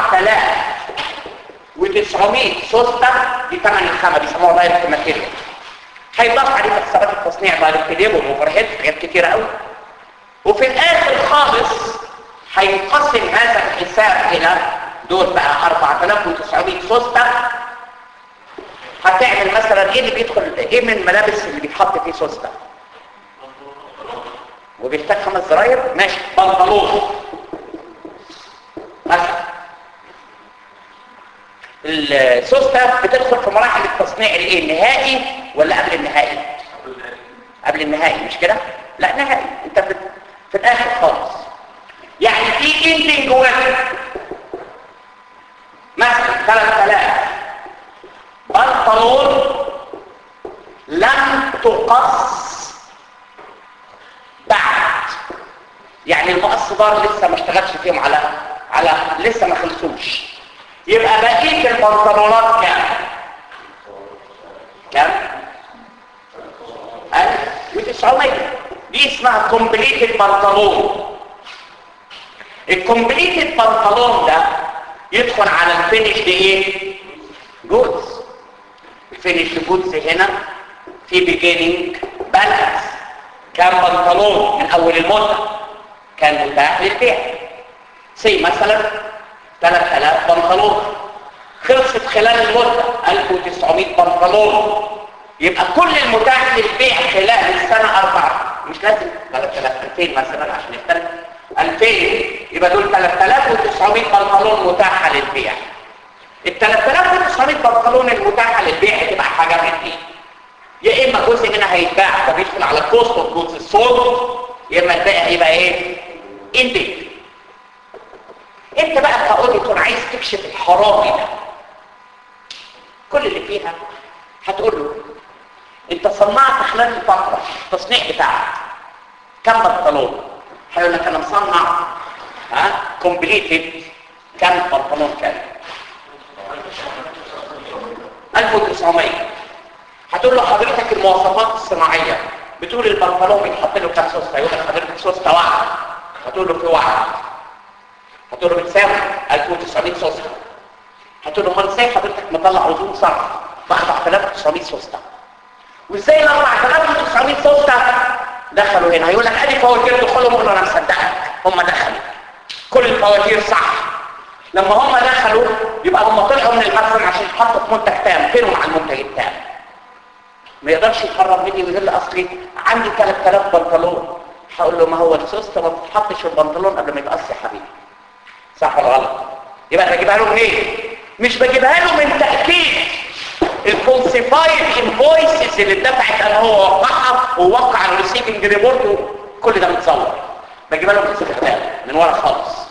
4900 سوستة بثمن الخامة بيسموها دايركت ماتيريال هيضاف عليه حسابات التصنيع دايركت ليبل واوفر هيد حاجات كتيرة قوي وفي الاخر خالص هينقسم هذا الحساب الى دول بقى 4900 سوستة هتعمل مثلا ايه اللي بيدخل ايه من الملابس اللي بيتحط فيه سوستة وبيحتاج خمس زراير ماشي بنطلون مثلا السوستة بتدخل في مراحل التصنيع الايه النهائي ولا قبل النهائي قبل النهائي مش كده لا نهائي انت في, في الاخر خالص يعني في اندنج واحد مثلا 3000 بنطلون لم تقص بعد يعني المقص بار لسه ما اشتغلش فيهم على على لسه ما خلصوش يبقى بقيه البنطلونات كام كام 1900 دي اسمها كومبليتد بنطلون الكومبليتد بنطلون ده يدخل على الفينش دي ايه جودز الفينش جودز هنا في بيجيننج بالانس كان بنطلون من اول المده كان متاح للبيع سي مثلا 3000 بنطلون خلصت خلال المده 1900 بنطلون يبقى كل المتاح للبيع خلال السنه اربعه مش لازم 3000 2000 مثلا عشان يختلف 2000 يبقى دول 3900 بنطلون متاحه للبيع ال 3900 بنطلون المتاحه للبيع هتبقى حاجه من ايه يا اما جزء منها هيتباع فبيدخل على كوست اوف جودز السولد يا اما الباقي هيبقى ايه انديك انت بقى كاوديتور عايز تكشف الحرامي ده كل اللي فيها هتقول له انت صنعت خلال الفتره التصنيع بتاعك كم بنطلون هيقول لك انا مصنع ها كومبليتد كم بنطلون كام 1900 هتقول له حضرتك المواصفات الصناعيه بتقول البنطلون بيتحط له كام سوسته يقول لك حضرتك سوسته واحده هتقول له في واحد هتقول له بتساوي 1900 سوسته هتقول له امال ازاي حضرتك مطلع عزوم صرف ب 4900 سوسته وازاي ال 4900 سوسته دخلوا هنا هيقول لك ادي فواتير دخولهم قول له انا مصدقك هم دخلوا كل الفواتير صح لما هم دخلوا يبقى هم طلعوا من المخزن عشان يحطوا في منتج تام فينهم على المنتج التام ما يقدرش يقرب مني ويقول لي اصلي عندي 3000 بنطلون هقول له ما هو السوسته ما بتتحطش في البنطلون قبل ما يتقص يا حبيبي صح ولا غلط يبقى انا بجيبها له منين مش بجيبها له من تاكيد الفولسيفايد انفويسز اللي اتدفعت انا هو وقعها ووقع الريسيفنج ريبورت كل ده متصور بجيبها له من الاستخدام من ورا خالص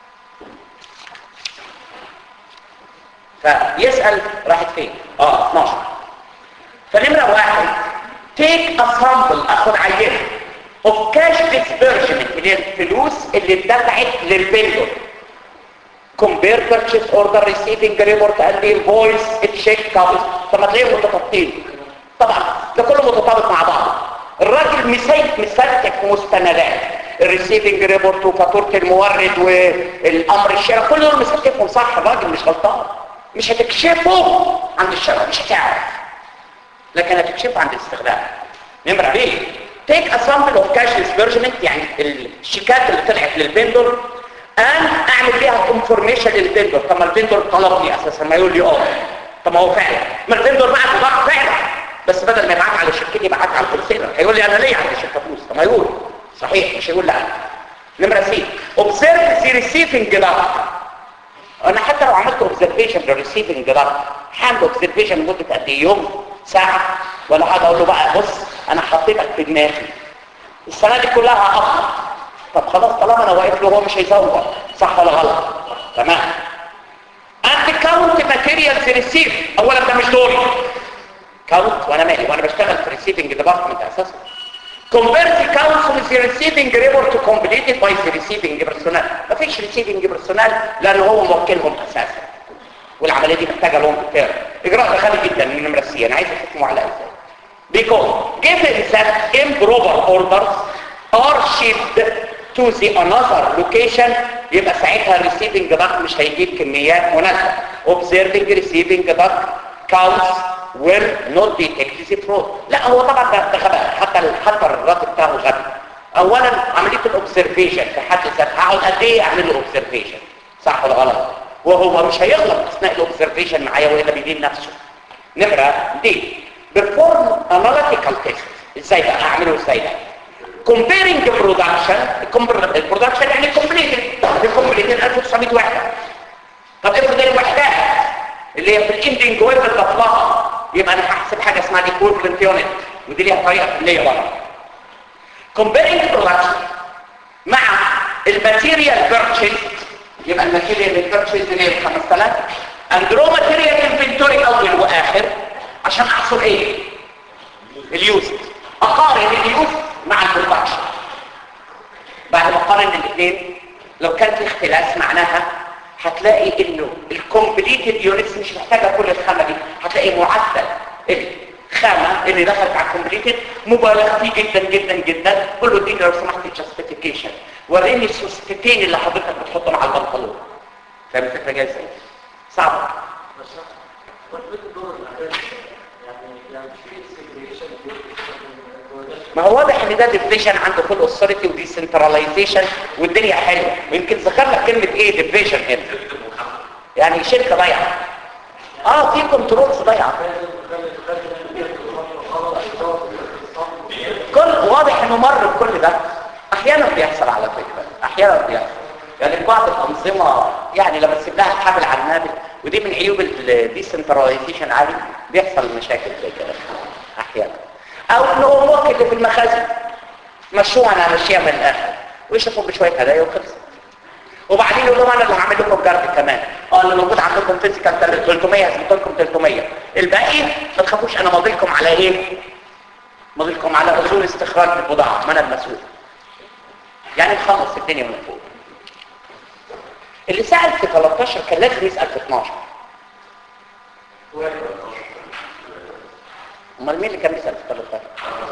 فيسأل راحت فين اه 12 فنمرة واحد take a sample اخد عينة of cash disbursement اللي هي الفلوس اللي اتدفعت للفندور compare purchase order receiving report and invoice check counts طب ما تلاقيهم متطابقين طبعا ده كله متطابق مع بعض الراجل مسيف مسلك مستندات الريسيفنج ريبورت وفاتوره المورد والامر الشراء كل دول مسلكهم صح الراجل مش غلطان مش هتكشفه عند الشراء مش هتعرف لكن هتكشفه عند الاستخدام نمرة بيه take a sample of cash disbursement يعني الشيكات اللي طلعت للفندور ان اعمل بيها كونفورميشن للفندور طب ما الفندور طلب لي اساسا ما يقول لي اه طب ما هو فعلا ما الفندور بعت بضاعه فعلا بس بدل ما يبعت على شركتي يبعت على الهولسيلر هيقول لي انا ليه عندي شركه فلوس طب ما يقول صحيح مش هيقول لا نمره سي observe the receiving data انا حتى لو عملت observation للريسيفنج دارت هعمل observation لمده قد ايه يوم ساعه ولا حاجه اقول له بقى بص انا حطيتك في دماغي السنه دي كلها هقطع طب خلاص طالما انا واقف له هو مش هيزود صح ولا غلط تمام انت كاونت ماتيريالز ريسيف اولا ده مش دوري كاونت وانا مالي وانا بشتغل في ريسيفنج ديبارتمنت اساسا convert the council is receiving report completed by the receiving personnel مفيش receiving personnel لان هو موكلهم اساسا والعمليه دي محتاجه لهم كتير اجراء دخلي جدا من نمره سي انا عايز اشوف معلقه ازاي because given that improper orders are shipped to the another location يبقى ساعتها receiving duct مش هيجيب كميات مناسبه observing receiving duct counts will not detect the fraud لا هو طبعا ده ده غباء حتى حتى الرد بتاعه غبي اولا عمليه الاوبزرفيشن في حد ذاتها هقعد قد ايه اعمل له اوبزرفيشن صح ولا غلط وهو مش هيغلط اثناء الاوبزرفيشن معايا والا بيدين نفسه نمره دي perform analytical test ازاي بقى اعمله ازاي ده comparing the production البرودكشن يعني completed completed 1900 وحده طب افرض الوحدات اللي هي في الاندنج ويب لها يبقى انا هحسب حاجه اسمها equivalent unit ودي ليها طريقه اللي هي برضه comparing production مع الماتيريال بيرتشيز يبقى الماتيريال بيرتشيز اللي هي 5000 and raw material inventory اول واخر عشان احصل ايه اليوز اقارن اليوز مع البرودكشن بعد ما قارن الاثنين لو كان في اختلاس معناها هتلاقي انه الكومبليتد يونتس مش محتاجه كل الخامه دي هتلاقي معدل الخامه اللي دخلت على الكومبليتد مبالغ فيه جدا جدا جدا قول له اديني لو سمحت الجاستيفيكيشن وريني السوستتين اللي حضرتك بتحطهم على البنطلون فاهم الفكره جايه ازاي؟ صعبه بس والبيت دور الأعداد يعني يعني في سيجريشن ما هو واضح ان ده ديفيجن عنده فول اوثوريتي وديسنتراليزيشن والدنيا حلوه ويمكن ذكر لك كلمه ايه ديفيجن هنا يعني شركه ضايعه اه في كنترولز ضايعه كل واضح انه مر بكل ده احيانا بيحصل على فكره احيانا بيحصل يعني بعض الانظمه يعني لما تسيب لها حبل على النابل ودي من عيوب الديسنتراليزيشن عادي بيحصل مشاكل زي كده احيانا او ان هو موكل اللي في المخازن مشروع انا همشيها من الاخر ويشوفوا بشويه هدايا وخلص وبعدين يقول لهم انا اللي هعمل لكم جرد كمان اه اللي موجود عندكم فيزيكال 300 هثبت لكم 300 الباقي ما تخافوش انا ماضي لكم على ايه ماضي لكم على اصول استخراج البضاعه ما انا المسؤول يعني نخلص الدنيا من فوق اللي سأل في 13 كان لازم يسأل في 12 امال مين اللي كان بيسأل في 13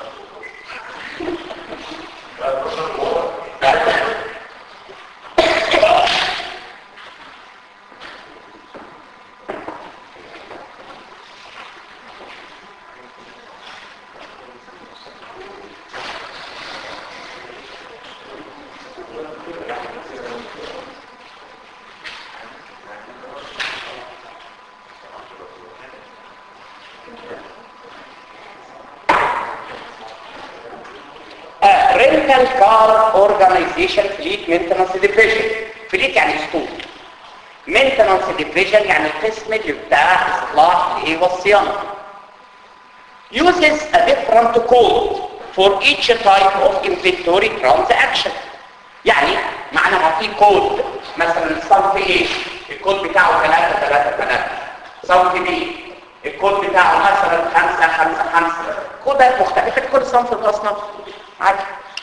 rental car organization fleet maintenance division fleet يعني اسطول maintenance division يعني القسم اللي بتاع اصلاح الايه والصيانه uses a different code for each type of inventory transaction يعني معناها في كود مثلا صنف ايه الكود بتاعه 3 3 3 صنف بي الكود بتاعه مثلا 5 5 5 كودات مختلفه لكل صنف من الاصناف عادي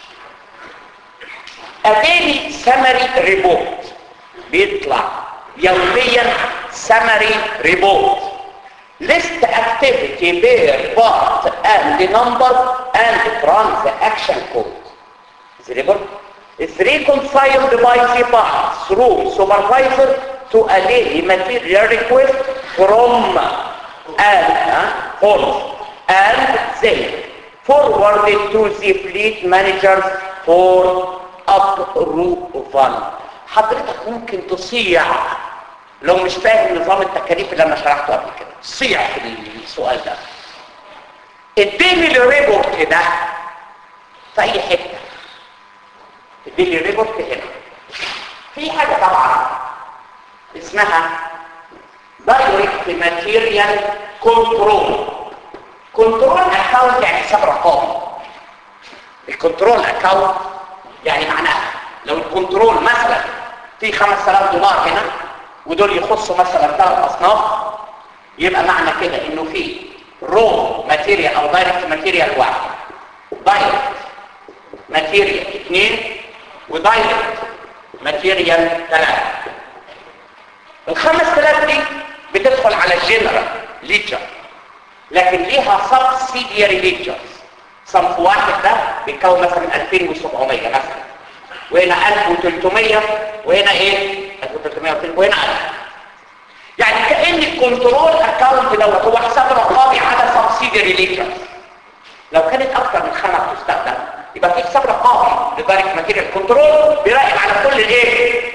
اديني سمري ريبورت بيطلع يوميا سمري ريبورت list activity bear part and number and transaction code the report is reconciled by the part through supervisor to a daily material request from and uh, forms and then forwarded to the fleet managers for approval حضرتك ممكن تصيع لو مش فاهم نظام التكاليف اللي انا شرحته قبل كده صيع في السؤال ده اديني الريبورت ده في اي حته اديني الريبورت هنا في حاجه طبعا اسمها دايركت ماتيريال كنترول كنترول اكاونت يعني حساب رقمي الكنترول اكاونت يعني معناها لو الكنترول مثلا في 5000 دولار هنا ودول يخصوا مثلا ثلاث اصناف يبقى معنى كده انه في رو ماتيريال او دايركت ماتيريال واحد دايركت ماتيريال اثنين ودايركت ماتيريال ثلاثة ال 5000 دي بتدخل على الجنرال ليجر لكن ليها سبسيدياري ليجرز صنف واحد ده بيتكون مثلا 2700 مثلا وهنا 1300 وهنا ايه 1300 وهنا 1000 يعني كأن الكنترول اكاونت دوت هو حساب رقمي على سبسيدياري ليجرز لو كانت اكثر من خمس تستخدم يبقى في حساب رقمي لدايركت ماتيريال كنترول بيراقب على كل الايه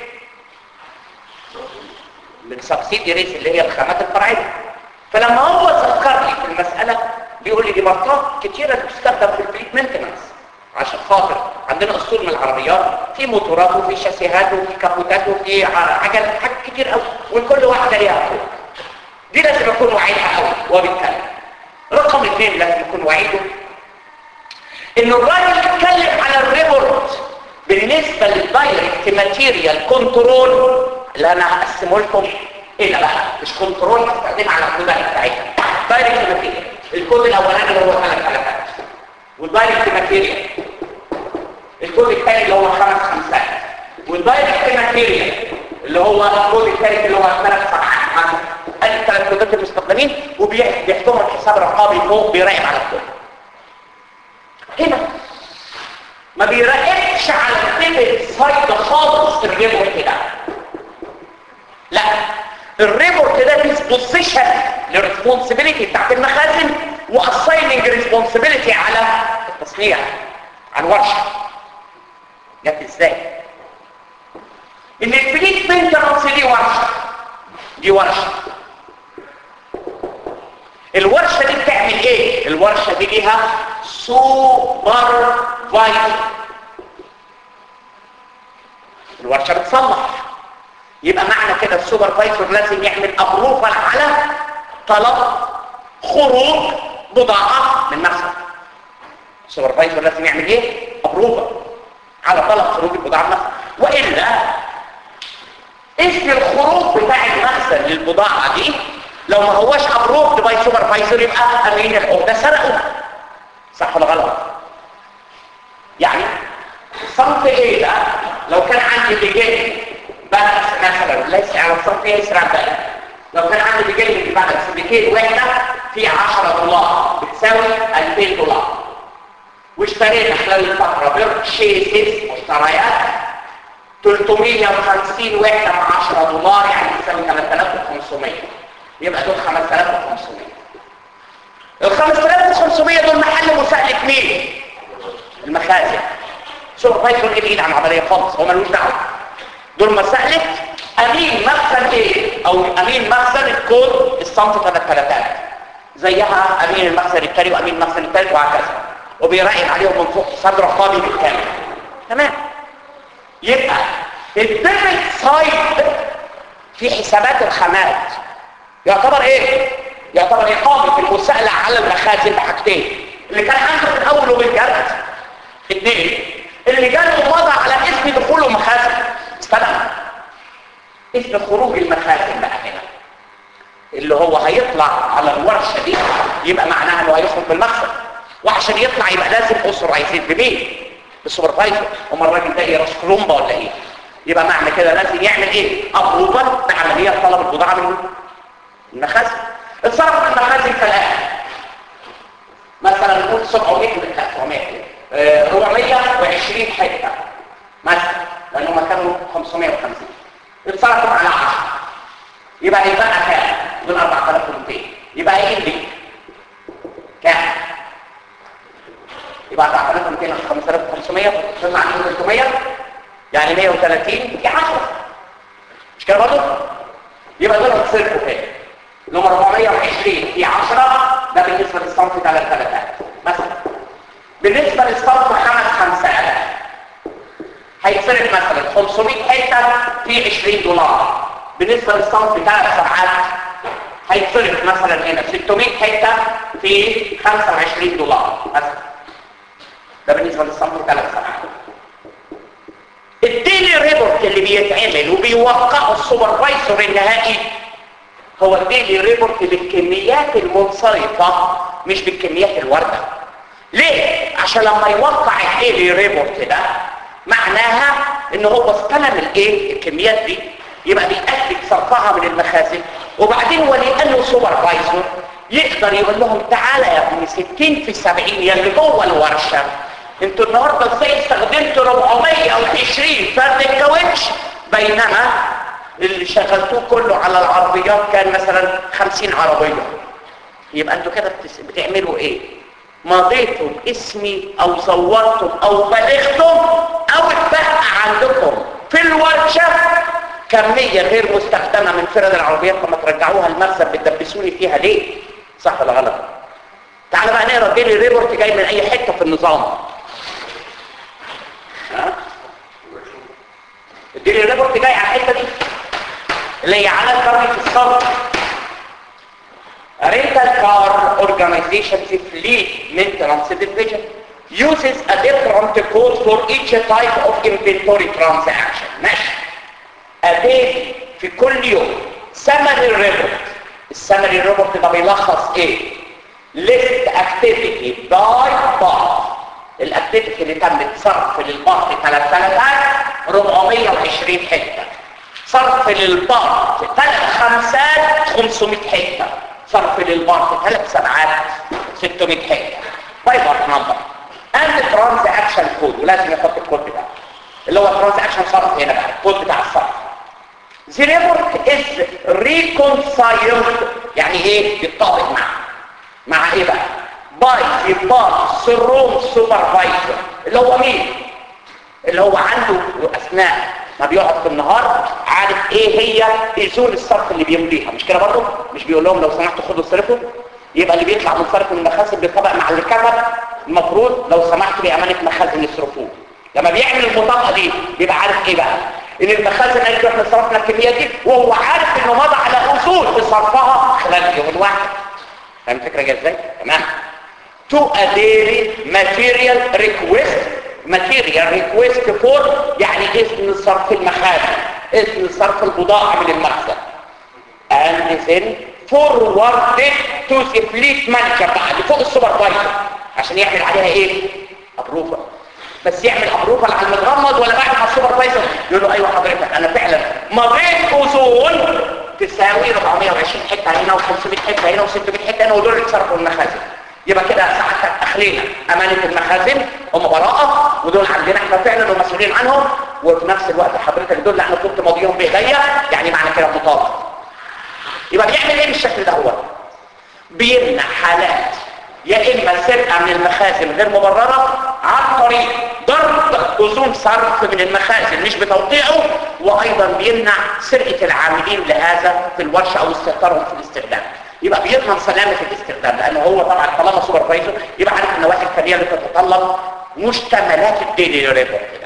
السبسيدياريز اللي هي الخامات الفرعيه فلما هو ذكر لي في المساله بيقول لي دي مرات كتيره بتستخدم في الفليت مينتنس عشان خاطر عندنا اسطول من العربيات في موتورات وفي شاسيهات وفي كابوتات وفي عجل حاجات كتير قوي وكل واحده ليها كود دي لازم اكون واعيها قوي وبالتالي رقم اثنين لازم يكون وعيده انه الراجل اتكلم على الريبورت بالنسبه للدايركت ماتيريال كنترول اللي انا هقسمه لكم هنا بقى مش كنترول هستخدم على الكودات بتاعتها دايركت ماتيريال الكود الاولاني اللي هو ثلاث حلقات والدايركت ماتيريال الكود الثاني اللي هو خمس خمسات والدايركت ماتيريال اللي هو الكود الثالث اللي هو ثلاث صفحات مثلا ادي الثلاث كودات المستخدمين وبيحكموا الحساب الرقابي فوق بيراقب على الكود هنا ما بيراقبش على الديبت سايد خالص الريبورت ده لا الريبورت ده ديسبوزيشن للريسبونسبيلتي بتاعت المخازن واسايننج ريسبونسبيلتي على التصنيع عن ورشه جت ازاي ان الفليت مينتنس دي ورشه دي ورشه الورشه دي بتعمل ايه الورشه دي ليها سوبر فايزر الورشه بتصلح يبقى معنى كده السوبرفايزر لازم يعمل ابروفال على طلب خروج بضاعه من مخزن السوبرفايزر لازم يعمل ايه ابروفال على طلب خروج البضاعه من المخزن والا اسم الخروج بتاع المخزن للبضاعه دي لو ما هواش ابروفد باي سوبرفايزر يبقى امين العقده سرقه صح ولا غلط يعني صنف ايه ده لو كان عندي بيجي بس مثلا ليس على الصنف ايه يسرع بقى لو كان عندي بيجي من بلد بكيل واحده في 10 دولار بتساوي 2000 دولار واشترينا خلال الفتره بيرتشيزز مشتريات 350 وحده ب 10 دولار يعني بتساوي 3500 يبقى دول 5500 ال 5500 دول محل مساءلة مين؟ المخازن سوبرفايزر ايه الايد عن العمليه خالص هو ملوش دعوه دول مساءلة امين مخزن ايه؟ او امين مخزن الكود الصنف ثلاث ثلاثات زيها امين المخزن الثاني وامين المخزن الثالث وهكذا وبيراقب عليهم من فوق صدر رقابي بالكامل تمام يبقى الديبت سايد في حسابات الخامات يعتبر ايه يعتبر اقامه المساءله على المخازن بحاجتين اللي كان عنده في الاول وبالجرد اثنين اللي جاله مضى على اسم دخوله مخازن استنى اسم خروج المخازن بقى هنا اللي هو هيطلع على الورشه دي يبقى معناها انه هيخرج بالمخزن وعشان يطلع يبقى لازم اسر عايزين بمين بالسوبرفايزر هم الراجل ده يرش كرومبا ولا ايه يبقى معنى كده لازم يعمل ايه ابروفال بعمليه طلب البضاعه من المخازن اتصرف المخازن كالآن مثلا نقول 700 من 700 آه، 420 حته مثلا لانهم كانوا 550 اتصرفوا على 10 يبقى هيبقى كام؟ دول 4200 يبقى ايه اللي كام؟ يبقى 4200 على 5500 تطلع عنده 300 يعني 130 في 10 مش كده برضه؟ يبقى دول هتصرفوا كام؟ اللي هم 420 في 10 ده بالنسبه للصنف ثلاث ثلاثات مثلا بالنسبه للصنف خمس خمسات هيتصرف مثلا 500 حته في 20 دولار بالنسبه للصنف ثلاث سبعات هيتصرف مثلا هنا 600 حته في 25 دولار مثلا ده بالنسبه للصنف ثلاث سبعات الديلي ريبورت اللي بيتعمل وبيوقعه السوبرفايزر النهائي هو الديلي ريبورت بالكميات المنصرفة مش بالكميات الواردة ليه؟ عشان لما يوقع الديلي ريبورت ده معناها ان هو استلم الايه الكميات دي يبقى بيأكد صرفها من المخازن وبعدين ولانه سوبرفايزر يقدر يقول لهم تعالى يا ابني 60 في 70 يلي جوه الورشه انتوا النهارده ازاي استخدمتوا 420 فرد الكاوتش بينما اللي شغلتوه كله على العربيات كان مثلا 50 عربيه يبقى انتوا كده بتس- بتعملوا ايه مضيتوا باسمي او صورتم او بلغتم او اتبقى عندكم في الورشه كميه غير مستخدمه من فرد العربيات لما ترجعوها المخزن بتدبسوني فيها ليه صح ولا غلط تعال بقى نقرا ديلي ريبورت جاي من اي حته في النظام ها الديلي ريبورت جاي على الحته دي اللي هي على الكارني في الصرف rental car organization fleet maintenance division uses a different code for each type of inventory transaction ماشي ادي في كل يوم summary report السمري ريبورت ده بيلخص ايه list activity by part الاكتيفيتي اللي تم صرف للبارت ثلاث سنوات 420 حته صرف للبارت ثلاث خمسات 500 حته صرف للبارت ثلاث سبعات 600 حته باي بارت نمبر اند ترانزاكشن كود ولازم يحط الكود بتاعه اللي هو ترانزاكشن صرف هنا بقى الكود بتاع الصرف The report is reconciled يعني ايه يتطابق مع مع ايه بقى باي the part room supervisor اللي هو مين اللي هو عنده اثناء ما بيقعد في النهار عارف ايه هي اذون الصرف اللي بيمليها مش كده برضه مش بيقول لهم لو سمحتوا خدوا صرفوا يبقى اللي بيطلع من صرف من المخازن بيطبق مع اللي كتب المفروض لو سمحتوا بامانه مخازن يصرفوه لما بيعمل المطابقه دي بيبقى عارف ايه بقى ان المخازن قالت له احنا صرفنا الكميه دي وهو عارف انه مضى على اصول في صرفها خلال اليوم الواحد فاهم الفكره جايه ازاي تمام to a daily material request material request for يعني اذن صرف المخازن اذن صرف البضاعه من المخزن and then forwarded to the fleet manager بقى اللي فوق السوبرفايزر عشان يعمل عليها ايه ابروفال بس يعمل ابروفال على المتغمض ولا بعد ما السوبرفايزر يقول له ايوه حضرتك انا فعلا مضيت اذون تساوي 420 حته هنا و500 حته هنا و600 حته هنا ودول اللي اتصرفوا المخازن يبقى كده ساعتك اخلينا امانه المخازن هم براءه ودول عندنا احنا فعلا ومسؤولين عنهم وفي نفس الوقت حضرتك دول اللي انا كنت ماضيهم بايديا يعني معنى كده مطابق يبقى بيعمل ايه بالشكل ده هو بيمنع حالات يا اما سرقه من المخازن غير مبرره عن طريق ضرب اذون صرف من المخازن مش بتوقيعه وايضا بيمنع سرقه العاملين لهذا في الورشه او استهتارهم في الاستخدام يبقى بيضمن سلامه الاستخدام لانه هو طبعا طالما سوبرفايزر يبقى عارف النواحي الفنيه اللي تتطلب مشتملات الديلي ريبورت ده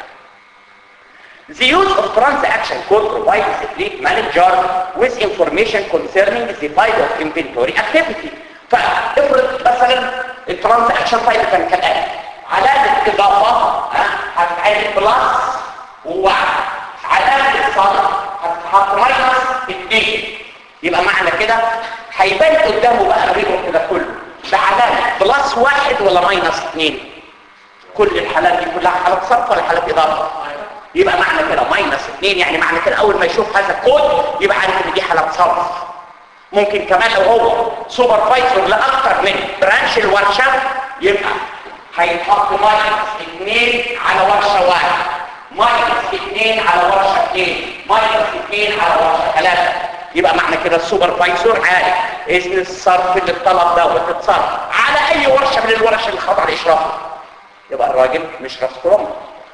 The use of transaction code provides the fleet manager with information concerning the type of inventory activity. فافرض مثلا الترانزاكشن تايب كان كالآتي علامة إضافة هتتعمل بلس وواحد علامة صرف هتتحط ماينس اثنين يبقى معنى كده هيبان قدامه بقى الريبورت ده كله بعلامة بلس واحد ولا ماينس اثنين كل الحالات دي كلها حالات صرف ولا حالات إضافة يبقى معنى كده ماينس اثنين يعني معنى كده اول ما يشوف هذا الكود يبقى عارف ان دي حالات صرف ممكن كمان لو هو سوبرفايزر لاكثر من برانش الورشه يبقى هيتحط ماينس اثنين على ورشه واحد ماينس اثنين على ورشه اثنين ماينس اثنين على ورشه ثلاثه يبقى معنى كده السوبرفايزر عارف اذن الصرف اللي الطلب ده وتتصرف على اي ورشه من الورش اللي خاضعه لاشرافه يبقى الراجل مش راس كروم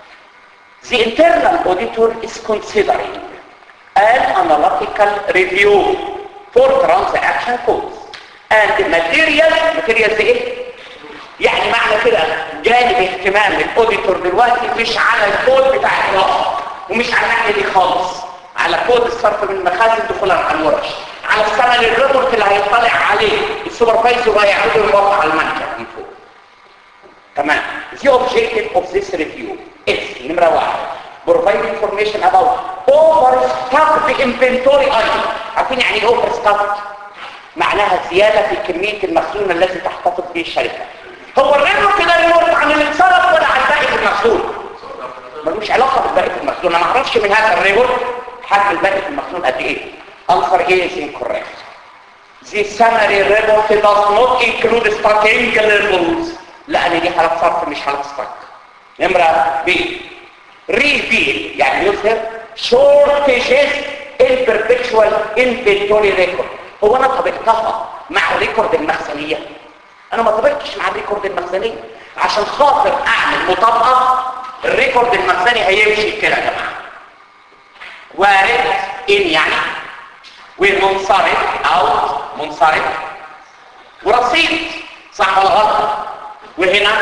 The internal auditor is considering an analytical review for transaction codes and material material دي ايه؟ يعني معنى كده جانب اهتمام الاوديتور دلوقتي مش على الكود بتاع الإضافة ومش على الناحية دي خالص على كود الصرف من المخازن دخولا على الورش على الثمن الريبورت اللي هيطلع عليه السوبرفايزر هيعرضه يوقع على المانجر من فوق تمام the objective of this review is نمرة واحد provide information about overstocked inventory item عارفين يعني ايه overstocked معناها زيادة في كمية المخزون الذي تحتفظ به الشركة هو الريبورت كده ريبورت عن اللي اتصرف ولا عن باقي المخزون ملوش علاقة بالباقي في المخزون انا ما اعرفش من هذا الريبورت حجم الباقي في المخزون قد ايه answer A is incorrect the summary report does not include stocking levels لان دي حالات صرف مش حالات ستوك نمرة B reveal يعني يظهر shortages in perpetual inventory record هو انا طبقتها مع الريكورد المخزنية انا ما طبقتش مع الريكورد المخزنية عشان خاطر اعمل مطابقة الريكورد المخزني هيمشي كده يا جماعة وارد ان يعني ومنصرف او منصرف ورصيد صح ولا غلط وهنا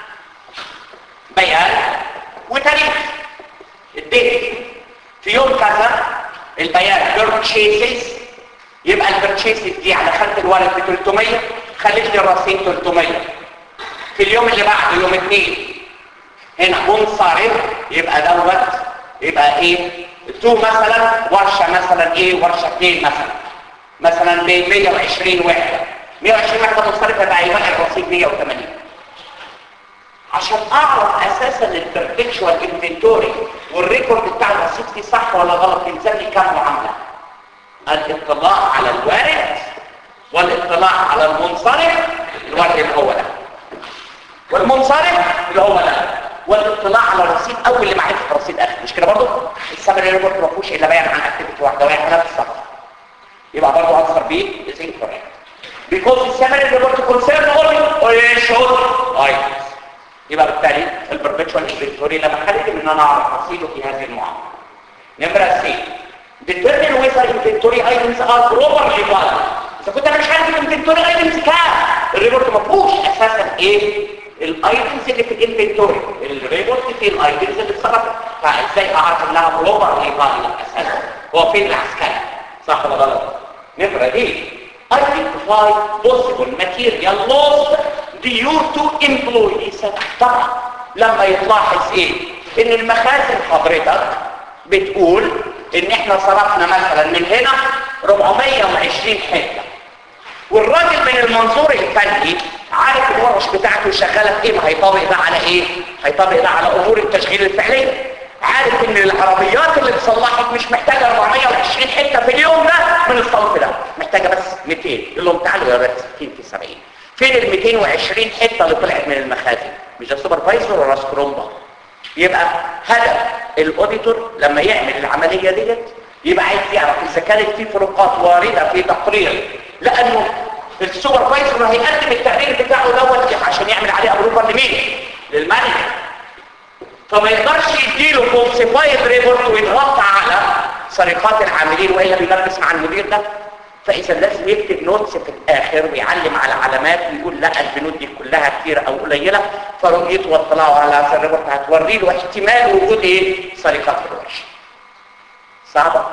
بيان وتاريخ الديت في يوم كذا البيان purchases يبقى البرتشيسز دي على خدت الورق ب 300 خلت لي الرصيد 300 في اليوم اللي بعده يوم اثنين هنا منصرف يبقى دوت يبقى ايه تو مثلا ورشه مثلا ايه ورشه اثنين مثلا مثلا ب 120 وحده 120 وحده منصرفه يبقى يبقى الرصيد 180 عشان اعرف اساسا البرفكشوال انفنتوري والريكورد بتاع الرصيد دي صح ولا غلط يلزم لي كام معامله الاطلاع على الوارد والاطلاع على المنصرف الوارد اللي هو ده والمنصرف اللي هو ده والاطلاع على الرصيد اول لمعرفه الرصيد اخر مش كده برضه السمري ريبورت ما فيهوش الا بيان عن اكتيفيتي واحده وهي حالات السفر يبقى برضه انصر بيه از incorrect because the summary report concern only or short items يبقى بالتالي البربتشوال انفنتوري لما خلت ان انا اعرف رصيده في هذه المعامله نمره سي determine whether inventory items are properly valued اذا كنت انا مش عارف الانفنتوري ايتمز كام الريبورت ما فيهوش اساسا ايه الايتمز اللي في الانفنتوري الريبورت فيه الايتمز اللي اتصرفت فازاي اعرف انها بروبرلي فاليد اساسا هو فين العسكري صح ولا غلط نمره ايه identify possible material loss due to employees طبعا لما يتلاحظ ايه ان المخازن حضرتك بتقول ان احنا صرفنا مثلا من هنا 420 حته والراجل من المنظور الفني عارف الورش بتاعته شغاله في ايه ما هيطابق ده على ايه هيطابق ده على امور التشغيل الفعليه عارف ان العربيات اللي اتصلحت مش محتاجه 420 حته في اليوم ده من الصنف ده محتاجه بس 200 يقول لهم تعالوا يا ريت 60 في 70 فين ال 220 حته اللي طلعت من المخازن مش ده سوبرفايزر ولا سكرومبا يبقى هدف الاوديتور لما يعمل العمليه ديت يبقى عايز يعرف اذا كانت في فروقات وارده في تقرير لانه السوبرفايزر هيقدم التقرير بتاعه دوت عشان يعمل عليه ابروفر لمين للمانجر فما يقدرش يديله فولسيفايد ريبورت ويضغط على سرقات العاملين والا بيلبس مع المدير ده فاذا لازم يكتب نوتس في الاخر ويعلم على علامات ويقول لا البنود دي كلها كتيره او قليله فرؤيته واطلاعه على هذا الريبورت هتوري له احتمال وجود ايه سرقات في الورشه صعبه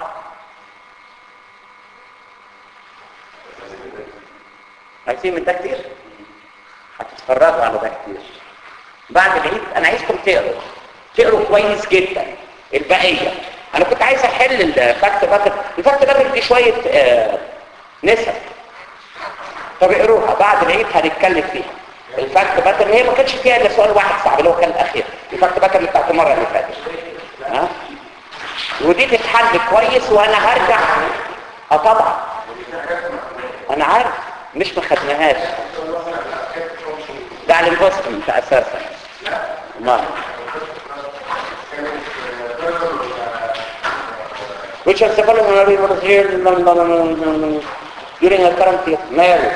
عايزين من ده كتير هتتفرجوا على ده كتير بعد العيد انا عايزكم تقروا تقروا كويس جدا البقيه انا كنت عايز احل الفاكت باكت الفاكت باكت دي شويه آه نسب طب اقروها بعد العيد هنتكلم فيها الفاكت باكت هي ما كانش فيها الا سؤال واحد صعب اللي هو كان الاخير الفاكت باكت اللي بتاعت المره اللي فاتت ها ودي تتحل كويس وانا هرجع اه طبعا انا عارف مش ما خدناهاش ده على الانفستمنت اساسا ما which is the following what is here during the current year ماله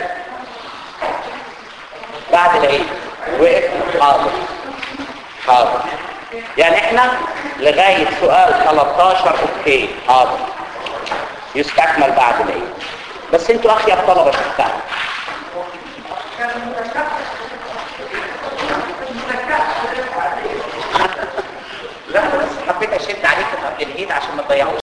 بعد العيد وقف حاضر حاضر يعني احنا لغاية سؤال 13 اوكي حاضر يستكمل بعد العيد بس انتوا اخي الطلبة تستاهلوا لا بس حبيت اشد عليكم قبل العيد عشان ما تضيعوش